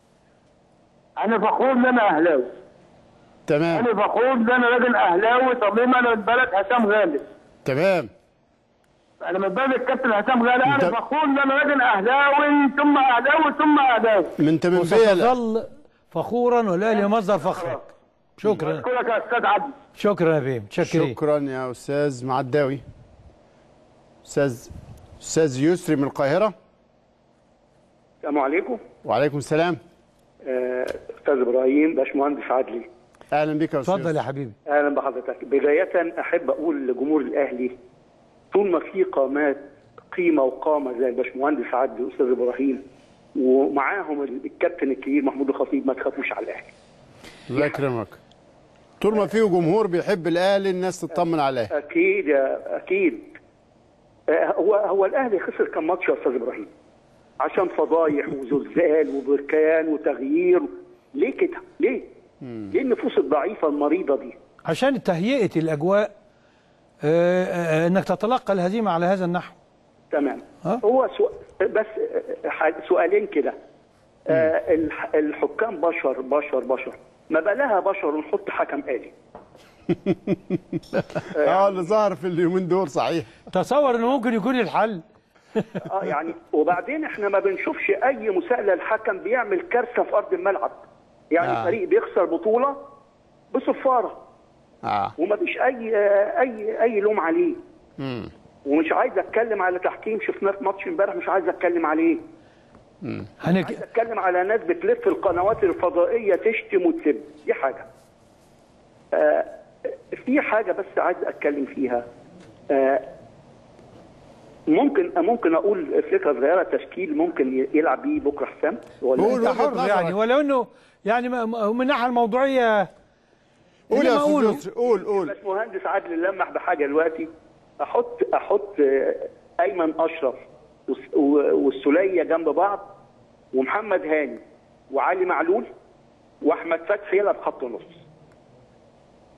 انا فخور ان انا اهلاوي
تمام
انا فخور ان انا راجل اهلاوي طبيعي انا من بلد حسام غالب
تمام
انا من بلد الكابتن حسام غالب انا
انت-
فخور ان انا راجل اهلاوي ثم اهلاوي ثم اهلاوي
من تمام
وستظل فخورا والاهلي مصدر فخرك شكرا
اشكرك يا استاذ عادل
شكرا يا بيه متشكرين
شكرا يا استاذ معداوي استاذ استاذ يسري من القاهره
السلام عليكم
وعليكم السلام
آه، استاذ ابراهيم باشمهندس عدلي
اهلا بك يا استاذ
اتفضل يا حبيبي
اهلا بحضرتك بدايه احب اقول لجمهور الاهلي طول ما في قامات قيمه وقامه زي الباشمهندس عدلي واستاذ ابراهيم ومعاهم الكابتن الكبير محمود الخطيب ما تخافوش على الاهلي
الله يكرمك طول ما فيه جمهور بيحب الاهلي الناس تطمن عليه
اكيد يا- اكيد آه، هو هو الاهلي خسر كم ماتش يا استاذ ابراهيم عشان فضايح وزلزال وبركان وتغيير ليه كده ليه ليه النفوس الضعيفه المريضه دي
عشان تهيئه الاجواء آه، آه، انك تتلقى الهزيمه على هذا النحو
تمام هو سؤ... بس ح- سؤالين كده آه الح- الحكام بشر بشر بشر ما بقى لها بشر ونحط حكم آلي
اه اللي ظهر في اليومين دول صحيح
تصور انه ممكن يكون الحل
اه يعني وبعدين احنا ما بنشوفش اي مساءله الحكم بيعمل كارثه في ارض الملعب يعني
آه.
آه. فريق بيخسر بطوله بصفاره
اه
وما فيش اي آه، اي اي لوم عليه
امم
ومش عايز اتكلم على تحكيم شفناه في ماتش امبارح مش عايز اتكلم عليه عايز اتكلم على ناس بتلف القنوات الفضائيه تشتم وتسب دي حاجه آه في حاجه بس عايز اتكلم فيها آه ممكن ممكن اقول فكره صغيره تشكيل ممكن يلعب بيه بكره حسام ولا
انت حر يعني ولو انه يعني ما- ما- من الناحيه الموضوعيه
قول
اللي
يا
ما
استاذ
أقوله.
يسري قول قول
بس مهندس عادل لمح بحاجه دلوقتي احط احط آه، ايمن اشرف والس- و- والسوليه جنب بعض ومحمد هاني وعلي معلول واحمد فتحي يلعب خط نص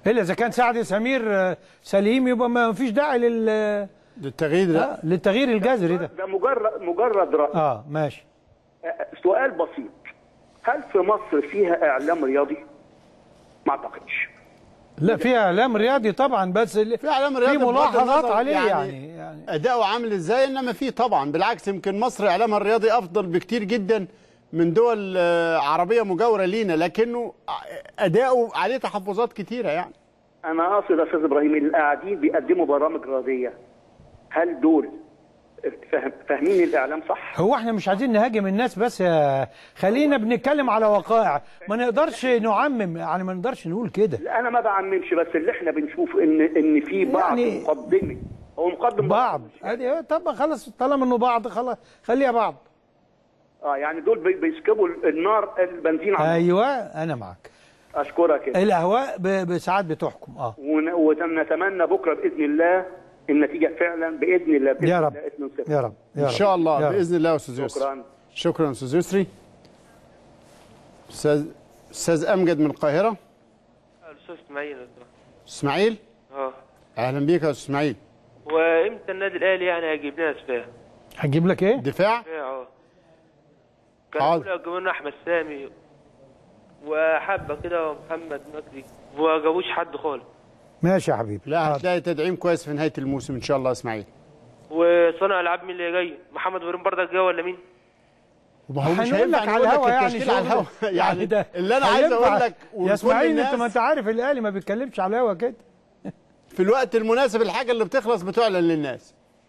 الا اذا كان سعد سمير آه، سليم يبقى ما فيش داعي لل
للتغيير ده
آه للتغيير الجذري ده
ده مجرد مجرد راي
اه ماشي
آه، سؤال بسيط هل في مصر فيها اعلام رياضي؟ ما اعتقدش
لا في اعلام رياضي طبعا بس ال-
في اعلام رياضي
في
بغض
ملاحظات
النظر
عليه يعني,
يعني-
يعني
اداؤه عامل ازاي انما في طبعا بالعكس يمكن مصر اعلامها الرياضي افضل بكتير جدا من دول آه، عربيه مجاوره لينا لكنه اداؤه عليه تحفظات كتيره يعني
انا اقصد يا استاذ ابراهيم اللي قاعدين بيقدموا برامج رياضيه هل دول فاهم فاهمين الاعلام صح؟
هو احنا مش عايزين نهاجم الناس بس يا خلينا بنتكلم على وقائع ما نقدرش نعمم يعني ما نقدرش نقول كده
لا انا ما بعممش بس اللي احنا بنشوف ان ان في بعض
يعني-
مقدمه هو مقدم
بعض ادي طب خلاص طالما انه بعض خلاص خليها بعض
اه يعني دول بي- بيسكبوا النار البنزين على
ايوه انا معك
اشكرك يا
الاهواء ب- بساعات بتحكم اه
ون- ونتمنى بكره باذن الله النتيجه فعلا باذن الله بإذن
يا رب.
الله 2-0.
يا رب يا
ان
رب.
شاء الله
يا رب.
باذن الله يا استاذ يسري
شكرا
شكرا استاذ يسري استاذ استاذ امجد من القاهره
الاستاذ اسماعيل
اسماعيل
اه
اهلا بيك يا استاذ اسماعيل
وامتى النادي الاهلي يعني هيجيب لنا سفاه
هجيب لك ايه
دفاع
اه كان
حاضر.
يقولوا جابوا لنا احمد سامي وحبه كده ومحمد مجدي وما جابوش حد خالص
ماشي يا حبيبي
لا هتلاقي تدعيم كويس في نهايه الموسم ان شاء الله يا اسماعيل
وصانع العاب مين اللي جاي محمد ابراهيم برضك جاي ولا مين
ما هو مش
هنقول لك
هينفع
على
نقول لك
الهوا يعني
التشكيل على
شغل-
الهوا يعني
ده
اللي انا عايز
هينفع.
اقول لك
يا
ولكل
اسماعيل انت
الناس
ما انت عارف الاهلي ما بيتكلمش على الهوا كده
في الوقت المناسب الحاجه اللي بتخلص بتعلن للناس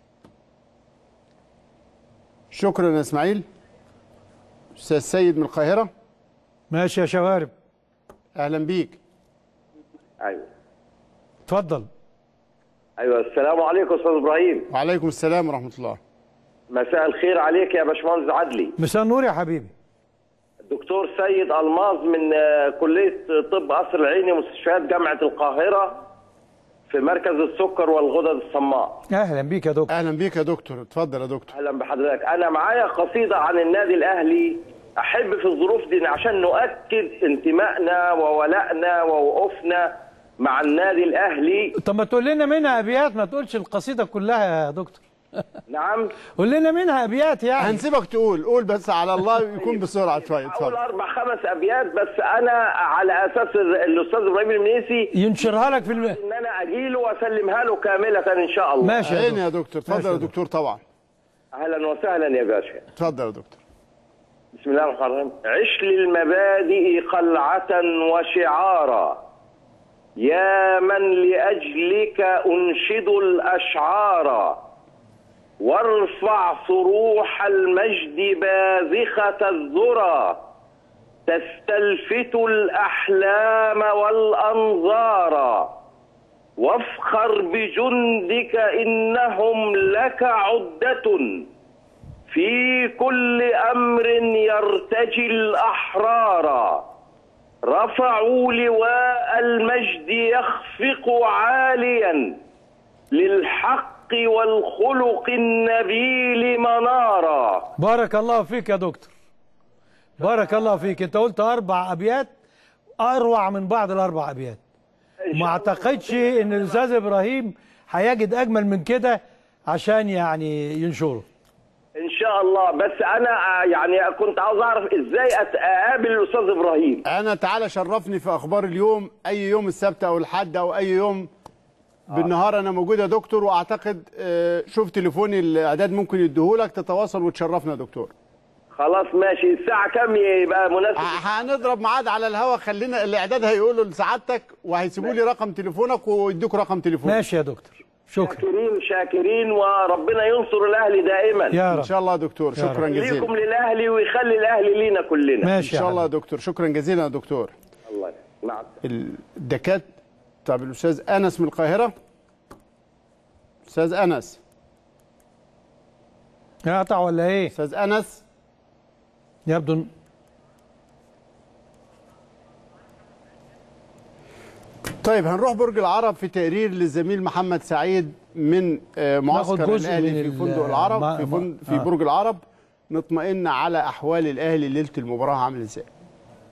شكرا يا اسماعيل استاذ سيد من القاهره
ماشي يا شوارب
اهلا بيك
ايوه
اتفضل
ايوه السلام عليكم استاذ ابراهيم
وعليكم السلام ورحمه الله
مساء الخير عليك يا باشمهندس عدلي
مساء النور يا حبيبي
دكتور سيد الماظ من آه، كليه طب قصر العيني مستشفيات جامعه القاهره في مركز السكر والغدد الصماء
اهلا بيك يا دكتور
اهلا بيك يا دكتور اتفضل يا دكتور
اهلا بحضرتك انا معايا قصيده عن النادي الاهلي احب في الظروف دي عشان نؤكد انتمائنا وولائنا ووقوفنا مع النادي الاهلي
طب ما تقول لنا منها ابيات ما تقولش القصيده كلها يا دكتور
نعم
قول لنا منها ابيات يعني
هنسيبك تقول قول بس على الله يكون بسرعه شويه
اقول
اتفضل
اربع خمس ابيات بس انا على اساس الاستاذ ابراهيم المنيسي
ينشرها لك في الم...
ان انا اجيله واسلمها له كامله ان شاء الله
ماشي يا
عيني يا دكتور اتفضل
ماشي
يا
يا
دكتور طبعا
اهلا وسهلا يا باشا
اتفضل يا دكتور
بسم الله الرحمن الرحيم عش للمبادئ قلعة وشعارا يا من لأجلك أنشد الأشعار وارفع صروح المجد باذخة الذرى تستلفت الأحلام والأنظار وافخر بجندك إنهم لك عدة في كل امر يرتجي الاحرار رفعوا لواء المجد يخفق عاليا للحق والخلق النبيل منارا
بارك الله فيك يا دكتور بارك الله فيك انت قلت اربع ابيات اروع من بعض الاربع ابيات ما اعتقدش ان الاستاذ ابراهيم هيجد اجمل من كده عشان يعني ينشره
ان شاء الله بس انا يعني كنت عاوز اعرف ازاي أت- اقابل الاستاذ ابراهيم
انا تعالى شرفني في اخبار اليوم اي يوم السبت او الحد او اي يوم بالنهار انا موجود يا دكتور واعتقد آه، شوف تليفوني الاعداد ممكن يديهولك تتواصل وتشرفنا يا دكتور
خلاص ماشي الساعه كام يبقى مناسب
هنضرب ميعاد على الهوا خلينا الاعداد هيقولوا لسعادتك وهيسيبوا لي رقم تليفونك ويدوك رقم تليفون
ماشي يا دكتور شكرا
شاكرين شاكرين وربنا ينصر الاهلي دائما
يا رب
ان شاء الله يا دكتور
يا رب.
شكرا جزيلا
ليكم للاهلي ويخلي الاهلي لينا كلنا
ان
ماشي يا
شاء الله يا
حبيبي.
دكتور شكرا جزيلا يا دكتور
الله مع
الدكات طب الاستاذ انس من القاهره استاذ انس
قطع ولا ايه
استاذ انس
يبدو إن-
طيب هنروح برج العرب في تقرير للزميل محمد سعيد من آه، معسكر
جزء
الاهلي
من
في
ال-
فندق العرب
ما-
في,
ما-
فن... في
آه.
برج العرب نطمئن على احوال الاهلي ليله المباراه عامله ازاي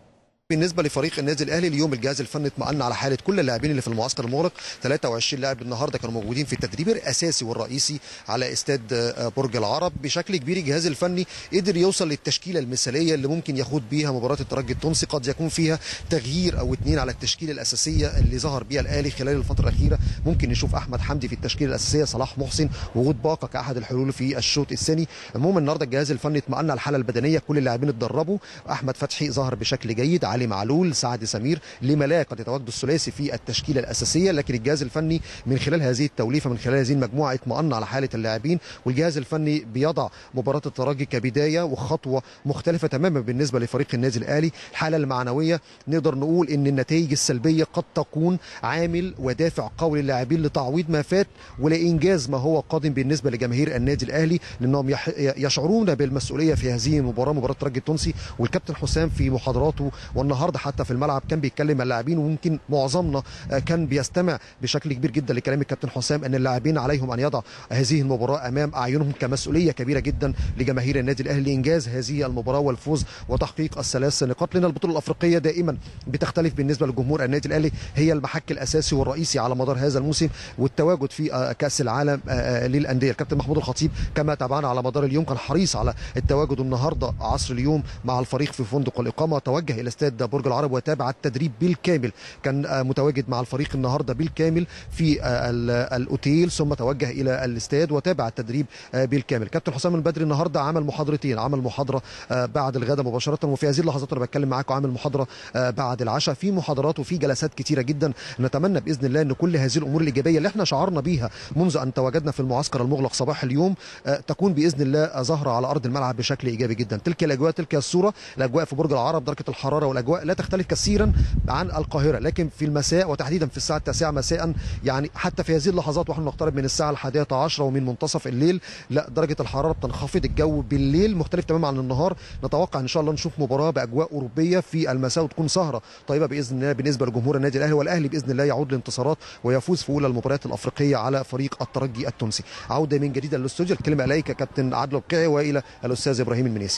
بالنسبه لفريق النادي الاهلي اليوم الجهاز الفني اطمأن على حاله كل اللاعبين اللي في المعسكر المغلق 23 لاعب النهارده كانوا موجودين في التدريب الاساسي والرئيسي على استاد آه، برج العرب بشكل كبير الجهاز الفني قدر يوصل للتشكيله المثاليه اللي ممكن يخوض بيها مباراه الترجي التونسي قد يكون فيها تغيير او اتنين على التشكيله الاساسيه اللي ظهر بيها الاهلي خلال الفتره الاخيره ممكن نشوف احمد حمدي في التشكيله الاساسيه صلاح محسن وجود باقه كاحد الحلول في الشوط الثاني عموما النهارده الجهاز الفني اطمأن على الحاله البدنيه كل اللاعبين اتدربوا احمد فتحي ظهر بشكل جيد علي معلول سعد سمير لما لا قد يتواجد الثلاثي في التشكيله الاساسيه لكن الجهاز الفني من خلال هذه التوليفه من خلال هذه المجموعه اطمأن على حاله اللاعبين والجهاز الفني بيضع مباراه الترجي كبدايه وخطوه مختلفه تماما بالنسبه لفريق النادي الاهلي الحاله المعنويه نقدر نقول ان النتائج السلبيه قد تكون عامل ودافع قوي للاعبين لتعويض ما فات ولانجاز ما هو قادم بالنسبه لجماهير النادي الاهلي لانهم يح- يشعرون بالمسؤوليه في هذه المباراه مباراه الترجي التونسي والكابتن حسام في محاضراته والنهارده حتى في الملعب كان بيتكلم مع اللاعبين وممكن معظمنا آه، كان بيستمع بشكل كبير جدا لكلام الكابتن حسام ان اللاعبين عليهم ان يضع هذه المباراه امام اعينهم كمسؤوليه كبيره جدا لجماهير النادي الاهلي لانجاز هذه المباراه والفوز وتحقيق الثلاث نقاط لان البطوله الافريقيه دائما بتختلف بالنسبه لجمهور النادي الاهلي هي المحك الاساسي والرئيسي على مدار هذا الموسم والتواجد في آه، كاس العالم آه، آه، للانديه الكابتن محمود الخطيب كما تابعنا على مدار اليوم كان حريص على التواجد النهارده عصر اليوم مع الفريق في فندق الاقامه توجه الى استاد برج العرب وتابع التدريب بالكامل كان آه، متواجد مع الفريق النهارده بالكامل في آه، ال- الاوتيل ثم توجه الى الاستاد وتابع التدريب آه، بالكامل كابتن حسام البدري النهارده عمل محاضرتين عمل محاضره آه، بعد الغداء مباشره وفي هذه اللحظات انا بتكلم معاكم عامل محاضره آه، بعد العشاء في محاضرات وفي جلسات كتيره جدا نتمنى باذن الله ان كل هذه الامور الايجابيه اللي احنا شعرنا بيها منذ ان تواجدنا في المعسكر المغلق صباح اليوم آه، تكون باذن الله ظاهره على ارض الملعب بشكل ايجابي جدا تلك الاجواء تلك الصوره الاجواء في برج العرب درجه الحراره والاجواء لا تختلف كثيرا عن القاهره لكن في المساء وتحديدا في الساعه التاسعه مساء يعني حتى في هذه اللحظات ونحن نقترب من الساعه الحادية عشرة ومن منتصف الليل لا درجه الحراره بتنخفض الجو بالليل مختلف تماما عن النهار نتوقع ان شاء الله نشوف مباراه باجواء اوروبيه في المساء وتكون سهره طيبه باذن الله بالنسبه لجمهور النادي الاهلي والاهلي باذن الله يعود لانتصارات ويفوز في اولى المباريات الافريقيه على فريق الترجي التونسي عوده من جديد للاستوديو الكلمه اليك كابتن عادل القيعي والى الاستاذ ابراهيم المنيسي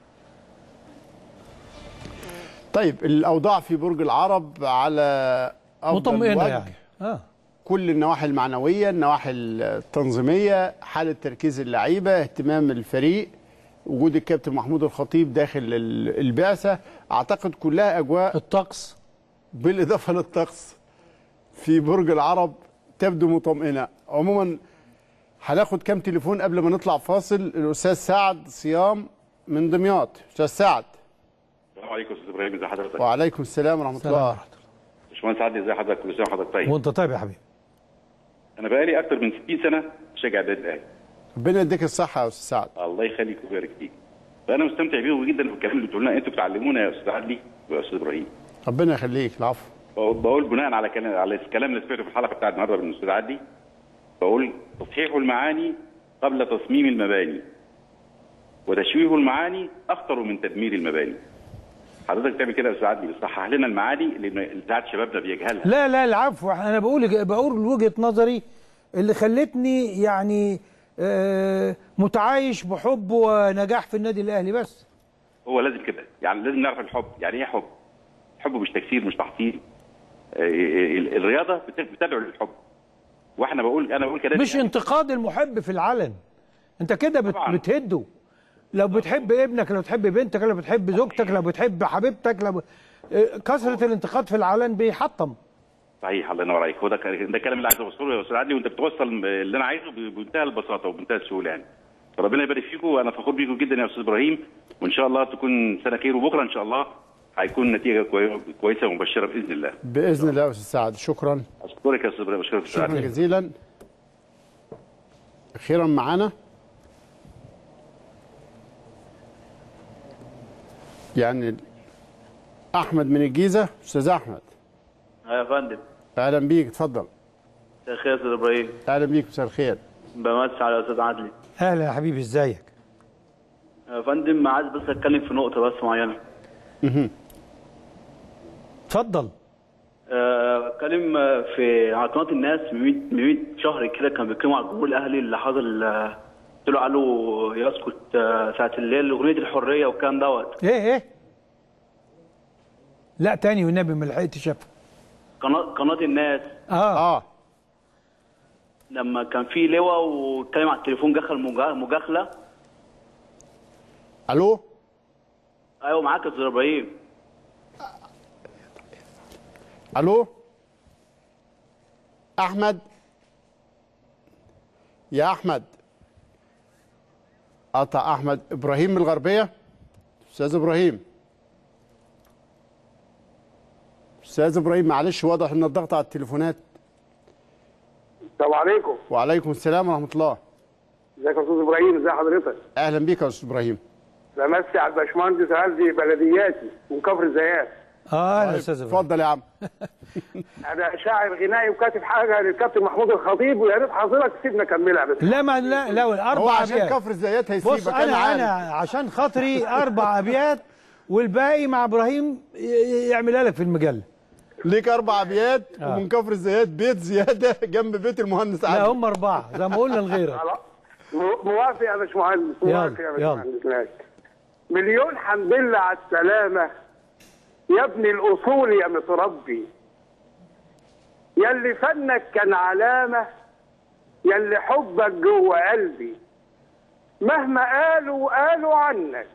طيب الاوضاع في برج العرب على أفضل
مطمئنه
وجه.
يعني اه
كل النواحي المعنويه النواحي التنظيميه حاله تركيز اللعيبه اهتمام الفريق وجود الكابتن محمود الخطيب داخل ال- البعثه اعتقد كلها اجواء
الطقس
بالاضافه للطقس في برج العرب تبدو مطمئنه عموما هناخد كام تليفون قبل ما نطلع فاصل الاستاذ سعد صيام من دمياط استاذ سعد
السلام عليكم استاذ ابراهيم ازي حضرتك
وعليكم السلام ورحمه الله
باشمهندس عادل ازي حضرتك كل سنه وحضرتك طيب
وانت طيب يا حبيبي
انا بقالي اكتر من 60 سنه بشجع النادي الاهلي
ربنا يديك الصحه يا استاذ سعد
الله يخليك ويبارك فيك فانا مستمتع بيهم جدا في الكلام اللي بتقولوا لنا انتوا بتعلمونا يا استاذ عدلي ويا استاذ ابراهيم
ربنا يخليك العفو
بقول- بقول بناء على كلام على الكلام اللي سمعته في الحلقه بتاعت النهارده من الاستاذ عدلي بقول تصحيح المعاني قبل تصميم المباني وتشويه المعاني اخطر من تدمير المباني حضرتك تعمل كده يا استاذ عدلي بتصحح لنا المعاني اللي ساعات شبابنا بيجهلها
لا لا العفو انا بقول بقول وجهه نظري اللي خلتني يعني آه، متعايش بحب ونجاح في النادي الاهلي بس
هو لازم كده يعني لازم نعرف الحب يعني ايه حب حب مش تكسير مش تحصيل آه، ال- الرياضه بت- بتدعو للحب واحنا بقول انا بقول كده
مش انتقاد المحب في العلن انت كده بت بتهده لو بتحب ابنك لو بتحب بنتك لو بتحب زوجتك لو بتحب حبيبتك لو آه، كثره الانتقاد في العلن بيحطم
صحيح الله ينور عليك هو ده كان- ده الكلام اللي عايز اوصله يا استاذ عدلي وانت بتوصل اللي انا عايزه ب- بمنتهى البساطه وبمنتهى السهوله يعني فربنا يبارك فيكم وانا فخور بيكم جدا يا استاذ ابراهيم وان شاء الله تكون سنه خير وبكره ان شاء الله هيكون نتيجه كوي- كويسه ومبشره باذن الله
باذن الله يا استاذ سعد شكرا
اشكرك يا استاذ ابراهيم اشكرك يا استاذ
شكرا
عدلي
جزيلا اخيرا معانا يعني احمد من الجيزه استاذ احمد
يا فندم
اهلا بيك اتفضل
مساء الخير يا استاذ ابراهيم
اهلا بيك مساء الخير
بمسي على الاستاذ عدلي
اهلا يا حبيبي ازيك
يا فندم عايز بس اتكلم في نقطه بس معينه
اتفضل
آه، اتكلم آه، في على قناه الناس من 100 من 100 شهر كده كان بيتكلموا على الجمهور الاهلي اللي حصل آه، طلعوا قالوا يسكت آه، ساعه الليل اغنيه الحريه والكلام دوت
ايه ايه لا تاني والنبي ما لحقتش افهم
قناه قناه الناس
اه
اه
لما كان في لواء واتكلم على التليفون دخل مجا- مجاخله
الو
ايوه معاك يا استاذ ابراهيم
الو احمد يا احمد قطع احمد ابراهيم من الغربيه استاذ ابراهيم استاذ ابراهيم معلش واضح ان الضغط على التليفونات
السلام عليكم
وعليكم السلام ورحمه الله
ازيك يا استاذ ابراهيم ازي حضرتك
اهلا بيك يا استاذ ابراهيم
بمسي على الباشمهندس عندي بلدياتي من كفر زيات
اه
طيب،
اهلا استاذ إبراهيم.
اتفضل يا عم
انا شاعر غنائي وكاتب حاجه للكابتن محمود الخطيب ويا ريت حضرتك تسيبنا اكملها بس
لا ما لا لا
هو
اربع
عشان
ابيات
كفر الزيات هيسيبك
بص انا
عارف.
انا عشان خاطري اربع ابيات والباقي مع ابراهيم ي- يعملها لك في المجله
ليك اربع ابيات
آه.
ومن كفر الزيات بيت زياده جنب بيت المهندس
لا
علي
هم اربعه زي ما قلنا لغيرك
مو- موافق يا باشمهندس
يلا،
موافق يا
يلا.
باشمهندس ماشي. مليون حمد لله على السلامه يا ابن الاصول يا متربي يا اللي فنك كان علامه يا اللي حبك جوه قلبي مهما قالوا قالوا عنك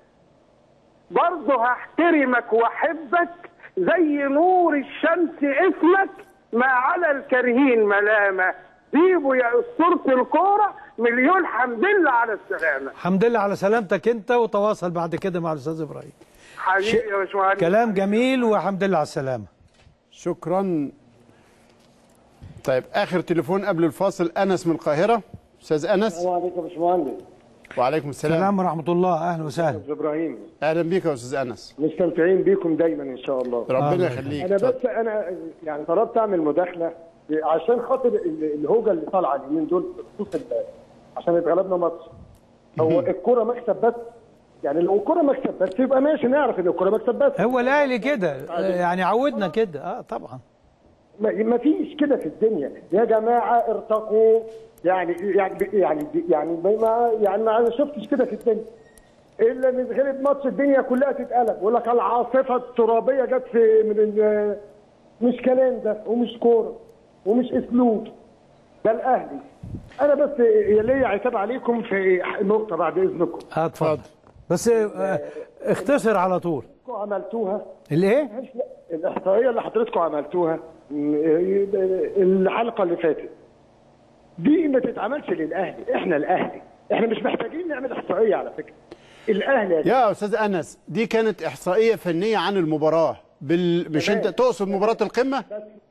برضه هحترمك واحبك زي نور الشمس اسمك ما على الكارهين ملامه سيبوا يا اسطوره الكوره مليون حمد لله على السلامه
الحمد لله على سلامتك انت وتواصل بعد كده مع الاستاذ ابراهيم
حبيبي يا باشمهندس
كلام جميل والحمد لله على السلامه
شكرا طيب اخر تليفون قبل الفاصل انس من القاهره استاذ انس
السلام عليكم يا باشمهندس
وعليكم السلام
السلام ورحمه الله اهلا وسهلا
استاذ ابراهيم
اهلا بيك يا استاذ انس
مستمتعين بيكم دايما ان شاء الله
ربنا يخليك
انا بس انا يعني طلبت اعمل مداخله عشان خاطر ال- الهوجه اللي طالعه اليومين دول بخصوص ال- عشان اتغلبنا ماتش هو الكوره مكسب بس يعني لو الكوره مكسب بس يبقى ماشي نعرف ان الكوره مكسب بس
هو الاهلي كده يعني عودنا كده اه طبعا
ما ما فيش كده في الدنيا يا جماعه ارتقوا يعني يعني يعني يعني ما يعني ما انا شفتش كده في الدنيا الا ان غلب ماتش الدنيا كلها تتقلب يقول لك العاصفه الترابيه جت في من ال- مش كلام ده ومش كوره ومش اسلوب ده الاهلي انا بس ليا عتاب عليكم في نقطه بعد اذنكم
اه اتفضل بس آه اختصر على طول
عملتوها
الايه؟
الاحصائيه اللي حضرتكم عملتوها م- الحلقه اللي فاتت دي ما تتعملش للاهلي احنا الاهلي احنا مش محتاجين نعمل احصائيه على فكره الاهلي يا
يا استاذ انس دي كانت احصائيه فنيه عن المباراه بال... مش انت تقصد مباراه القمه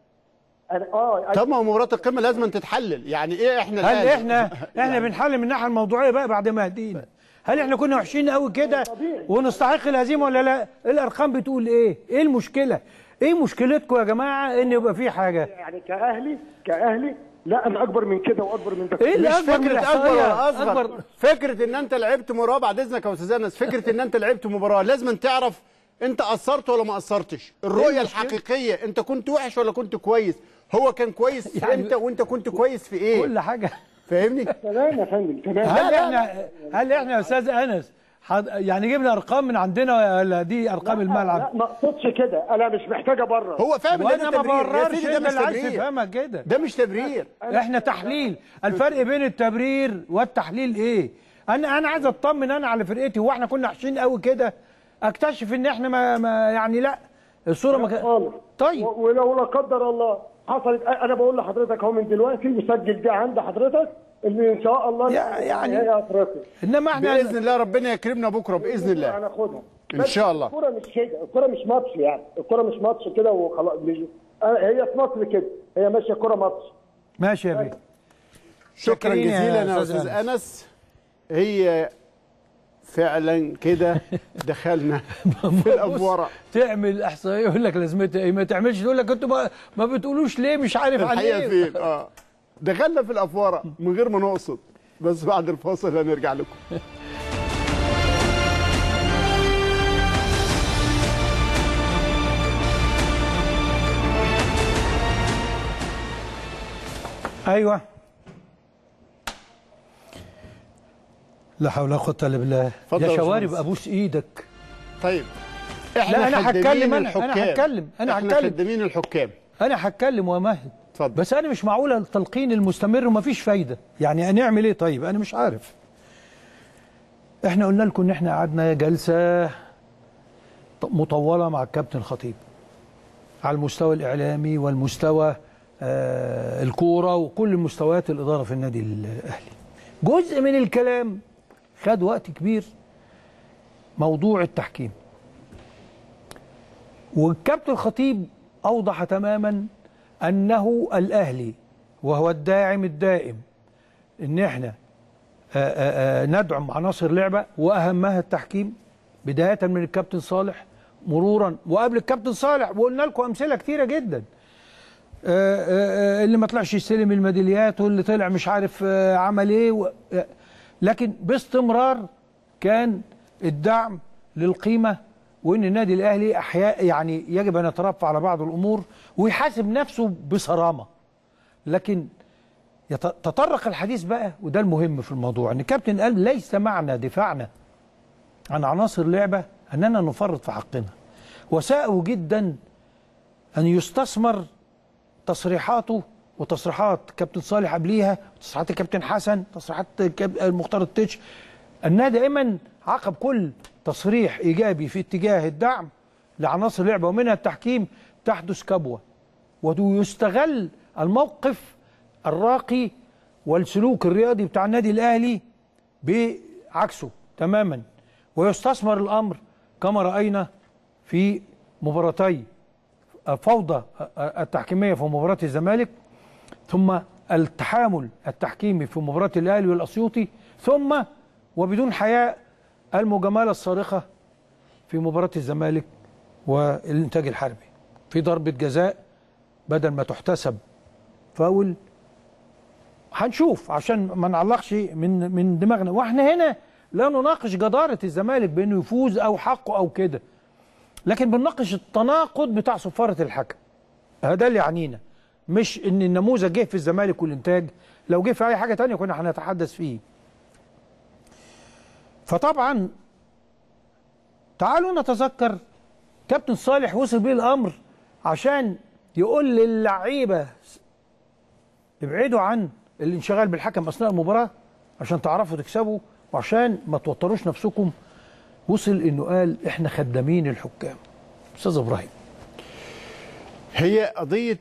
أنا اه
طب ما هو مباراه القمه لازم تتحلل يعني ايه احنا
هل
الأهلي؟
احنا احنا بنحل من الناحيه الموضوعيه بقى بعد ما هدينا هل احنا كنا وحشين قوي كده ونستحق الهزيمه ولا لا الارقام بتقول ايه ايه المشكله ايه مشكلتكم يا جماعه ان يبقى في حاجه
يعني كاهلي كاهلي لا انا اكبر من كده واكبر من ده
إيه اللي
مش
أكبر من
فكره اكبر
الإحصائية؟
ولا اصغر
أكبر-
فكره ان انت لعبت مباراه بعد اذنك يا استاذ انس فكره ان انت لعبت مباراه لازم تعرف انت قصرت ولا ما قصرتش الرؤيه
المشكلة؟
الحقيقيه انت كنت وحش ولا كنت كويس هو كان كويس في
يعني-
انت وانت كنت كويس في ايه
كل حاجه
فاهمني
تمام يا فندم تمام
هل احنا هل احنا يا استاذ انس حض... يعني جبنا ارقام من عندنا ولا دي ارقام الملعب
لا ما اقصدش كده انا مش محتاج ابرر
هو فاهم ان
وانا
ده
ما
تبرير يا
بررش
سيدي
انت
ده مش
اللي عايز
تبرير
تفهمها كده
ده مش تبرير
احنا تحليل الفرق بين التبرير والتحليل ايه انا انا عايز اطمن انا على فرقتي هو احنا كنا وحشين قوي كده اكتشف ان احنا ما, ما يعني لا الصوره ما كان
خالص
طيب
و- ولو لا قدر الله حصلت انا بقول لحضرتك اهو من دلوقتي مسجل ده عند حضرتك ان ان شاء الله
يعني-
هي افريقيا
انما احنا
باذن الله ربنا يكرمنا بكره باذن الله
هناخدها
ان شاء الله
الكوره مش كده الكوره مش ماتش يعني الكوره مش ماتش كده وخلاص مش آه، هي في مصر كده هي ماشيه كوره ماتش
ماشي يا بيه
شكرا
شاكرين يا
جزيلا يا
أستاذ
استاذ
أنس.
انس هي فعلا كده دخلنا في الافوره
تعمل احصائيه يقول لك لازمتها ايه ما تعملش تقول لك انتوا ما, ما بتقولوش ليه مش عارف عن
الحقيقه
ايه
فين اه دخلنا في الافوره من غير ما نقصد بس بعد الفاصل هنرجع لكم
ايوه لا حول ولا قوه الا بالله
اتفضل
يا
يا
شوارب
باشمهندس.
ابوس ايدك
طيب احنا
لا انا
خدامين
هتكلم انا
الحكام.
انا هتكلم انا
احنا
هتكلم
خدامين الحكام
انا هتكلم وامهد بس انا مش معقوله التلقين المستمر ومفيش فايده يعني هنعمل ايه طيب انا مش عارف احنا قلنا لكم ان احنا قعدنا جلسه مطوله مع الكابتن خطيب على المستوى الاعلامي والمستوى آه الكوره وكل مستويات الاداره في النادي الاهلي جزء من الكلام خد وقت كبير موضوع التحكيم والكابتن الخطيب اوضح تماما انه الاهلي وهو الداعم الدائم ان احنا آآ آآ ندعم عناصر لعبه واهمها التحكيم بدايه من الكابتن صالح مرورا وقبل الكابتن صالح وقلنا لكم امثله كثيره جدا آآ آآ اللي ما طلعش يستلم الميداليات واللي طلع مش عارف آه، عمل ايه و... آه، لكن باستمرار كان الدعم للقيمه وان النادي الاهلي احياء يعني يجب ان يترفع على بعض الامور ويحاسب نفسه بصرامه لكن يت- تطرق الحديث بقى وده المهم في الموضوع ان الكابتن قال ليس معنى دفاعنا عن عناصر لعبه اننا نفرط في حقنا وساءوا جدا ان يستثمر تصريحاته وتصريحات كابتن صالح قبليها تصريحات الكابتن حسن تصريحات كاب- مختار التتش انها دائما عقب كل تصريح ايجابي في اتجاه الدعم لعناصر لعبه ومنها التحكيم تحدث كبوه ويستغل الموقف الراقي والسلوك الرياضي بتاع النادي الاهلي بعكسه تماما ويستثمر الامر كما راينا في مباراتي فوضى التحكيميه في مباراه الزمالك ثم التحامل التحكيمي في مباراه الاهلي والاسيوطي ثم وبدون حياء المجامله الصارخه في مباراه الزمالك والانتاج الحربي في ضربه جزاء بدل ما تحتسب فاول هنشوف عشان ما نعلقش من من دماغنا واحنا هنا لا نناقش جداره الزمالك بانه يفوز او حقه او كده لكن بنناقش التناقض بتاع صفاره الحكم هذا اللي يعنينا مش ان النموذج جه في الزمالك والانتاج لو جه في اي حاجه تانية كنا هنتحدث فيه فطبعا تعالوا نتذكر كابتن صالح وصل بيه الامر عشان يقول للعيبه ابعدوا عن الانشغال بالحكم اثناء المباراه عشان تعرفوا تكسبوا وعشان ما توتروش نفسكم وصل انه قال احنا خدامين الحكام استاذ ابراهيم
هي قضية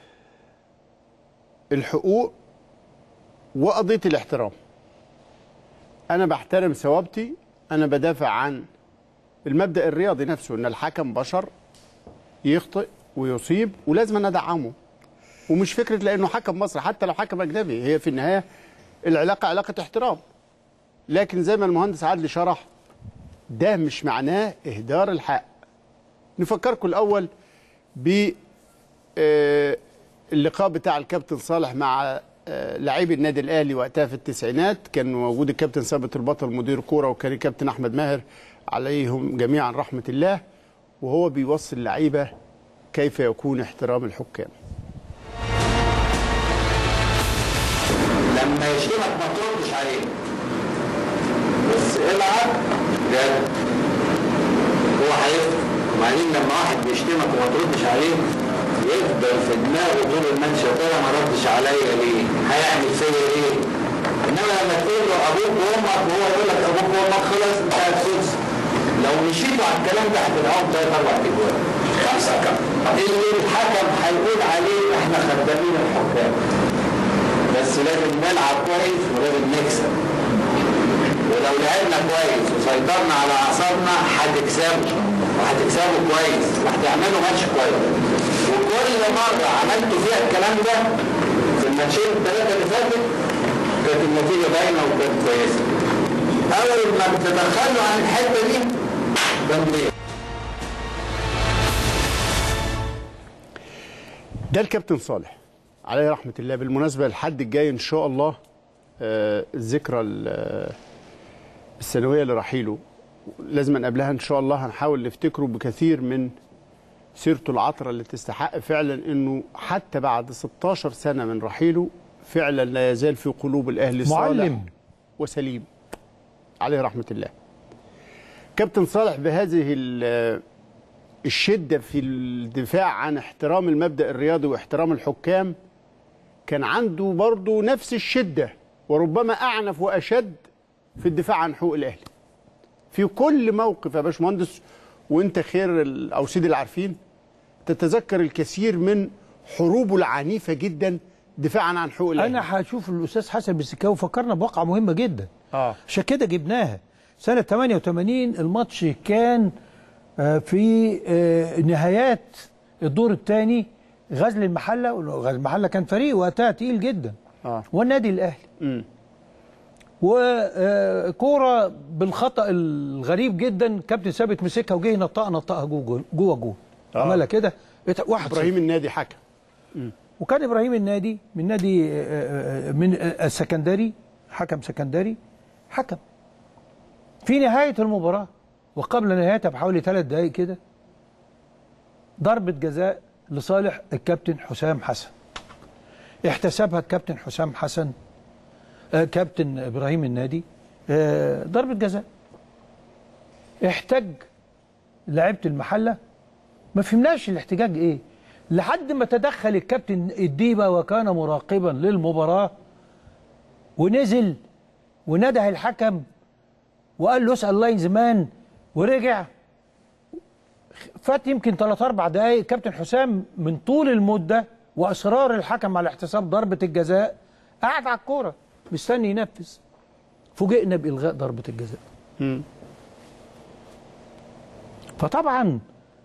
الحقوق وقضية الاحترام أنا بحترم ثوابتي أنا بدافع عن المبدأ الرياضي نفسه إن الحكم بشر يخطئ ويصيب ولازم أنا أدعمه ومش فكرة لأنه حكم مصري حتى لو حكم أجنبي هي في النهاية العلاقة علاقة احترام لكن زي ما المهندس عادلي شرح ده مش معناه إهدار الحق نفكركم الأول ب آه، اللقاء بتاع الكابتن صالح مع آه، لاعبي النادي الاهلي وقتها في التسعينات كان موجود الكابتن ثابت البطل مدير كوره وكان الكابتن احمد ماهر عليهم جميعا رحمه الله وهو بيوصي اللعيبه كيف يكون احترام الحكام
لما يشتمك ما تردش عليه بس العب جد هو هيفهم وبعدين لما واحد بيشتمك وما تردش عليه يفضل في دماغه طول المنشا ترى ما ردش عليا ليه؟ هيعمل فيا ايه؟ انما لما تقول له ابوك وامك وهو يقول لك ابوك وامك خلاص انت هتفوز لو مشيتوا على الكلام ده هتلاقيهم ثلاث اربع اجوال خمسه كم اللي الحكم هيقول عليه احنا خدامين الحكام بس لازم نلعب كويس ولازم نكسب ولو لعبنا كويس وسيطرنا على اعصابنا هتكسبوا وهتكسبوا كويس وهتعملوا ماتش كويس وكل مره عملتوا فيها الكلام ده في الماتشين الثلاثه اللي فاتوا كانت النتيجه باينه وكانت كويسه اول ما بتتخلوا عن الحته دي تنبيه
ده الكابتن صالح عليه رحمه الله بالمناسبه الحد الجاي ان شاء الله آه، الذكرى ال- آه، السنويه لرحيله لازم قبلها ان شاء الله هنحاول نفتكره بكثير من سيرته العطره اللي تستحق فعلا انه حتى بعد 16 سنه من رحيله فعلا لا يزال في قلوب الاهلي صالح
معلم.
وسليم عليه رحمه الله كابتن صالح بهذه ال- الشده في الدفاع عن احترام المبدا الرياضي واحترام الحكام كان عنده برضه نفس الشده وربما اعنف واشد في الدفاع عن حقوق الاهلي في كل موقف يا باشمهندس وانت خير ال- او سيدي العارفين تتذكر الكثير من حروبه العنيفه جدا دفاعا عن حقوق الاهلي
انا هشوف الاستاذ حسن بالسكاوي فكرنا بواقعه مهمه جدا
اه
عشان كده جبناها سنه 88 الماتش كان آه، في آه، نهايات الدور الثاني غزل المحله غزل المحله كان فريق وقتها تقيل جدا
اه
والنادي الاهلي
امم
وكوره بالخطا الغريب جدا كابتن ثابت مسكها وجه نطقها نطقها جوه جول جوه جول
آه.
عملها كده بت- واحد
ابراهيم
صفر.
النادي حكم
وكان ابراهيم النادي من نادي آه، آه، من آه، السكندري حكم سكندري حكم في نهايه المباراه وقبل نهايتها بحوالي ثلاث دقائق كده ضربه جزاء لصالح الكابتن حسام حسن احتسبها الكابتن حسام حسن آه، كابتن ابراهيم النادي آه، ضربه جزاء احتج لعيبه المحله ما فهمناش الاحتجاج ايه لحد ما تدخل الكابتن الديبه وكان مراقبا للمباراه ونزل ونده الحكم وقال له اسال لاين زمان ورجع فات يمكن 3 4 دقائق كابتن حسام من طول المده واصرار الحكم على احتساب ضربه الجزاء قعد على الكوره مستني ينفذ فوجئنا بالغاء ضربه الجزاء
امم
فطبعا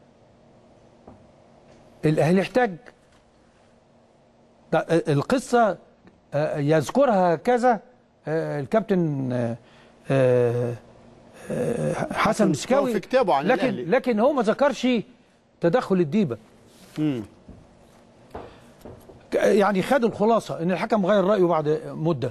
الاهلي احتاج ده- القصه آه، يذكرها كذا آه، الكابتن آه، آه، آه، حسن مسكاوي
في كتابه عن
لكن
الأهلي.
لكن هو ما ذكرش تدخل الديبه
امم
ك- يعني خد الخلاصه ان الحكم غير رايه بعد مده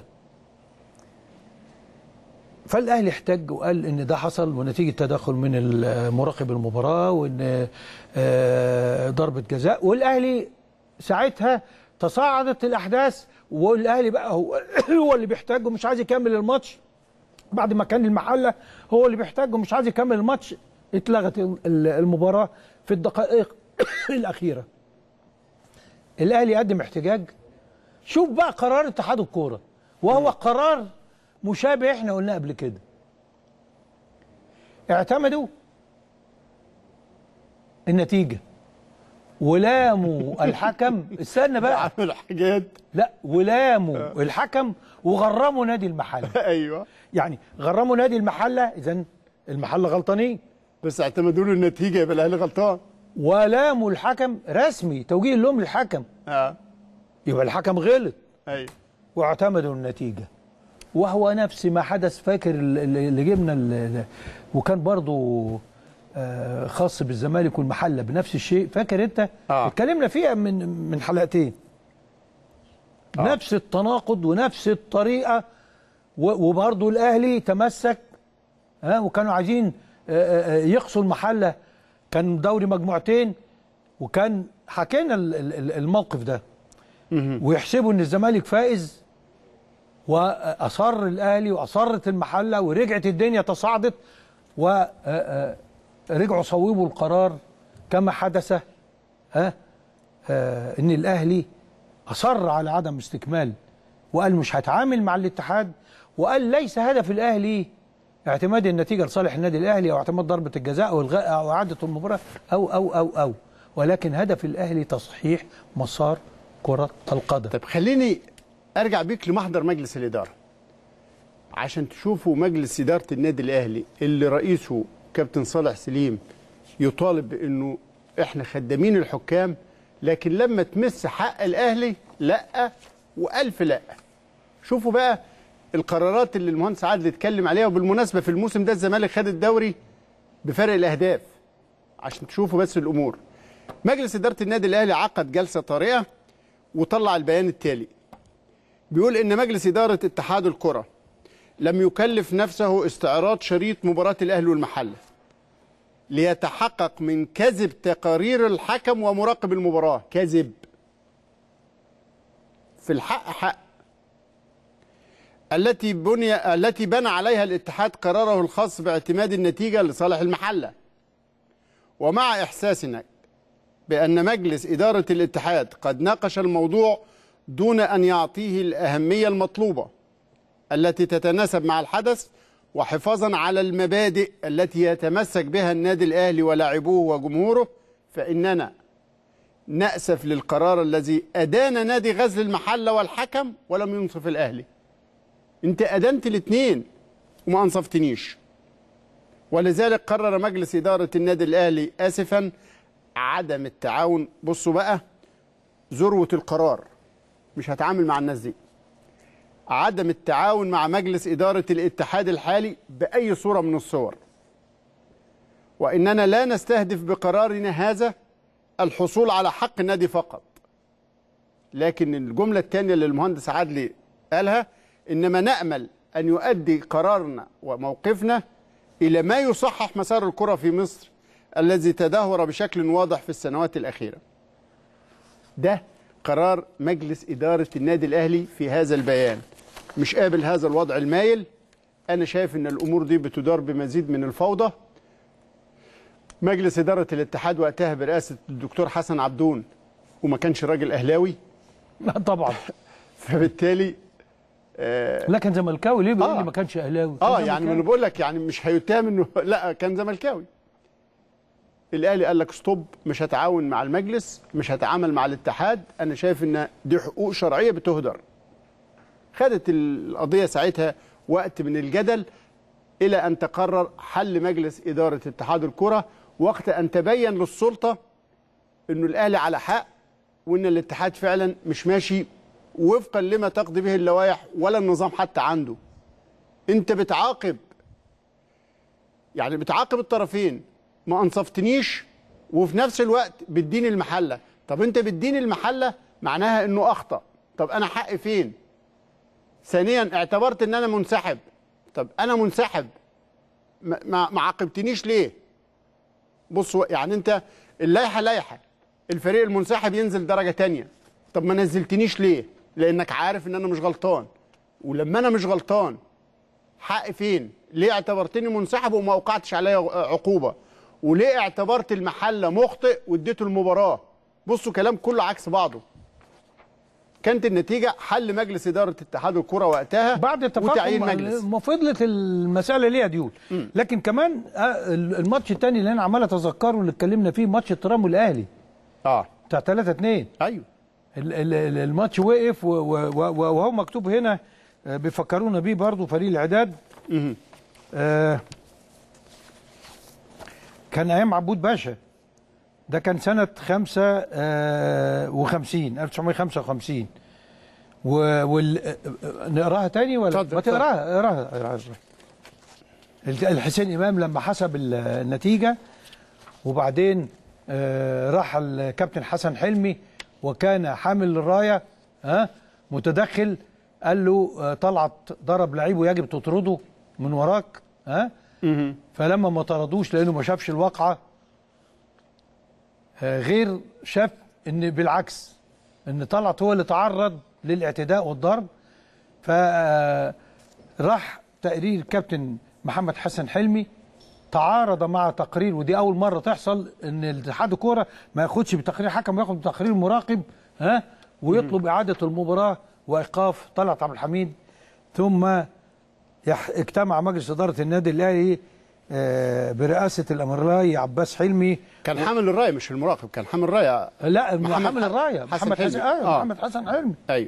فالاهلي احتج وقال ان ده حصل ونتيجه تدخل من ال- مراقب المباراه وان آه، ضربه جزاء والاهلي ساعتها تصاعدت الاحداث والاهلي بقى هو هو اللي بيحتاج ومش عايز يكمل الماتش بعد ما كان المحله هو اللي بيحتاج ومش عايز يكمل الماتش اتلغت ال- المباراه في الدقائق الاخيره الاهلي قدم احتجاج شوف بقى قرار اتحاد الكوره وهو قرار مشابه احنا قلناه قبل كده اعتمدوا النتيجه ولاموا الحكم استنى بقى
عملوا حاجات
لا ولاموا الحكم وغرموا نادي المحله
ايوه
يعني غرموا نادي المحله اذا المحله غلطانين
بس اعتمدوا له النتيجه يبقى الاهلي غلطان
ولاموا الحكم رسمي توجيه اللوم للحكم
اه
يبقى الحكم غلط
ايوه
واعتمدوا النتيجة وهو نفس ما حدث فاكر ال- ال- اللي جبنا ال- ال- وكان برضو آه، خاص بالزمالك والمحلة بنفس الشيء فاكر انت
آه.
اتكلمنا فيها من من حلقتين آه. نفس التناقض ونفس الطريقة و- وبرضو الأهلي تمسك ها وكانوا عايزين آه، آه، يقصوا المحلة كان دوري مجموعتين وكان حكينا ال- ال- ال- الموقف ده ويحسبوا ان الزمالك فائز واصر الاهلي واصرت المحله ورجعت الدنيا تصاعدت ورجعوا صوبوا القرار كما حدث ها آه، ان الاهلي اصر على عدم استكمال وقال مش هتعامل مع الاتحاد وقال ليس هدف الاهلي اعتماد النتيجه لصالح النادي الاهلي او اعتماد ضربه الجزاء او الغاء او اعاده المباراه او او او او ولكن هدف الاهلي تصحيح مسار كره القدم
طب خليني ارجع بيك لمحضر مجلس الاداره عشان تشوفوا مجلس اداره النادي الاهلي اللي رئيسه كابتن صالح سليم يطالب بانه احنا خدامين الحكام لكن لما تمس حق الاهلي لا والف لا شوفوا بقى القرارات اللي المهندس عادل اتكلم عليها وبالمناسبه في الموسم ده الزمالك خد الدوري بفرق الاهداف عشان تشوفوا بس الامور مجلس اداره النادي الاهلي عقد جلسه طارئه وطلع البيان التالي بيقول ان مجلس اداره اتحاد الكره لم يكلف نفسه استعراض شريط مباراه الاهلي والمحله ليتحقق من كذب تقارير الحكم ومراقب المباراه كذب في الحق حق التي بني التي بنى عليها الاتحاد قراره الخاص باعتماد النتيجه لصالح المحله ومع إحساسنا بأن مجلس إدارة الاتحاد قد ناقش الموضوع دون أن يعطيه الأهمية المطلوبة التي تتناسب مع الحدث وحفاظا على المبادئ التي يتمسك بها النادي الأهلي ولاعبوه وجمهوره فإننا نأسف للقرار الذي أدان نادي غزل المحلة والحكم ولم ينصف الأهلي أنت أدنت الاثنين وما أنصفتنيش ولذلك قرر مجلس إدارة النادي الأهلي آسفا عدم التعاون بصوا بقى ذروة القرار مش هتعامل مع الناس دي عدم التعاون مع مجلس إدارة الاتحاد الحالي بأي صورة من الصور وإننا لا نستهدف بقرارنا هذا الحصول على حق النادي فقط لكن الجملة الثانية اللي المهندس عدلي قالها إنما نأمل أن يؤدي قرارنا وموقفنا إلى ما يصحح مسار الكرة في مصر الذي تدهور بشكل واضح في السنوات الأخيرة ده قرار مجلس إدارة النادي الأهلي في هذا البيان مش قابل هذا الوضع المايل أنا شايف أن الأمور دي بتدار بمزيد من الفوضى مجلس إدارة الاتحاد وقتها برئاسة الدكتور حسن عبدون وما كانش راجل أهلاوي
لا طبعا
فبالتالي آه
لا كان زملكاوي ليه بيقول لي ما كانش اهلاوي
اه
كان
يعني
زملكاوي.
انا بقول لك يعني مش هيتهم انه لا كان زملكاوي الاهلي قال لك ستوب مش هتعاون مع المجلس مش هتعامل مع الاتحاد انا شايف ان دي حقوق شرعيه بتهدر خدت القضيه ساعتها وقت من الجدل الى ان تقرر حل مجلس اداره اتحاد الكره وقت ان تبين للسلطه انه الاهلي على حق وان الاتحاد فعلا مش ماشي وفقا لما تقضي به اللوائح ولا النظام حتى عنده انت بتعاقب يعني بتعاقب الطرفين ما انصفتنيش وفي نفس الوقت بتديني المحله طب انت بتديني المحله معناها انه اخطا طب انا حقي فين ثانيا اعتبرت ان انا منسحب طب انا منسحب ما, ما ما عاقبتنيش ليه بص يعني انت اللائحه لائحه الفريق المنسحب ينزل درجه تانية طب ما نزلتنيش ليه لانك عارف ان انا مش غلطان ولما انا مش غلطان حقي فين ليه اعتبرتني منسحب وما اوقعتش عليا عقوبه وليه اعتبرت المحله مخطئ واديته المباراه بصوا كلام كله عكس بعضه كانت النتيجه حل مجلس اداره اتحاد الكره وقتها
بعد
وتعيين
تفاقم
مجلس
مفضله المساله ليها ديول لكن كمان آه، الماتش الثاني اللي انا عمال اتذكره اللي اتكلمنا فيه ماتش الترام والاهلي
اه
بتاع 3 2
ايوه
ال- ال- ال- الماتش وقف و- و- و- وهو مكتوب هنا آه، بيفكرونا بيه برضو فريق الاعداد آه كان ايام عبود باشا ده كان سنه 55 1955 و وال آه، آه، نقراها تاني ولا
اتفضل،
ما تقراها اقراها اقراها الت- الحسين امام لما حسب ال- النتيجه وبعدين آه، راح الكابتن حسن حلمي وكان حامل الرايه ها متدخل قال له آه، طلعت ضرب لعيب ويجب تطرده من وراك ها فلما ما طردوش لانه ما شافش الواقعه آه، غير شاف ان بالعكس ان طلعت هو اللي تعرض للاعتداء والضرب فراح تقرير الكابتن محمد حسن حلمي تعارض مع تقرير ودي اول مره تحصل ان الاتحاد الكوره ما ياخدش بتقرير حكم ياخد بتقرير مراقب ها ويطلب اعاده المباراه وايقاف طلعت عبد الحميد ثم يح- اجتمع مجلس اداره النادي الاهلي آه، برئاسه الامرلاي عباس حلمي
كان حامل الرايه مش المراقب كان حامل الرايه
لا
محمد
حامل
ح-
الرايه
حسن
محمد حسن
حلمي.
آه.
آه.
محمد حسن حلمي
ايوه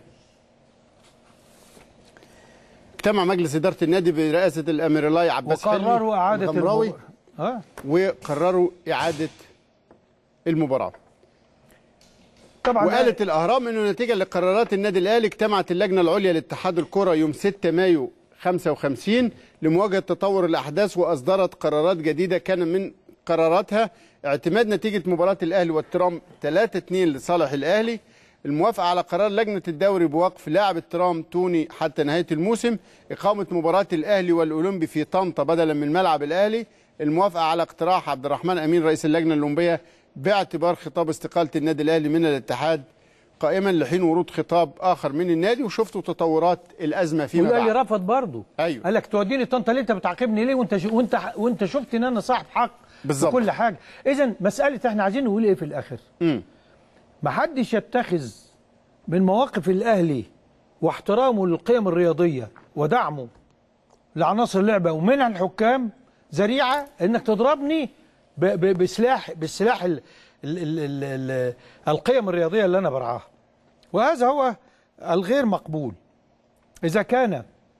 اجتمع مجلس اداره النادي برئاسه الامير الله عباس حلمي
وقرروا اعاده
الغمراوي
المب- اه
وقرروا اعاده المباراه
طبعا
وقالت الاهرام انه نتيجه لقرارات النادي الاهلي اجتمعت اللجنه العليا لاتحاد الكره يوم 6 مايو 55 لمواجهه تطور الاحداث واصدرت قرارات جديده كان من قراراتها اعتماد نتيجه مباراه الاهلي والترام 3 2 لصالح الاهلي الموافقه على قرار لجنه الدوري بوقف لاعب الترام توني حتى نهايه الموسم اقامه مباراه الاهلي والاولمبي في طنطا بدلا من ملعب الاهلي الموافقه على اقتراح عبد الرحمن امين رئيس اللجنه الاولمبيه باعتبار خطاب استقاله النادي الاهلي من الاتحاد قائما لحين ورود خطاب اخر من النادي وشفتوا تطورات الازمه فيما
والاهلي
بعد
رفض برضه
ايوه
قال لك توديني طنطا ليه انت بتعاقبني ليه وانت ش... وانت وانت شفت ان انا صاحب حق
بالظبط.
كل حاجه اذا مساله احنا عايزين نقول ايه في الاخر
مم.
ما حدش يتخذ من مواقف الاهلي واحترامه للقيم الرياضيه ودعمه لعناصر اللعبه ومنها الحكام ذريعه انك تضربني ب- ب- بسلاح بالسلاح ال ال ال ال ال القيم الرياضيه اللي انا برعاها وهذا هو الغير مقبول اذا كان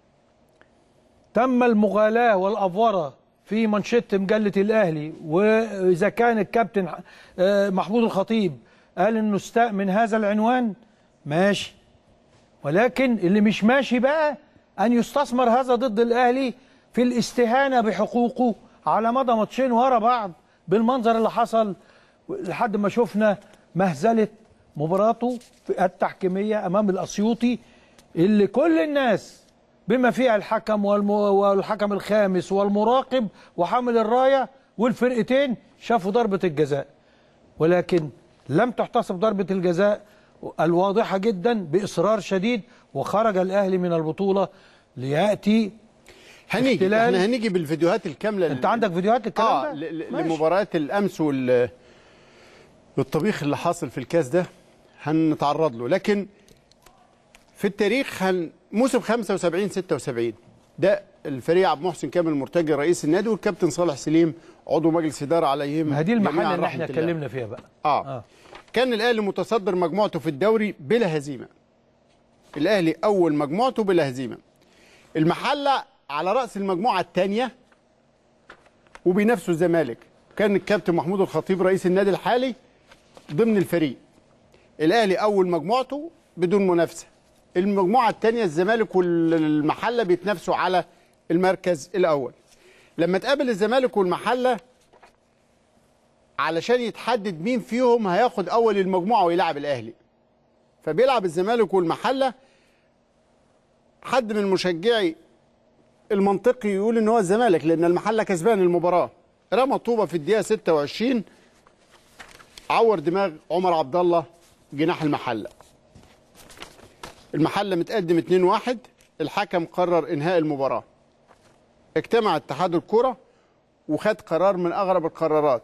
تم المغالاه والافوره في منشط مجله الاهلي واذا كان الكابتن آه، محمود الخطيب قال انه استاء من هذا العنوان ماشي ولكن اللي مش ماشي بقى ان يستثمر هذا ضد الاهلي في الاستهانه بحقوقه على مدى ماتشين ورا بعض بالمنظر اللي حصل لحد ما شفنا مهزله مباراته التحكيميه امام الاسيوطي اللي كل الناس بما فيها الحكم والم... والحكم الخامس والمراقب وحامل الرايه والفرقتين شافوا ضربه الجزاء ولكن لم تحتسب ضربه الجزاء الواضحه جدا باصرار شديد وخرج الاهلي من البطوله لياتي
هنيجي
احتلال.
احنا هنيجي بالفيديوهات الكامله
انت عندك فيديوهات الكلام
اه
ده
ل- ل-
ماشي.
لمباريات الامس وال والطبيخ اللي حاصل في الكاس ده هنتعرض له لكن في التاريخ هن موسم 75 76 ده الفريق عبد المحسن كامل مرتجي رئيس النادي والكابتن صالح سليم عضو مجلس اداره عليهم
ما هي دي
جميعاً
المحل اللي
رحمة
احنا
الله.
اتكلمنا فيها بقى
آه.
آه.
كان الاهلي متصدر مجموعته في الدوري بلا هزيمه الاهلي اول مجموعته بلا هزيمه المحله على راس المجموعه الثانيه وبينافسوا الزمالك كان الكابتن محمود الخطيب رئيس النادي الحالي ضمن الفريق الاهلي اول مجموعته بدون منافسه المجموعه الثانيه الزمالك والمحله بيتنافسوا على المركز الاول لما تقابل الزمالك والمحله علشان يتحدد مين فيهم هياخد اول المجموعه ويلعب الاهلي فبيلعب الزمالك والمحله حد من مشجعي المنطقي يقول ان هو الزمالك لان المحله كسبان المباراه رمى طوبه في الدقيقه 26 عور دماغ عمر عبد الله جناح المحله المحله متقدم 2-1 الحكم قرر انهاء المباراه اجتمع اتحاد الكره وخد قرار من اغرب القرارات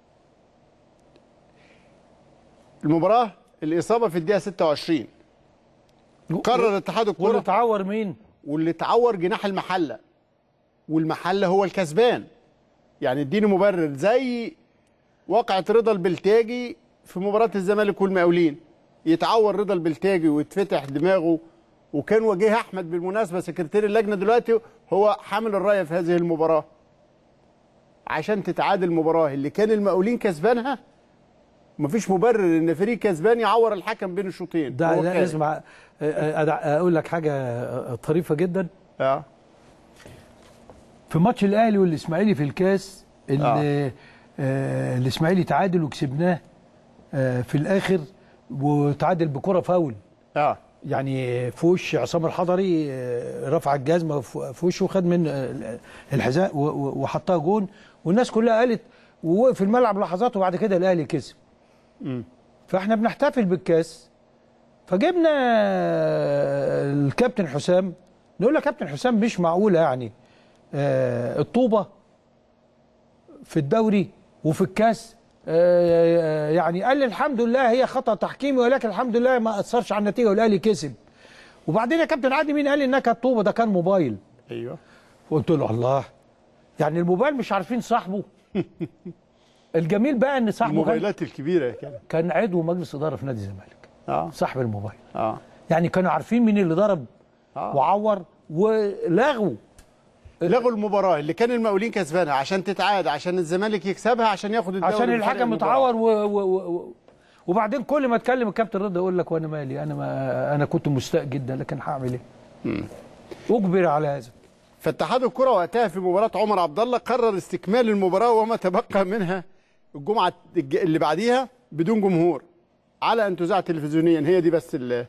المباراه الاصابه في الدقيقه 26 قرر اتحاد الكره
واللي اتعور مين
واللي اتعور جناح المحله والمحله هو الكسبان يعني اديني مبرر زي واقعة رضا البلتاجي في مباراة الزمالك والمقاولين يتعور رضا البلتاجي ويتفتح دماغه وكان وجيه احمد بالمناسبه سكرتير اللجنه دلوقتي هو حامل الرايه في هذه المباراه عشان تتعادل المباراه اللي كان المقاولين كسبانها مفيش مبرر ان فريق كسبان يعور الحكم بين الشوطين
ده
هو
لا
خارج.
اسمع آه، آه، اقول لك حاجه آه، طريفه جدا
اه
في ماتش الاهلي والاسماعيلي في الكاس اللي آه. الاسماعيلي تعادل وكسبناه آه في الاخر وتعادل بكره فاول
اه
يعني في وش عصام الحضري آه، رفع الجزمه في في وشه وخد من آه، الحذاء و- و- وحطها جون والناس كلها قالت ووقف الملعب لحظات وبعد كده الاهلي كسب
مم.
فاحنا بنحتفل بالكاس فجبنا الكابتن حسام نقول له يا كابتن حسام مش معقوله يعني آه، الطوبه في الدوري وفي الكاس آه، يعني قال لي الحمد لله هي خطا تحكيمي ولكن الحمد لله ما اثرش على النتيجه والاهلي كسب وبعدين يا كابتن عادي مين قال لي انها كانت طوبه ده كان موبايل
ايوه
قلت له الله يعني الموبايل مش عارفين صاحبه الجميل بقى ان صاحبه كان-
الموبايلات الكبيره كده
كان عضو مجلس اداره في نادي الزمالك
اه
صاحب الموبايل
اه
يعني كانوا عارفين مين اللي ضرب
آه.
وعور ولغوا
لغوا المباراه اللي كان المقاولين كسبانها عشان تتعاد عشان الزمالك يكسبها عشان ياخد الدوري
عشان
بفرق
الحكم
المباراة.
متعور و... و... و... وبعدين كل ما اتكلم الكابتن رضا يقول لك وانا مالي انا ما انا كنت مستاء جدا لكن هعمل ايه؟ اجبر على هذا
فاتحاد الكره وقتها في مباراه عمر عبد الله قرر استكمال المباراه وما تبقى منها الجمعه الج- اللي بعديها بدون جمهور على ان تذاع تلفزيونيا هي دي بس ال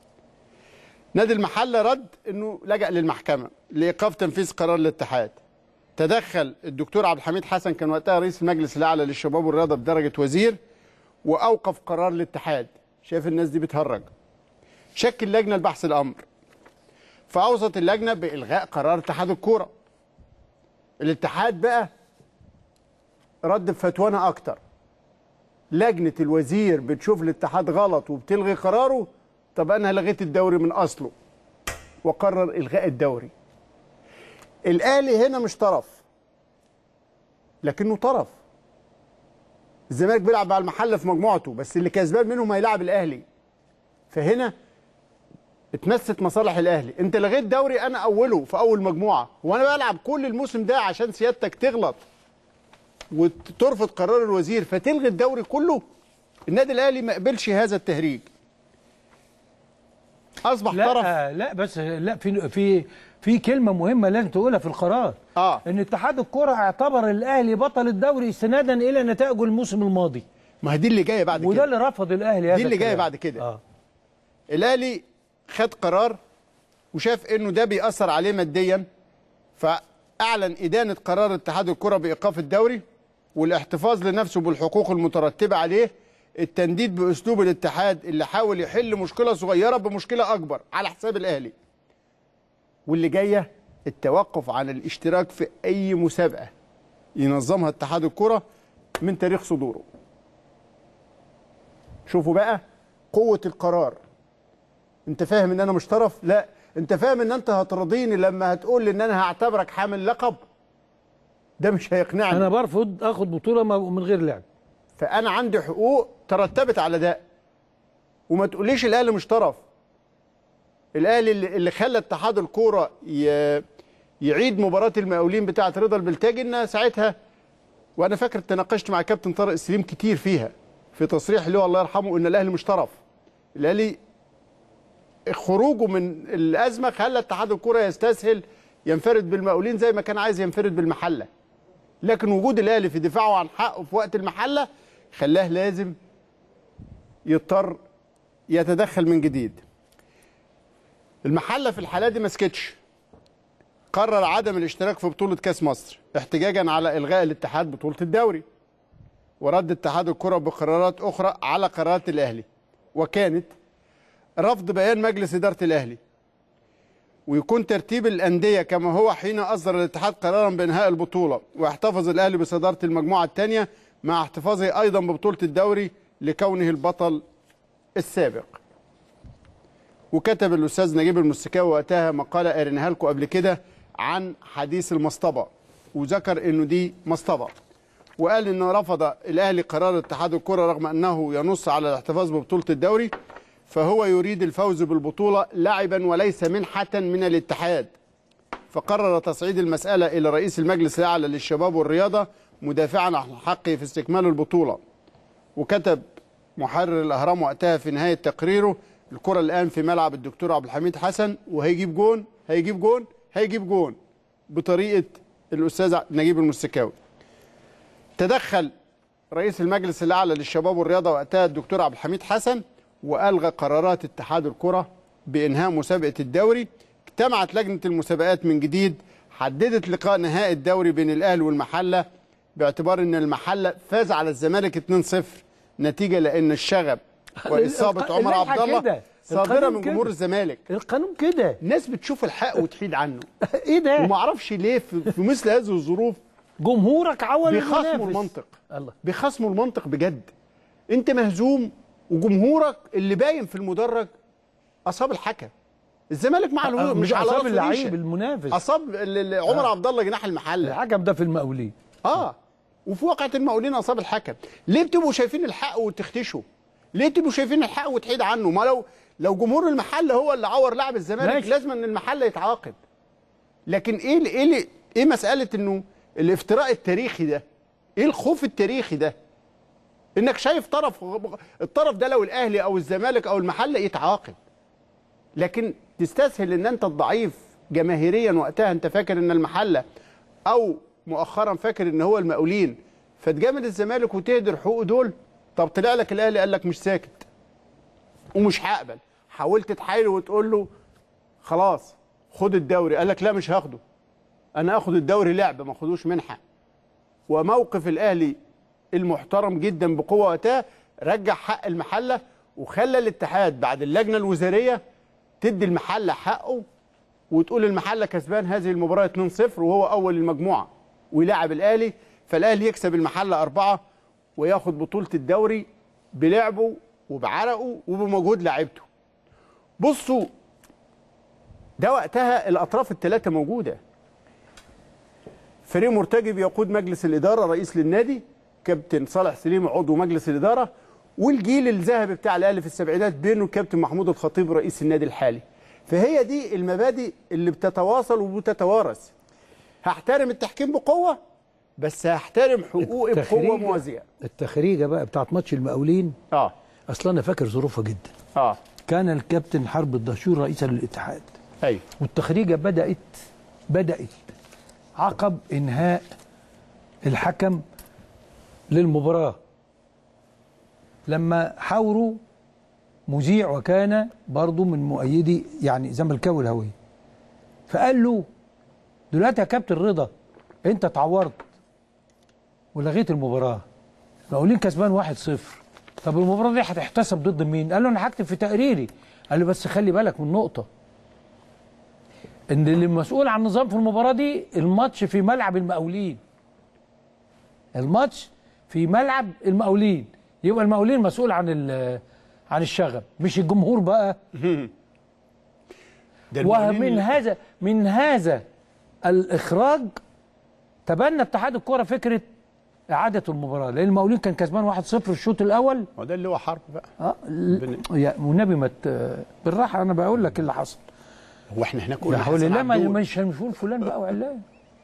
نادي المحله رد انه لجأ للمحكمه لايقاف تنفيذ قرار الاتحاد تدخل الدكتور عبد الحميد حسن كان وقتها رئيس المجلس الاعلى للشباب والرياضه بدرجه وزير واوقف قرار الاتحاد شايف الناس دي بتهرج شكل لجنه لبحث الامر فاوصت اللجنه بالغاء قرار اتحاد الكوره الاتحاد بقى رد بفتوانا اكتر لجنه الوزير بتشوف الاتحاد غلط وبتلغي قراره طب انا لغيت الدوري من اصله وقرر الغاء الدوري الاهلي هنا مش طرف لكنه طرف الزمالك بيلعب مع المحله في مجموعته بس اللي كسبان منهم هيلاعب الاهلي فهنا اتمست مصالح الاهلي انت لغيت دوري انا اوله في اول مجموعه وانا بلعب كل الموسم ده عشان سيادتك تغلط وترفض قرار الوزير فتلغي الدوري كله النادي الاهلي ما قبلش هذا التهريج اصبح
لا
طرف
لا بس لا في في في كلمه مهمه لازم تقولها في القرار
اه
ان اتحاد الكره اعتبر الاهلي بطل الدوري استنادا الى نتائجه الموسم الماضي
ما هي دي اللي جايه بعد
وده
كده
اللي رفض الاهلي هذا
دي اللي جايه
الكلام.
بعد كده
آه.
الاهلي خد قرار وشاف انه ده بيأثر عليه ماديا فاعلن ادانه قرار اتحاد الكره بايقاف الدوري والاحتفاظ لنفسه بالحقوق المترتبه عليه التنديد باسلوب الاتحاد اللي حاول يحل مشكله صغيره بمشكله اكبر على حساب الاهلي واللي جايه التوقف عن الاشتراك في اي مسابقه ينظمها اتحاد الكره من تاريخ صدوره شوفوا بقى قوه القرار انت فاهم ان انا مش طرف لا انت فاهم ان انت هترضيني لما هتقول لي ان انا هعتبرك حامل لقب ده مش هيقنعني
انا برفض اخد بطوله ما- من غير لعب
فانا عندي حقوق ترتبت على ده وما تقوليش الاهلي مش طرف الاهلي اللي اللي خلى اتحاد الكوره ي- يعيد مباراه المقاولين بتاعه رضا البلتاجي ان ساعتها وانا فاكر تناقشت مع كابتن طارق السليم كتير فيها في تصريح له الله يرحمه ان الاهلي مش طرف الاهلي خروجه من الازمه خلى اتحاد الكوره يستسهل ينفرد بالمقاولين زي ما كان عايز ينفرد بالمحله لكن وجود الاهلي في دفاعه عن حقه في وقت المحله خلاه لازم يضطر يتدخل من جديد المحله في الحاله دي ما سكتش قرر عدم الاشتراك في بطوله كاس مصر احتجاجا على الغاء الاتحاد بطوله الدوري ورد اتحاد الكره بقرارات اخرى على قرارات الاهلي وكانت رفض بيان مجلس اداره الاهلي ويكون ترتيب الانديه كما هو حين اصدر الاتحاد قرارا بانهاء البطوله ويحتفظ الاهلي بصداره المجموعه الثانيه مع احتفاظه ايضا ببطوله الدوري لكونه البطل السابق وكتب الاستاذ نجيب المستكاوي وقتها مقاله قريناها لكم قبل كده عن حديث المصطبه وذكر انه دي مصطبه وقال انه رفض الاهلي قرار اتحاد الكره رغم انه ينص على الاحتفاظ ببطوله الدوري فهو يريد الفوز بالبطوله لعبا وليس منحه من الاتحاد فقرر تصعيد المساله الى رئيس المجلس الاعلى للشباب والرياضه مدافعا عن حقه في استكمال البطوله وكتب محرر الاهرام وقتها في نهايه تقريره الكره الان في ملعب الدكتور عبد الحميد حسن وهيجيب جون هيجيب جون هيجيب جون بطريقه الاستاذ نجيب المستكاوي تدخل رئيس المجلس الاعلى للشباب والرياضه وقتها الدكتور عبد الحميد حسن والغى قرارات اتحاد الكره بانهاء مسابقه الدوري اجتمعت لجنه المسابقات من جديد حددت لقاء نهائي الدوري بين الاهلي والمحله باعتبار ان المحله فاز على الزمالك 2-0 نتيجه لان الشغب واصابه
الق-
عمر
اللائحة
عبد الله
كده.
صادره
القانون
من
كده.
جمهور الزمالك
القانون كده
الناس بتشوف الحق وتحيد عنه
ايه ده
وما اعرفش ليه في, في مثل هذه الظروف
جمهورك عول
بيخاصموا
المنافس.
المنطق
الله
بيخاصموا المنطق بجد انت مهزوم وجمهورك اللي باين في المدرج اصاب الحكم الزمالك مع الهجوم
مش
مش على
اصاب
راسه
اللعيب
ريشة.
المنافس
اصاب ال- ال- عمر
آه.
عبد الله جناح المحله
الحكم ده في المقاولين
اه وفي واقعة المقاولين اصاب الحكم ليه بتبقوا شايفين الحق وتختشوا ليه بتبقوا شايفين الحق وتحيد عنه ما لو لو جمهور المحل هو اللي عور لاعب الزمالك
ماشي.
لازم ان المحل يتعاقب لكن ايه ال- ايه ال- ايه مساله انه الافتراء التاريخي ده ايه الخوف التاريخي ده انك شايف طرف الطرف ده لو الاهلي او الزمالك او المحل يتعاقب لكن تستسهل ان انت الضعيف جماهيريا وقتها انت فاكر ان المحله او مؤخرا فاكر ان هو المقاولين فتجامل الزمالك وتهدر حقوق دول طب طلع لك الاهلي قال لك مش ساكت ومش هقبل حاولت تحايل وتقول له خلاص خد الدوري قال لك لا مش هاخده انا اخد الدوري لعب ما اخدوش منحه وموقف الاهلي المحترم جدا بقوه وقتها رجع حق المحله وخلى الاتحاد بعد اللجنه الوزاريه تدي المحله حقه وتقول المحله كسبان هذه المباراه 2-0 وهو اول المجموعه ويلاعب الاهلي فالاهلي يكسب المحله اربعه وياخد بطوله الدوري بلعبه وبعرقه وبمجهود لاعيبته بصوا ده وقتها الاطراف الثلاثه موجوده فريق مرتجب يقود مجلس الاداره رئيس للنادي كابتن صالح سليم عضو مجلس الاداره والجيل الذهبي بتاع الاهلي في السبعينات بينه الكابتن محمود الخطيب رئيس النادي الحالي فهي دي المبادئ اللي بتتواصل وبتتوارث هحترم التحكيم بقوه بس هحترم حقوقي بقوه موازيه
التخريجه بقى بتاعت ماتش المقاولين
اه
اصلا انا فاكر ظروفها جدا
اه
كان الكابتن حرب الدهشور رئيسا للاتحاد
ايوه
والتخريجه بدات بدات عقب انهاء الحكم للمباراه لما حاوروا مذيع وكان برضو من مؤيدي يعني زملكاوي الهويه فقال له دلوقتي يا كابتن رضا انت اتعورت ولغيت المباراه المقاولين كسبان 1-0 طب المباراه دي هتحتسب ضد مين؟ قال له انا هكتب في تقريري قال له بس خلي بالك من نقطه ان اللي مسؤول عن النظام في المباراه دي الماتش في ملعب المقاولين الماتش في ملعب المقاولين يبقى المقاولين مسؤول عن ال- عن الشغب مش الجمهور بقى
المقاولين
ومن
اللي-
هذا من هذا الاخراج تبنى اتحاد الكره فكره اعاده المباراه لان المقاولين كان كسبان 1-0 الشوط الاول
هو ده اللي هو حرب بقى
اه ل- يا والنبي ما ت- بالراحه انا بقول لك اللي حصل
هو احنا هناك
لا
قلنا
حول
حسن
الله ما-
عبدون.
مش مش هنقول فلان بقى وعلان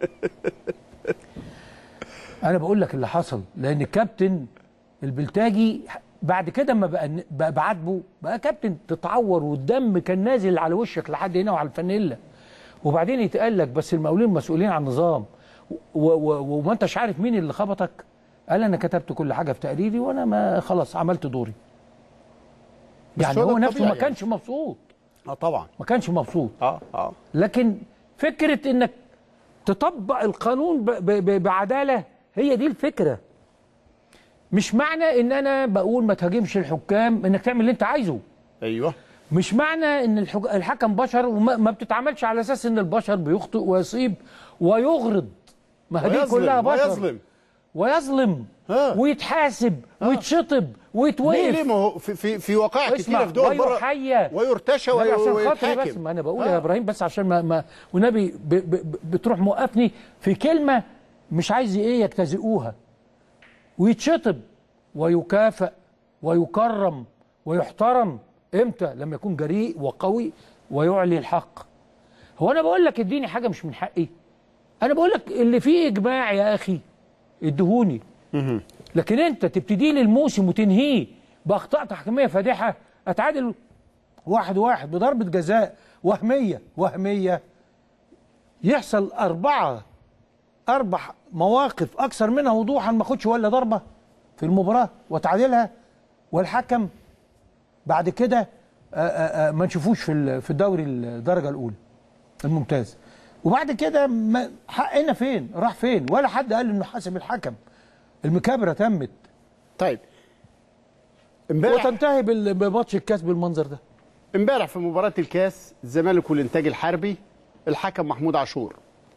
انا بقول لك اللي حصل لان الكابتن البلتاجي بعد كده ما بقى بقى بعاتبه بقى كابتن تتعور والدم كان نازل على وشك لحد هنا وعلى الفانيلا وبعدين يتقال لك بس المقاولين مسؤولين عن النظام و- و- وما انتش عارف مين اللي خبطك قال انا كتبت كل حاجه في تقريري وانا ما خلاص عملت دوري
بس
يعني
هو ده
هو نفسه
الطبيعي
ما كانش مبسوط
اه طبعا
ما كانش مبسوط
اه اه
لكن فكره انك تطبق القانون ب ب ب بعداله هي دي الفكره مش معنى ان انا بقول ما تهاجمش الحكام انك تعمل اللي انت عايزه
ايوه
مش معنى ان الحك... الحكم بشر وما ما بتتعاملش على اساس ان البشر بيخطئ ويصيب ويغرض ما هي دي
ويظلم،
كلها بشر
ويظلم.
ويظلم ويتحاسب ويتشطب ويتوقف
ليه ليه ما هو في في في وقائع
اسمع،
كتيره في دول بره
ويحيى
ويرتشى
لا، عشان خاطري بس
ويتحاكم
ما انا بقول
آه.
يا ابراهيم بس عشان ما, ما والنبي ب ب بتروح موقفني في كلمه مش عايز ايه يجتزئوها ويتشطب ويكافئ ويكرم ويحترم امتى لما يكون جريء وقوي ويعلي الحق هو انا بقول لك اديني حاجه مش من حقي انا بقول لك اللي فيه اجماع يا اخي ادهوني لكن انت تبتدي لي الموسم وتنهيه باخطاء تحكيميه فادحه اتعادل واحد واحد بضربه جزاء وهميه وهميه يحصل اربعه اربع مواقف اكثر منها وضوحا ما اخدش ولا ضربه في المباراه واتعادلها والحكم بعد كده آه، آه، آه، ما نشوفوش في ال- في الدوري الدرجه الاولى الممتاز وبعد كده ما- حقنا فين راح فين ولا حد قال انه حاسب الحكم المكابره تمت
طيب
وتنتهي بال- بماتش الكاس بالمنظر ده
امبارح في مباراة الكاس الزمالك والإنتاج الحربي الحكم محمود عاشور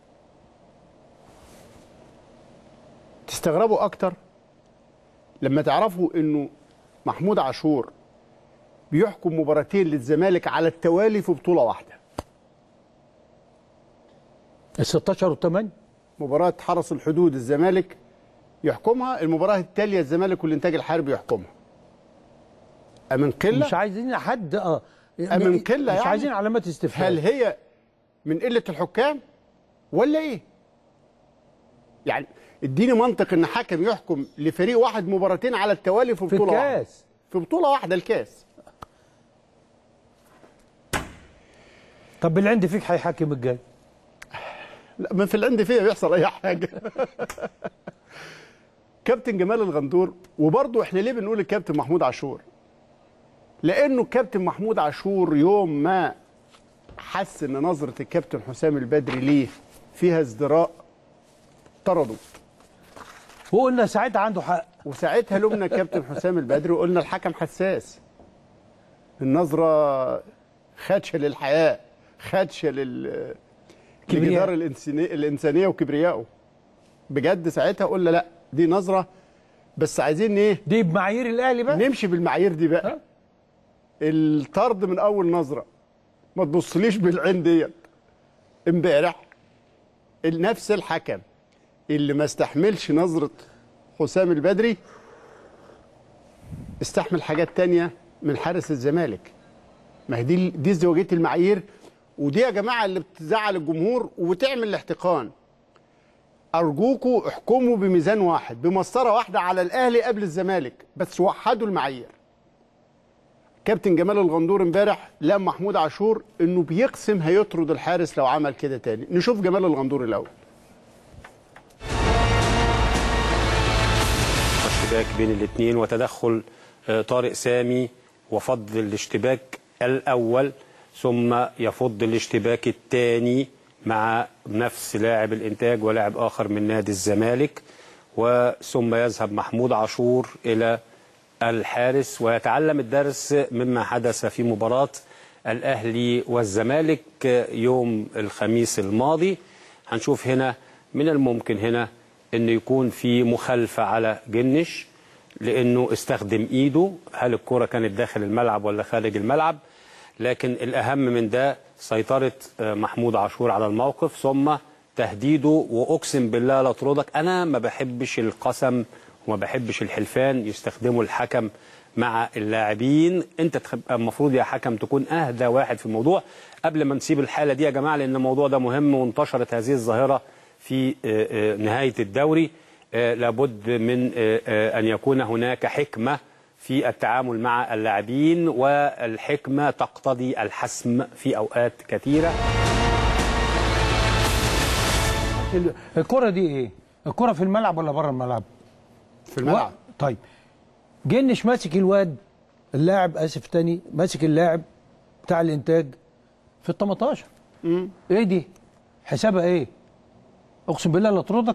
تستغربوا أكتر لما تعرفوا إنه محمود عاشور بيحكم مباراتين للزمالك على التوالي في بطولة واحدة
ال 16 والثمان
مباراة حرس الحدود الزمالك يحكمها المباراة التالية الزمالك والإنتاج الحربي يحكمها أمن قلة
مش عايزين حد اه
أمن قلة
مش
يعني
عايزين علامات استفهام
هل هي من قلة الحكام ولا إيه؟ يعني اديني منطق إن حكم يحكم لفريق واحد مباراتين على التوالي في
في
بطولة واحدة
الكاس
في بطولة واحدة الكاس
طب بالعند فيك هيحكم الجاي
لا ما في العند فيها بيحصل أي حاجة كابتن جمال الغندور وبرضه احنا ليه بنقول الكابتن محمود عاشور؟ لأنه الكابتن محمود عاشور يوم ما حس إن نظرة الكابتن حسام البدري ليه فيها ازدراء طرده
وقلنا ساعتها عنده حق
وساعتها لومنا الكابتن حسام البدري وقلنا الحكم حساس النظرة خدشة للحياة خدشة لل
كبرياء.
لجدار الإنسانية, الإنسانية وكبريائه بجد ساعتها قلنا لا دي نظره بس عايزين ايه
دي بمعايير الاهلي بقى
نمشي بالمعايير دي بقى الطرد من اول نظره ما تبصليش بالعين ديت امبارح نفس الحكم اللي ما استحملش نظره حسام البدري استحمل حاجات تانية من حارس الزمالك ما هي دي دي ازدواجيه المعايير ودي يا جماعه اللي بتزعل الجمهور وبتعمل الاحتقان ارجوكوا احكموا بميزان واحد بمسطره واحده على الاهلي قبل الزمالك بس وحدوا المعايير كابتن جمال الغندور امبارح لام محمود عاشور انه بيقسم هيطرد الحارس لو عمل كده تاني نشوف جمال الغندور الاول
اشتباك بين الاثنين وتدخل آه، طارق سامي وفض الاشتباك الاول ثم يفض الاشتباك الثاني مع نفس لاعب الانتاج ولاعب اخر من نادي الزمالك وثم يذهب محمود عاشور الى الحارس ويتعلم الدرس مما حدث في مباراه الاهلي والزمالك يوم الخميس الماضي هنشوف هنا من الممكن هنا ان يكون في مخالفه على جنش لانه استخدم ايده هل الكره كانت داخل الملعب ولا خارج الملعب لكن الاهم من ده سيطره آه، محمود عاشور على الموقف ثم تهديده واقسم بالله لا اطردك انا ما بحبش القسم وما بحبش الحلفان يستخدمه الحكم مع اللاعبين انت تبقى المفروض يا حكم تكون اهدى واحد في الموضوع قبل ما نسيب الحاله دي يا جماعه لان الموضوع ده مهم وانتشرت هذه الظاهره في آه، آه، نهايه الدوري آه، لابد من آه، آه، ان يكون هناك حكمه في التعامل مع اللاعبين والحكمه تقتضي الحسم في اوقات كثيره
ال- الكرة دي ايه؟ الكرة في الملعب ولا بره الملعب؟
في الملعب
طيب جنش ماسك الواد اللاعب اسف تاني ماسك اللاعب بتاع الانتاج في ال 18 ايه دي؟ حسابها ايه؟ اقسم بالله لا اطردك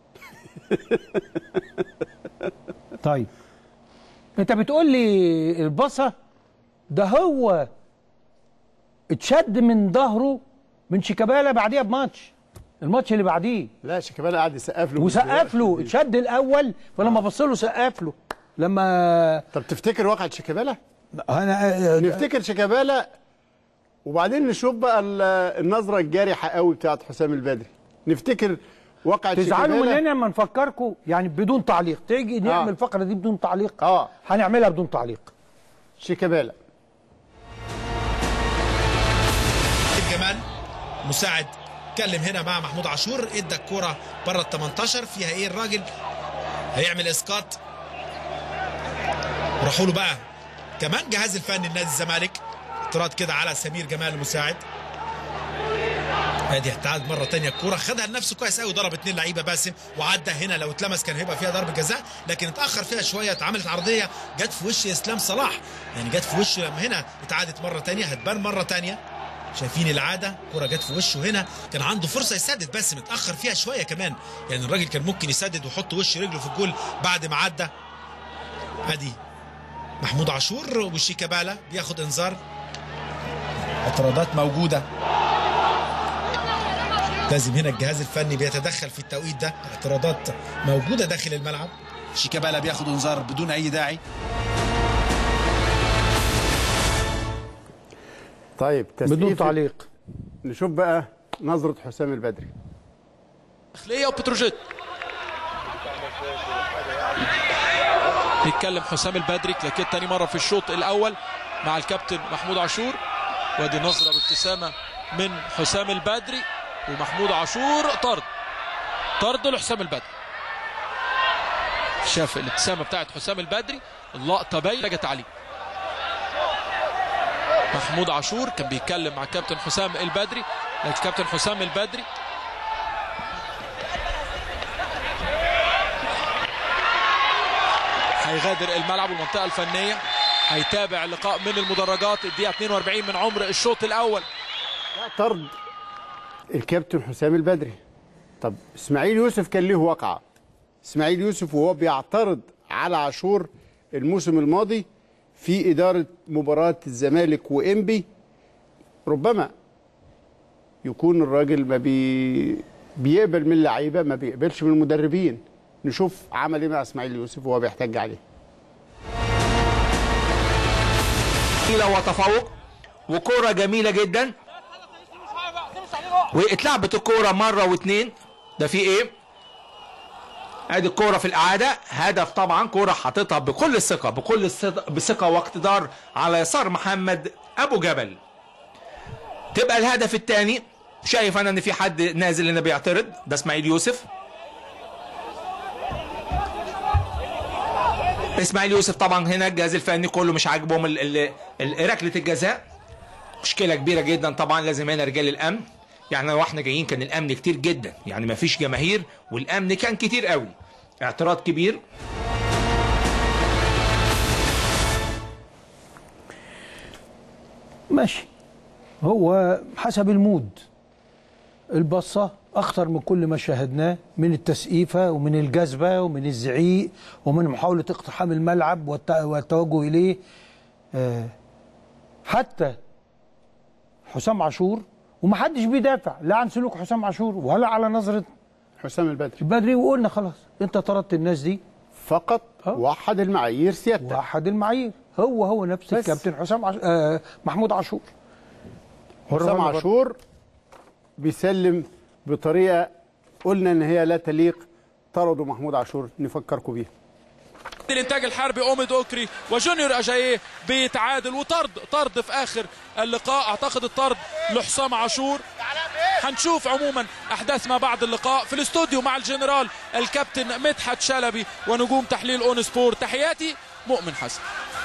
طيب انت بتقول لي البصه ده هو اتشد من ظهره من شيكابالا بعديها بماتش الماتش اللي بعديه
لا شيكابالا قعد يسقف له
وسقف له اتشد الاول فلما بص له سقف له لما
طب تفتكر واقعة شيكابالا؟
انا
نفتكر شيكابالا وبعدين نشوف بقى ال- النظره الجارحه قوي بتاعت حسام البدري نفتكر واقعة
تزعلوا
شيكابالا
مننا لما نفكركم يعني بدون تعليق تيجي نعمل الفقره دي بدون تعليق
اه
هنعملها بدون تعليق
شيكابالا
الجمال مساعد اتكلم هنا مع محمود عاشور ادى الكوره بره ال 18 فيها ايه الراجل هيعمل اسقاط راحوا له بقى كمان جهاز الفني لنادي الزمالك اعتراض كده على سمير جمال المساعد ادي اعتاد مره تانية الكوره خدها لنفسه كويس قوي ضرب اتنين لعيبه باسم وعدى هنا لو اتلمس كان هيبقى فيها ضربه جزاء لكن اتاخر فيها شويه اتعملت عرضيه جت في وش اسلام صلاح يعني جت في وشه لما هنا اتعادت مره تانية هتبان مره تانية شايفين العاده كرة جت في وشه هنا كان عنده فرصه يسدد بس متاخر فيها شويه كمان يعني الراجل كان ممكن يسدد ويحط وش رجله في الجول بعد ما عدى ادي محمود عاشور وشيكابالا بياخد انذار اعتراضات موجوده لازم هنا الجهاز الفني بيتدخل في التوقيت ده اعتراضات موجوده داخل الملعب شيكابالا بياخد انذار بدون اي داعي
طيب
بدون
تسقيف-
تعليق
نشوف بقى نظره حسام البدري
داخليه وبتروجيت بيتكلم حسام البدري كلاكيت تاني مره في الشوط الاول مع الكابتن محمود عاشور وادي نظره بابتسامه من حسام البدري ومحمود عاشور طرد طرد لحسام البدري شاف الابتسامه بتاعت حسام البدري اللقطه باينه جت عليه محمود عاشور كان بيتكلم مع كابتن حسام البدري الكابتن حسام البدري هيغادر الملعب والمنطقه الفنيه هيتابع اللقاء من المدرجات الدقيقه 42 من عمر الشوط الاول
طرد الكابتن حسام البدري طب اسماعيل يوسف كان ليه وقعه اسماعيل يوسف وهو بيعترض على عاشور الموسم الماضي في اداره مباراه الزمالك وانبي ربما يكون الراجل ما بي بيقبل من اللعيبه ما بيقبلش من المدربين نشوف عمل ايه مع اسماعيل يوسف وهو بيحتج عليه
جميلة وتفوق وكرة جميلة جدا واتلعبت الكرة مرة واتنين ده في ايه ادي الكرة في الاعادة هدف طبعا كرة حاططها بكل الثقة بكل الثقة بثقة واقتدار على يسار محمد ابو جبل تبقى الهدف الثاني شايف انا ان في حد نازل هنا بيعترض ده اسماعيل يوسف اسماعيل يوسف طبعا هنا الجهاز الفني كله مش عاجبهم ال- ال- ال- ركله الجزاء مشكله كبيره جدا طبعا لازم هنا رجال الامن يعني واحنا جايين كان الامن كتير جدا يعني ما فيش جماهير والامن كان كتير قوي اعتراض كبير
ماشي هو حسب المود البصة أخطر من كل ما شاهدناه من التسقيفة ومن الجذبة ومن الزعيق ومن محاولة اقتحام الملعب والت- والتوجه إليه آه، حتى حسام عاشور ومحدش بيدافع لا عن سلوك حسام عاشور ولا على نظرة
حسام البدري
البدري وقلنا خلاص انت طردت الناس دي
فقط وحد المعايير سيادتك
وحد المعايير هو هو نفس
بس.
الكابتن حسام عش... آه محمود عاشور
حسام
والراجل
عاشور بيسلم بطريقه قلنا ان هي لا تليق طردوا محمود عاشور نفكركم بيها
الانتاج الحربي اوميد اوكري وجونيور اجاييه بيتعادل وطرد طرد في اخر اللقاء اعتقد الطرد لحسام عاشور هنشوف عموما احداث ما بعد اللقاء في الاستوديو مع الجنرال الكابتن مدحت شلبي ونجوم تحليل اون سبور تحياتي مؤمن حسن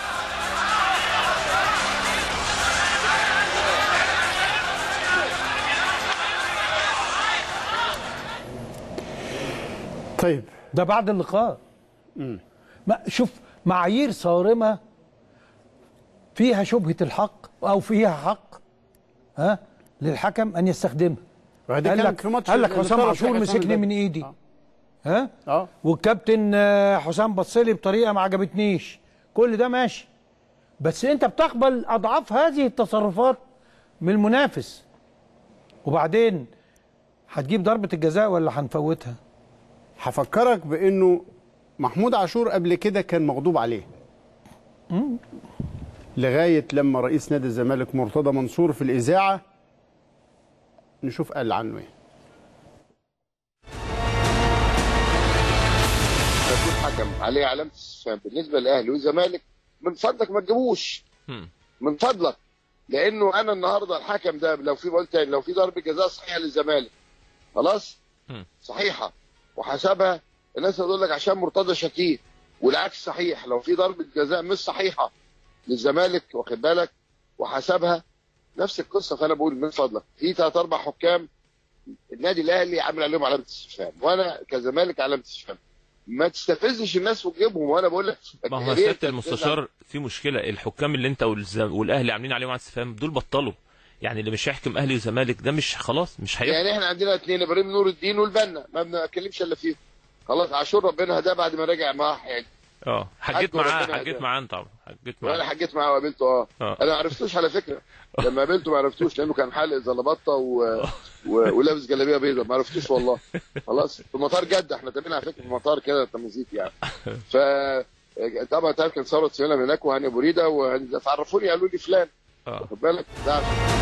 طيب
ده بعد اللقاء ما شوف معايير صارمه فيها شبهه الحق او فيها حق ها للحكم ان يستخدمها
وهذا
قال
كان
لك
في ماتش
قال لك
اللي
حسام
طرد فيه
عاشور
حسام
مسكني
البدري.
من ايدي ها
اه
والكابتن آه، حسام بص لي بطريقه ما عجبتنيش كل ده ماشي بس انت بتقبل اضعاف هذه التصرفات من المنافس وبعدين هتجيب ضربه الجزاء ولا هنفوتها
هفكرك بانه محمود عاشور قبل كده كان مغضوب عليه لغايه لما رئيس نادي الزمالك مرتضى منصور في الاذاعه نشوف قال عنه ايه
يكون حكم عليه علامه استفهام بالنسبه للاهلي والزمالك من فضلك ما تجيبوش من فضلك لانه انا النهارده الحكم ده لو في بقول تاني لو في ضربه جزاء صحيحه للزمالك خلاص صحيحه وحسبها الناس هتقول لك عشان مرتضى شكيك والعكس صحيح لو في ضربه جزاء مش صحيحه للزمالك واخد بالك وحسبها نفس القصه فانا بقول من فضلك في ثلاث اربع حكام النادي الاهلي عامل عليهم علامه استفهام وانا كزمالك علامه استفهام ما تستفزش الناس وتجيبهم وانا بقول لك
ما هو
يا ريت
سياده المستشار في مشكله الحكام اللي انت والز- والاهلي عاملين عليهم على استفهام دول بطلوا يعني اللي مش هيحكم اهلي وزمالك ده مش خلاص مش هيحكم
يعني احنا عندنا اثنين ابراهيم نور الدين والبنا ما بنتكلمش الا فيهم خلاص عاشور ربنا هداه بعد ما رجع معاه يعني
اه حجيت
حج
معاه
وربنا
حجيت
هداه.
معاه طبعا حجيت
وانا
معاه
حجيت معاه وقابلته اه
آه.
انا ما عرفتوش على فكره لما قابلته ما عرفتوش لانه كان حالق زلبطه و... و... ولابس جلابيه بيضاء ما عرفتوش والله خلاص في مطار جده احنا تابعين على فكره في مطار كده تمازيت يعني ف طبعا تعرف كان ثروت سليمان هناك وهاني ابو ريده وعرفوني قالوا لي فلان واخد بالك ده عشان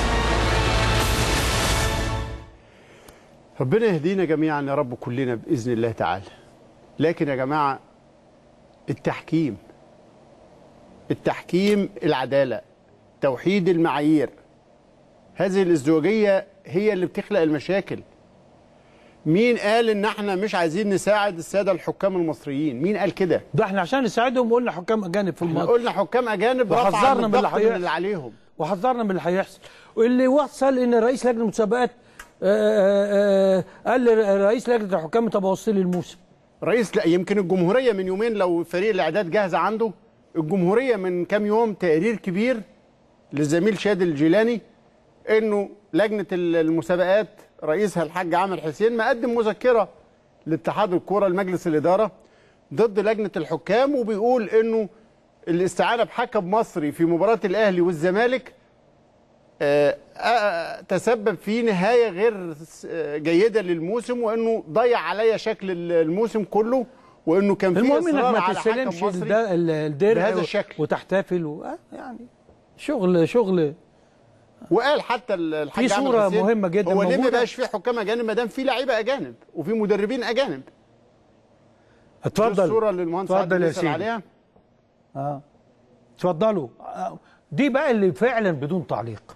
ربنا يهدينا جميعا يا رب كلنا باذن الله تعالى لكن يا جماعه التحكيم التحكيم العداله توحيد المعايير هذه الازدواجيه هي اللي بتخلق المشاكل مين قال ان احنا مش عايزين نساعد الساده الحكام المصريين مين قال كده
ده احنا عشان نساعدهم قلنا حكام اجانب في
احنا
الماضي
قلنا حكام اجانب رفعا
وحذرنا من اللي
الضغط من
هيحصل
اللي عليهم
وحذرنا من اللي هيحصل واللي وصل ان رئيس لجنه المسابقات آه، آه، آه، قال لرئيس لجنه الحكام طب وصل لي الموسم
رئيس لا يمكن الجمهوريه من يومين لو فريق الاعداد جاهزه عنده الجمهوريه من كام يوم تقرير كبير للزميل شادي الجيلاني انه لجنه المسابقات رئيسها الحاج عامر حسين مقدم مذكره لاتحاد الكوره لمجلس الاداره ضد لجنه الحكام وبيقول انه الاستعانه بحكم مصري في مباراه الاهلي والزمالك آه، آه، تسبب في نهايه غير س- آه، جيده للموسم وانه ضيع عليا شكل ال- الموسم كله وانه كان في
المهم انك
اصرار
ما
على حكم
تستلمش
مصري
الد- ال- الدرع
بهذا
و-
الشكل
وتحتفل و... آه، يعني شغل شغل
وقال حتى ال- الحاج
في
أحمد
صورة
حسين
مهمة جدا
هو ليه ما
موجودة.
بقاش في حكام اجانب ما دام في لعيبه اجانب وفي مدربين اجانب
اتفضل
دي الصوره اللي المهندس
اتفضل
عادل
يا
بيسأل
سيدي.
عليها
اه اتفضلوا آه، دي بقى اللي فعلا بدون تعليق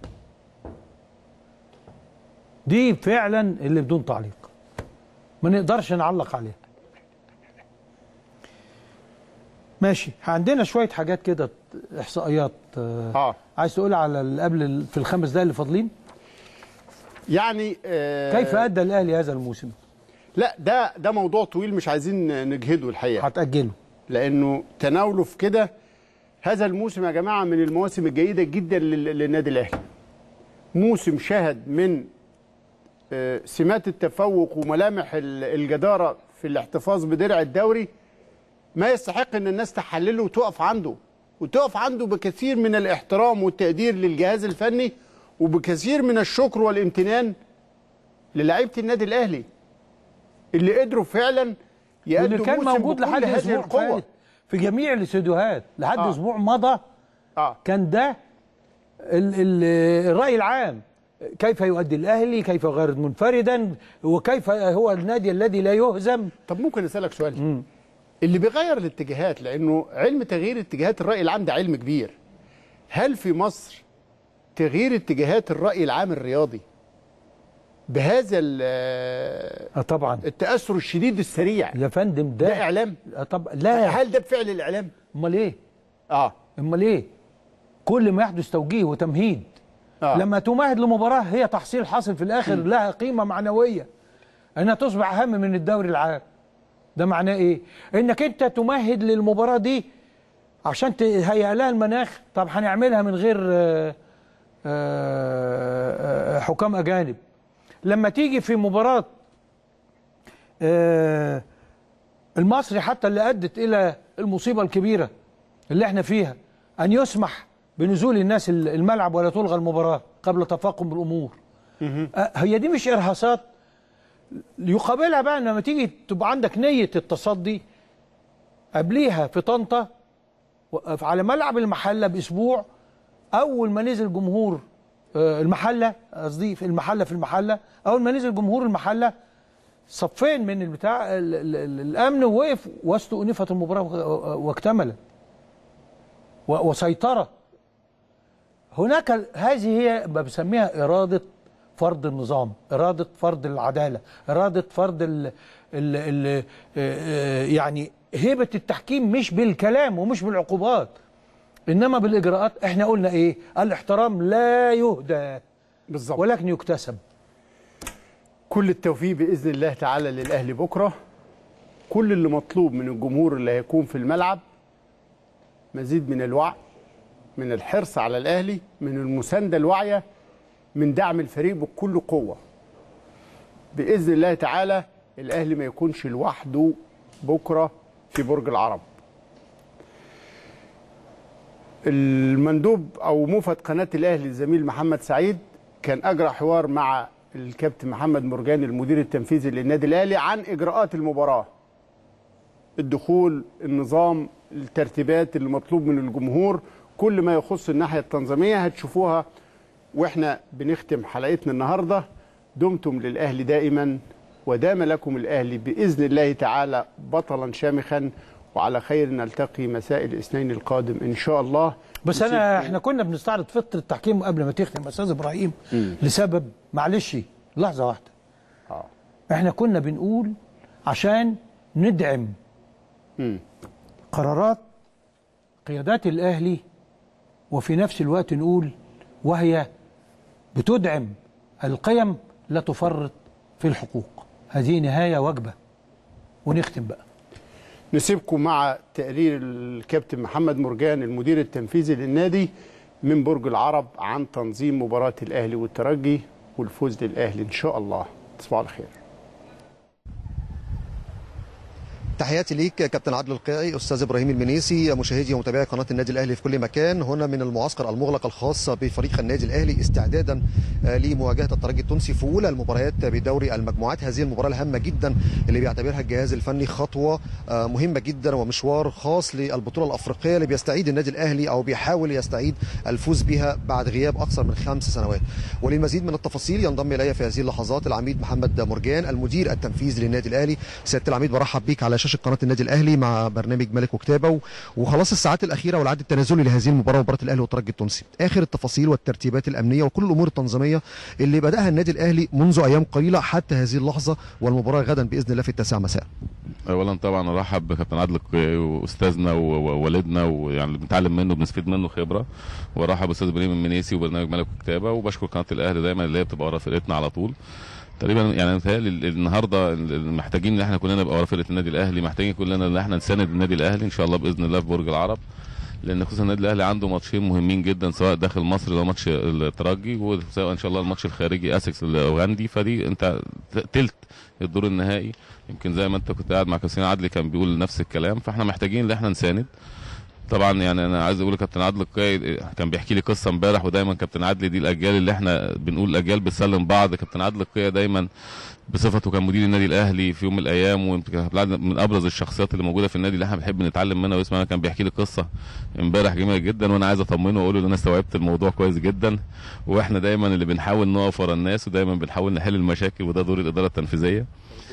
دي فعلا اللي بدون تعليق ما نقدرش نعلق عليها ماشي عندنا شويه حاجات كده احصائيات آه.
اه
عايز تقول على ال- قبل ال- في الخمس دقايق اللي فاضلين
يعني آه
كيف ادى الاهلي هذا الموسم
لا ده ده موضوع طويل مش عايزين نجهده الحقيقه
هتاجله
لانه تناوله في كده هذا الموسم يا جماعه من المواسم الجيده جدا لل- للنادي الاهلي موسم شهد من آه، سمات التفوق وملامح ال- الجداره في الاحتفاظ بدرع الدوري ما يستحق ان الناس تحلله وتقف عنده وتقف عنده بكثير من الاحترام والتقدير للجهاز الفني وبكثير من الشكر والامتنان للاعيبه النادي الاهلي اللي قدروا فعلا يأدوا
واللي كان
موسم
موجود
بكل
لحد
هذه
اسبوع
القوة.
فات في جميع الاستوديوهات لحد
آه.
اسبوع مضى
آه.
كان ده ال ال الراي العام كيف يؤدي الاهلي كيف يغير منفردا وكيف هو النادي الذي لا يهزم
طب ممكن اسالك سؤال اللي بيغير الاتجاهات لانه علم تغيير اتجاهات الراي العام ده علم كبير هل في مصر تغيير اتجاهات الراي العام الرياضي بهذا ال-
آه طبعا
التاثر الشديد السريع
يا فندم ده,
ده اعلام
آه طب لا
هل ده بفعل الاعلام
امال ايه
اه
امال ايه كل ما يحدث توجيه وتمهيد
آه.
لما تمهد لمباراه هي تحصيل حاصل في الاخر لها قيمه معنويه انها تصبح اهم من الدوري العام ده معناه ايه انك انت تمهد للمباراه دي عشان تهيئ لها المناخ طب هنعملها من غير آه، آه، آه، حكام اجانب لما تيجي في مباراه آه، المصري حتى اللي ادت الى المصيبه الكبيره اللي احنا فيها ان يسمح بنزول الناس الملعب ولا تلغى المباراه قبل تفاقم الامور آه، هي دي مش ارهاصات يقابلها بقى لما تيجي تبقى عندك نيه التصدي قبليها في طنطا و- على ملعب المحله باسبوع اول ما نزل جمهور آه، المحله قصدي في المحله في المحله اول ما نزل جمهور المحله صفين من البتاع ال- ال- ال- الامن وقف واستؤنفت المباراه و- واكتملت و- وسيطره هناك ال- هذه هي ما بسميها اراده فرض النظام اراده فرض العداله اراده فرض ال ال ال يعني هيبه التحكيم مش بالكلام ومش بالعقوبات انما بالاجراءات احنا قلنا ايه الاحترام لا يهدى
بالظبط
ولكن يكتسب
كل التوفيق باذن الله تعالى للاهلي بكره كل اللي مطلوب من الجمهور اللي هيكون في الملعب مزيد من الوعي من الحرص على الاهلي من المسانده الواعيه من دعم الفريق بكل قوه باذن الله تعالى الاهلي ما يكونش لوحده بكره في برج العرب المندوب او موفد قناه الاهلي الزميل محمد سعيد كان اجرى حوار مع الكابتن محمد مرجان المدير التنفيذي للنادي الاهلي عن اجراءات المباراه الدخول النظام الترتيبات اللي مطلوب من الجمهور كل ما يخص الناحيه التنظيميه هتشوفوها واحنا بنختم حلقتنا النهارده دمتم للاهلي دائما ودام لكم الاهلي باذن الله تعالى بطلا شامخا وعلى خير نلتقي مساء الاثنين القادم ان شاء الله
بس انا احنا كنا بنستعرض فتره التحكيم قبل ما تختم استاذ ابراهيم لسبب معلش لحظه واحده
آه.
احنا كنا بنقول عشان ندعم قرارات قيادات الاهلي وفي نفس الوقت نقول وهي بتدعم القيم لا تفرط في الحقوق هذه نهايه واجبه ونختم بقى
نسيبكم مع تقرير الكابتن محمد مرجان المدير التنفيذي للنادي من برج العرب عن تنظيم مباراة الأهلي والترجي والفوز للأهلي إن شاء الله تصبحوا على خير
تحياتي ليك كابتن عادل القيعي استاذ ابراهيم المنيسي مشاهدي ومتابعي قناه النادي الاهلي في كل مكان هنا من المعسكر المغلق الخاص بفريق النادي الاهلي استعدادا آه، لمواجهه الترجي التونسي في اولى المباريات بدوري المجموعات هذه المباراه الهامه جدا اللي بيعتبرها الجهاز الفني خطوه آه، مهمه جدا ومشوار خاص للبطوله الافريقيه اللي بيستعيد النادي الاهلي او بيحاول يستعيد الفوز بها بعد غياب اكثر من خمس سنوات وللمزيد من التفاصيل ينضم الي في هذه اللحظات العميد محمد مرجان المدير التنفيذي للنادي الاهلي سياده العميد برحب بيك على شاشه قناه النادي الاهلي مع برنامج ملك وكتابه و- وخلاص الساعات الاخيره والعد التنازلي لهذه المباراه مباراه الاهلي والترجي التونسي اخر التفاصيل والترتيبات الامنيه وكل الامور التنظيميه اللي بداها النادي الاهلي منذ ايام قليله حتى هذه اللحظه والمباراه غدا باذن الله في التاسعه مساء
اولا طبعا ارحب بكابتن عادل القيعي واستاذنا و- ووالدنا ويعني اللي بنتعلم منه بنستفيد منه خبره وارحب باستاذ ابراهيم المنيسي وبرنامج ملك وكتابه وبشكر قناه الاهلي دايما اللي هي بتبقى ورا فرقتنا على طول تقريبا يعني متهيألي ال- النهارده ال- محتاجين ان احنا كلنا نبقى ورا فرقه النادي الاهلي محتاجين كلنا ان احنا نساند النادي الاهلي ان شاء الله باذن الله في برج العرب لان خصوصا النادي الاهلي عنده ماتشين مهمين جدا سواء داخل مصر اللي هو ماتش الترجي وسواء ان شاء الله الماتش الخارجي اسكس الاوغندي فدي انت تلت الدور النهائي يمكن زي ما انت كنت قاعد مع كابتن عدلي كان بيقول نفس الكلام فاحنا محتاجين ان احنا نساند طبعا يعني انا عايز اقول لكابتن عادل القيعي كان بيحكي لي قصه امبارح ودايما كابتن عادل دي الاجيال اللي احنا بنقول الاجيال بتسلم بعض كابتن عادل القيعي دايما بصفته كان مدير النادي الاهلي في يوم من الايام ويمكن كان من ابرز الشخصيات اللي موجوده في النادي اللي احنا بنحب نتعلم منها واسمها كان بيحكي لي قصه امبارح جميله جدا وانا عايز اطمنه واقول له ان انا استوعبت الموضوع كويس جدا واحنا دايما اللي بنحاول نقف ورا الناس ودايما بنحاول نحل المشاكل وده دور الاداره التنفيذيه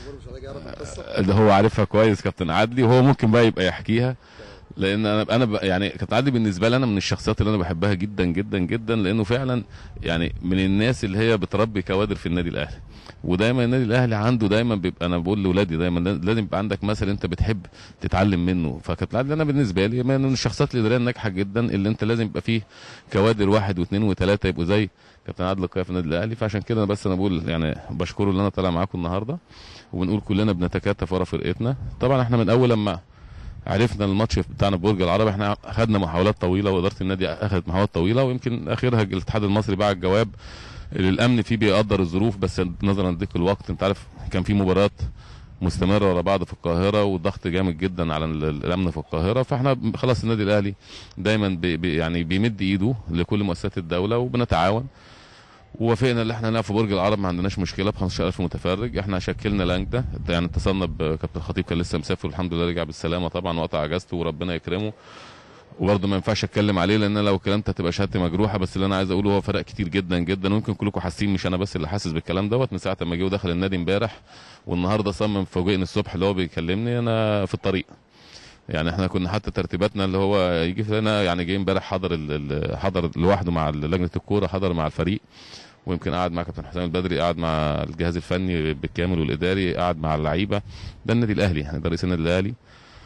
اللي هو عارفها كويس كابتن عدلي وهو ممكن بقى يبقى يحكيها لان انا انا ب- يعني كابتن عدلي بالنسبه لي انا من الشخصيات اللي انا بحبها جدا جدا جدا لانه فعلا يعني من الناس اللي هي بتربي كوادر في النادي الاهلي ودايما النادي الاهلي عنده دايما بيبقى انا بقول لاولادي دايما لازم يبقى عندك مثل انت بتحب تتعلم منه فكابتن عدلي انا بالنسبه لي من الشخصيات الاداريه الناجحه جدا اللي انت لازم يبقى فيه كوادر واحد واثنين وثلاثه يبقوا زي كابتن عادل القيعي في النادي الاهلي فعشان كده أنا بس انا بقول يعني بشكره ان انا طالع معاكم النهارده وبنقول كلنا بنتكاتف ورا فرقتنا طبعا احنا من اول لما عرفنا الماتش بتاعنا برج العرب احنا اخذنا محاولات طويله واداره النادي اخذت محاولات طويله ويمكن اخرها الاتحاد المصري بعت جواب الامن فيه بيقدر الظروف بس نظرا لضيق الوقت انت عارف كان في مباريات مستمره ورا بعض في القاهره والضغط جامد جدا على ال- الامن في القاهره فاحنا خلاص النادي الاهلي دايما بي بي يعني بيمد ايده لكل مؤسسات الدوله وبنتعاون ووافقنا ان احنا نلعب في برج العرب ما عندناش مشكله ب 15000 متفرج احنا شكلنا لجنه يعني اتصلنا بكابتن خطيب كان لسه مسافر والحمد لله رجع بالسلامه طبعا وقطع اجازته وربنا يكرمه وبرضه ما ينفعش اتكلم عليه لان أنا لو اتكلمت هتبقى شهادتي مجروحه بس اللي انا عايز اقوله هو فرق كتير جدا جدا ويمكن كلكم حاسين مش انا بس اللي حاسس بالكلام دوت من ساعه ما جه ودخل النادي امبارح والنهارده صمم فوجئني الصبح اللي هو بيكلمني انا في الطريق يعني احنا كنا حتى ترتيباتنا اللي هو يجي فينا يعني جاي امبارح حضر ال- ال- حضر لوحده مع لجنه الكوره حضر مع الفريق ويمكن قعد مع كابتن حسام البدري قعد مع الجهاز الفني بالكامل والاداري قعد مع اللعيبه ده النادي الاهلي يعني ده رئيس النادي الاهلي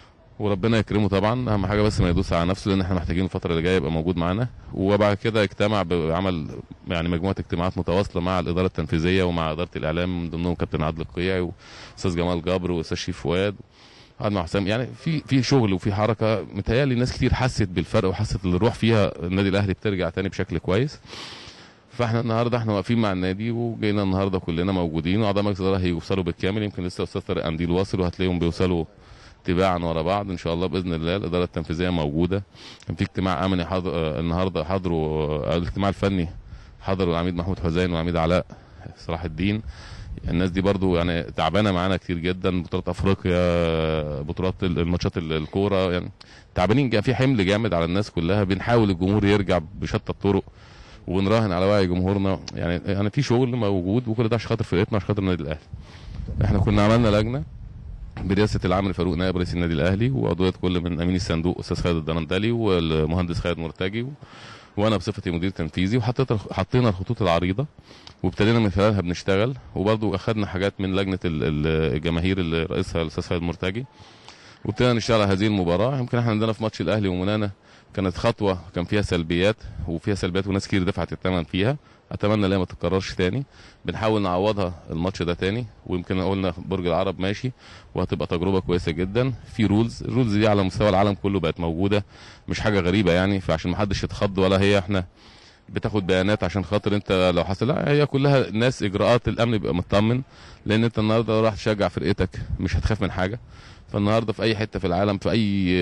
وربنا يكرمه طبعا اهم حاجه بس ما يدوس على نفسه لان احنا محتاجين الفتره اللي جايه يبقى موجود معانا وبعد كده اجتمع بعمل يعني مجموعه اجتماعات متواصله مع الاداره التنفيذيه ومع اداره الاعلام من ضمنهم كابتن عادل القيعي واستاذ جمال جبر واستاذ شريف فؤاد قعد مع حسام يعني في في شغل وفي حركه متهيألي ناس كتير حست بالفرق وحست ان الروح فيها النادي الاهلي بترجع تاني بشكل كويس فاحنا النهارده احنا واقفين مع النادي وجينا النهارده كلنا موجودين واعضاء مجلس الاداره هيوصلوا بالكامل يمكن لسه استاذ طارق قنديل واصل وهتلاقيهم بيوصلوا تباعا ورا بعض ان شاء الله باذن الله الاداره التنفيذيه موجوده كان في اجتماع امني حاضر آه، النهارده حضروا آه، الاجتماع الفني حضروا العميد محمود حسين والعميد علاء صلاح الدين الناس دي برضو يعني تعبانه معانا كتير جدا بطولات افريقيا بطولات ال- الماتشات ال- الكوره يعني تعبانين جا- في حمل جامد على الناس كلها بنحاول الجمهور يرجع بشتى الطرق ونراهن على وعي جمهورنا يعني يعني في شغل موجود وكل ده عشان خاطر فرقتنا عشان خاطر النادي الاهلي احنا كنا عملنا لجنه برئاسه العامل فاروق نائب رئيس النادي الاهلي وعضويه كل من امين الصندوق استاذ خالد الدرندلي والمهندس خالد مرتجي و... وانا بصفتي مدير تنفيذي وحطيت حطينا الخطوط العريضه وابتدينا من خلالها بنشتغل وبرضه اخذنا حاجات من لجنه ال- ال- الجماهير اللي رئيسها الاستاذ خالد مرتجي وابتدينا نشتغل على هذه المباراه يمكن احنا عندنا في ماتش الاهلي ومنانا كانت خطوه كان فيها سلبيات وفيها سلبيات وناس كتير دفعت الثمن فيها اتمنى ان هي ما تتكررش تاني بنحاول نعوضها الماتش ده تاني ويمكن قلنا برج العرب ماشي وهتبقى تجربه كويسه جدا في رولز الرولز دي على مستوى العالم كله بقت موجوده مش حاجه غريبه يعني فعشان ما حدش يتخض ولا هي احنا بتاخد بيانات عشان خاطر انت لو حصل لا هي كلها ناس اجراءات الامن بيبقى مطمن لان انت النهارده لو راح تشجع فرقتك مش هتخاف من حاجه فالنهارده في اي حته في العالم في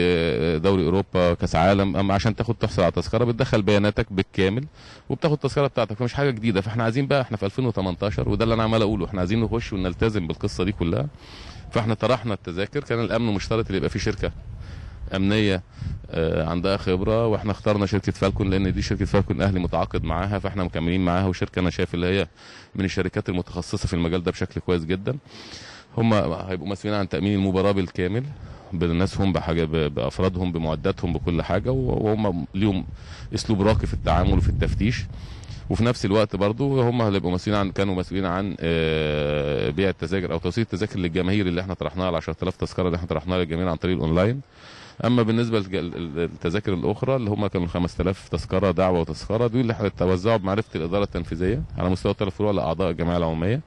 اي دوري اوروبا كاس عالم اما عشان تاخد تحصل على تذكره بتدخل بياناتك بالكامل وبتاخد التذكره بتاعتك فمش حاجه جديده فاحنا عايزين بقى احنا في 2018 وده اللي انا عمال اقوله احنا عايزين نخش ونلتزم بالقصه دي كلها فاحنا طرحنا التذاكر كان الامن مشترط اللي يبقى فيه شركه امنيه آه، عندها خبره واحنا اخترنا شركه فالكون لان دي شركه فالكون الاهلي متعاقد معاها فاحنا مكملين معاها وشركه انا شايف اللي هي من الشركات المتخصصه في المجال ده بشكل كويس جدا هم هيبقوا مسؤولين عن تامين المباراه بالكامل بناسهم بحاجه ب- بافرادهم بمعداتهم بكل حاجه وهم ليهم اسلوب راقي في التعامل وفي التفتيش وفي نفس الوقت برضو هم اللي بيبقوا مسؤولين عن كانوا مسؤولين عن آه، بيع التذاكر او توصيل التذاكر للجماهير اللي احنا طرحناها ال 10000 تذكره اللي احنا طرحناها للجماهير عن طريق الاونلاين اما بالنسبه للتذاكر الاخرى اللي هم كانوا 5000 تذكره دعوه وتذكره دول اللي هيتوزعوا بمعرفه الاداره التنفيذيه على مستوى الثلاث فروع لاعضاء الجمعيه العموميه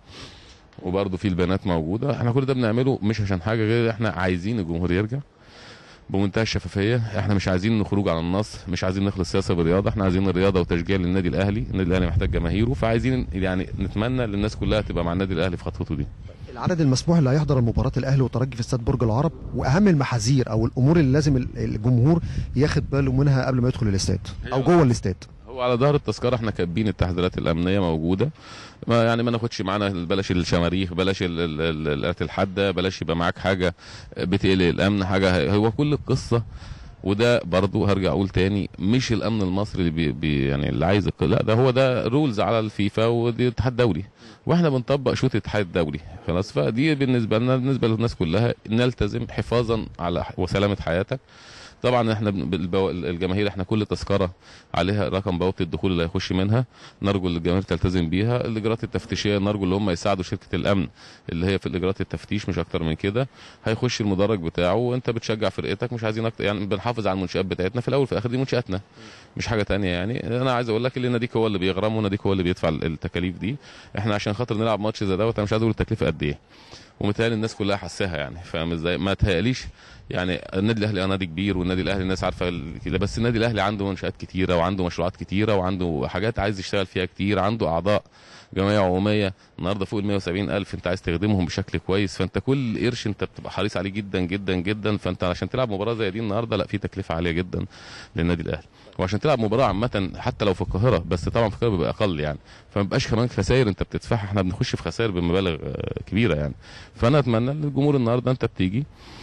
وبرضه في البيانات موجوده احنا كل ده بنعمله مش عشان حاجه غير احنا عايزين الجمهور يرجع بمنتهى الشفافيه احنا مش عايزين نخرج على النص مش عايزين نخلص سياسه بالرياضه احنا عايزين الرياضه وتشجيع للنادي الاهلي النادي الاهلي محتاج جماهيره فعايزين يعني نتمنى ان الناس كلها تبقى مع النادي الاهلي في خطوته دي
العدد المسموح اللي هيحضر مباراه الاهلي والترجي في استاد برج العرب واهم المحاذير او الامور اللي لازم ال- الجمهور ياخد باله منها قبل ما يدخل الاستاد او جوه الاستاد
هو على ظهر التذكره احنا كاتبين التحذيرات الامنيه موجوده ما يعني ما ناخدش معانا بلاش الشماريخ بلاش ال- ال- ال- الالات الحاده بلاش يبقى معاك حاجه بتقلق الامن حاجه هو كل القصه وده برضو هرجع اقول تاني مش الامن المصري اللي بي بي يعني اللي عايز الق- لا ده هو ده رولز على الفيفا ودي الاتحاد الدولي واحنا بنطبق شروط الاتحاد الدولي خلاص فدي بالنسبه لنا بالنسبه للناس كلها نلتزم حفاظا على ح- وسلامه حياتك طبعا احنا بن- بالبو... الجماهير احنا كل تذكره عليها رقم بوابه الدخول اللي هيخش منها نرجو ان الجماهير تلتزم بيها الاجراءات التفتيشيه نرجو ان هم يساعدوا شركه الامن اللي هي في الاجراءات التفتيش مش اكتر من كده هيخش المدرج بتاعه وانت بتشجع فرقتك مش عايزين أكتر يعني بنحافظ على المنشات بتاعتنا في الاول وفي الاخر دي منشاتنا مش حاجه تانية يعني انا عايز اقول لك اللي ناديك هو اللي بيغرم وناديك هو اللي بيدفع التكاليف دي احنا عشان خاطر نلعب ماتش زي دوت انا مش عايز اقول التكلفه قد ايه ومتهيألي الناس كلها حساها يعني فاهم ازاي ما تهيأليش يعني النادي الاهلي اه نادي كبير والنادي الاهلي الناس عارفه ال- كده بس النادي الاهلي عنده منشات كتيره وعنده مشروعات كتيره وعنده حاجات عايز يشتغل فيها كتير عنده اعضاء جمعيه عموميه النهارده فوق ال 170 الف انت عايز تخدمهم بشكل كويس فانت كل قرش انت بتبقى حريص عليه جدا جدا جدا فانت عشان تلعب مباراه زي دي النهارده لا في تكلفه عاليه جدا للنادي الاهلي وعشان تلعب مباراه عامه حتى لو في القاهره بس طبعا في القاهره بيبقى اقل يعني فما بيبقاش كمان خسائر انت بتدفعها احنا بنخش في خسائر بمبالغ آه، كبيره يعني فانا اتمنى ان الجمهور النهارده انت بتيجي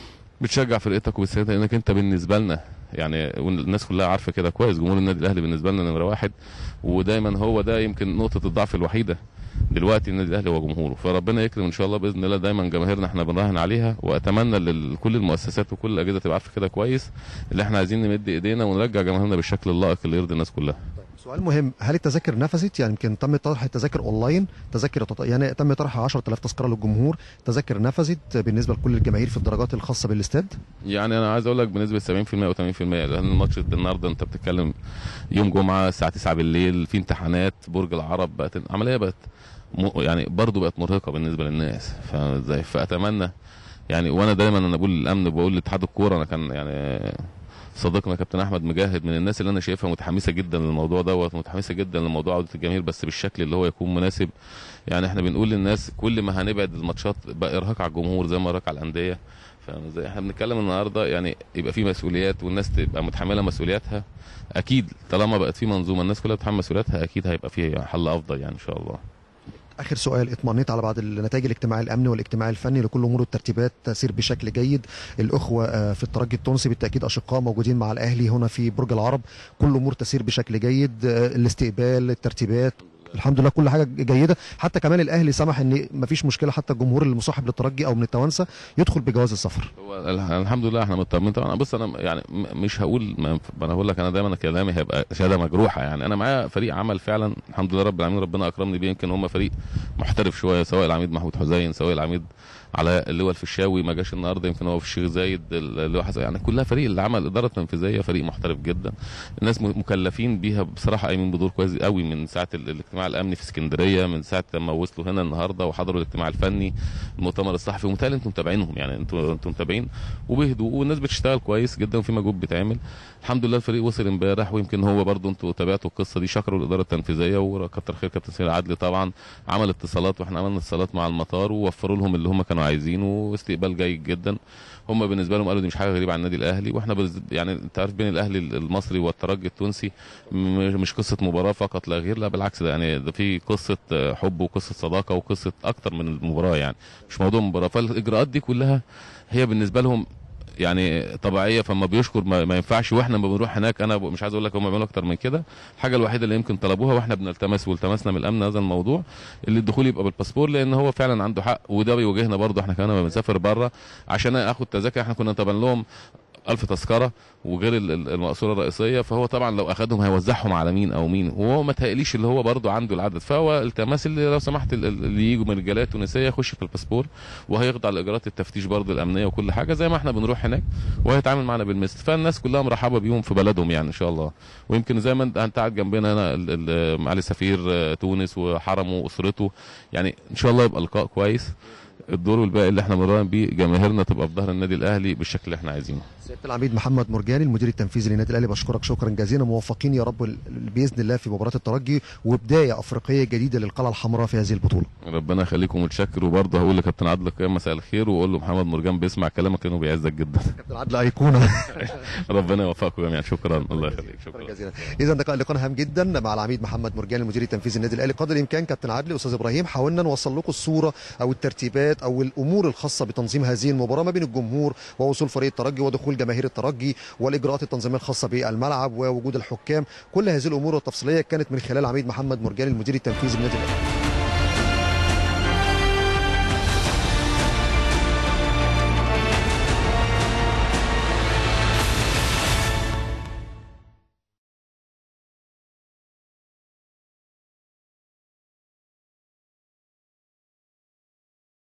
بتشجع فرقتك وبتساعدها لانك انت بالنسبه لنا يعني والناس كلها عارفه كده كويس جمهور النادي الاهلي بالنسبه لنا نمره واحد ودايما هو ده يمكن نقطه الضعف الوحيده دلوقتي النادي الاهلي هو جمهوره فربنا يكرم ان شاء الله باذن الله دايما جماهيرنا احنا بنراهن عليها واتمنى لكل المؤسسات وكل الاجهزه تبقى عارفه كده كويس اللي احنا عايزين نمد ايدينا ونرجع جماهيرنا بالشكل اللائق اللي يرضي الناس كلها
سؤال مهم هل التذاكر نفذت يعني يمكن تم طرح التذاكر اونلاين تذاكر تط- يعني تم طرح 10000 تذكره للجمهور تذاكر نفذت بالنسبه لكل الجماهير في الدرجات الخاصه بالاستاد
يعني انا عايز اقول لك بنسبه 70% او 80% لان الماتش النهارده انت بتتكلم يوم جمعه الساعه 9 بالليل في امتحانات برج العرب بقت العمليه بقت م... يعني برضه بقت مرهقه بالنسبه للناس فازاي فاتمنى يعني وانا دايما انا بقول للامن بقول لاتحاد الكوره انا كان يعني صديقنا كابتن احمد مجاهد من الناس اللي انا شايفها متحمسه جدا للموضوع دوت متحمسه جدا لموضوع عوده الجماهير بس بالشكل اللي هو يكون مناسب يعني احنا بنقول للناس كل ما هنبعد الماتشات بقى ارهاق على الجمهور زي ما ارهاق على الانديه فاهم ازاي احنا بنتكلم النهارده يعني يبقى في مسؤوليات والناس تبقى متحمله مسؤولياتها اكيد طالما بقت في منظومه الناس كلها بتتحمل مسؤولياتها اكيد هيبقى في حل افضل يعني ان شاء الله
اخر سؤال اطمئنيت على بعض النتائج الاجتماعي الامني والاجتماعي الفني لكل امور الترتيبات تسير بشكل جيد الاخوه آه، في الترجي التونسي بالتاكيد اشقاء موجودين مع الاهلي هنا في برج العرب كل امور تسير بشكل جيد آه، الاستقبال الترتيبات الحمد لله كل حاجه جيده حتى كمان الاهلي سمح ان مفيش مشكله حتى الجمهور المصاحب للترجي او من التوانسه يدخل بجواز السفر
هو ال- الحمد لله احنا مطمنين طبعا بص انا يعني م- مش هقول ما انا هقول لك انا دايما كلامي هيبقى شهاده مجروحه يعني انا معايا فريق عمل فعلا الحمد لله رب العالمين ربنا اكرمني بيه يمكن هم فريق محترف شويه سواء العميد محمود حسين سواء العميد علاء اللي هو الفيشاوي ما جاش النهارده يمكن هو في الشيخ زايد اللي هو حسن يعني كلها فريق اللي عمل اداره تنفيذيه فريق محترف جدا الناس م- مكلفين بيها بصراحه قايمين بدور كويس قوي من ساعه ال- الاجتماع الامني في اسكندريه من ساعه لما وصلوا هنا النهارده وحضروا الاجتماع الفني المؤتمر الصحفي ومتهيألي انتم متابعينهم يعني انتم انتم متابعين وبهدوء والناس بتشتغل كويس جدا وفي مجهود بيتعمل الحمد لله الفريق وصل امبارح ويمكن هو برضو انتوا تابعتوا القصه دي شكروا الاداره التنفيذيه وكتر خير كابتن سيد عدلي طبعا عمل اتصالات واحنا عملنا اتصالات مع المطار ووفروا لهم اللي هم كانوا عايزينه واستقبال جيد جدا هم بالنسبه لهم قالوا دي مش حاجه غريبه عن النادي الاهلي واحنا بز- يعني انت عارف بين الاهلي المصري والترجي التونسي م- مش قصه مباراه فقط لا غير لا بالعكس ده يعني ده في قصه آه، حب وقصه صداقه وقصه اكتر من المباراه يعني مش موضوع مباراه فالاجراءات دي كلها هي بالنسبه لهم يعني طبيعيه فما بيشكر ما, ما ينفعش واحنا لما بنروح هناك انا ب- مش عايز اقول لك هم بيعملوا اكتر من كده الحاجه الوحيده اللي يمكن طلبوها واحنا بنلتمس والتمسنا من الامن هذا الموضوع اللي الدخول يبقى بالباسبور لان هو فعلا عنده حق وده بيواجهنا برضه احنا كمان لما بنسافر بره عشان اخد تذاكر احنا كنا طبعا لهم ألف تذكرة وغير ال- ال- المقصورة الرئيسية فهو طبعا لو أخدهم هيوزعهم على مين أو مين وهو ما تهيأليش اللي هو برضه عنده العدد فهو التماس اللي لو سمحت ال- ال- اللي يجوا من رجالات تونسية يخش في الباسبور وهيخضع لإجراءات التفتيش برضه الأمنية وكل حاجة زي ما احنا بنروح هناك وهيتعامل معنا بالمثل فالناس كلها مرحبة بيهم في بلدهم يعني إن شاء الله ويمكن زي ما انت انت قاعد جنبنا هنا ال- ال- معالي سفير آه، تونس وحرمه وأسرته يعني إن شاء الله يبقى لقاء كويس الدور والباقي اللي احنا بنراهن بيه جماهيرنا تبقى في ظهر النادي الاهلي بالشكل اللي احنا عايزينه
سياده العميد محمد مرجاني المدير التنفيذي للنادي الاهلي بشكرك شكرا جزيلا موفقين يا رب ال- باذن الله في مباراه الترجي وبدايه افريقيه جديده للقلعه الحمراء في هذه البطوله
ربنا يخليكم متشكر وبرضه هقول لكابتن عادل قيام مساء الخير وقول له محمد مرجان بيسمع كلامك لانه بيعزك جدا
كابتن عادل ايقونه
ربنا يوفقكم جميعا شكرا الله يخليك شكرا
جزيلا اذا ده لقاء هام جدا مع العميد محمد مرجان المدير التنفيذي للنادي الاهلي قدر الامكان كابتن عادل استاذ ابراهيم حاولنا نوصل لكم الصوره او الترتيبات او الامور الخاصه بتنظيم هذه المباراه ما بين الجمهور ووصول فريق الترجي ودخول جماهير الترجي والاجراءات التنظيميه الخاصه بالملعب ووجود الحكام كل هذه الامور التفصيليه كانت من خلال العميد محمد مرجان المدير التنفيذي للنادي الاهلي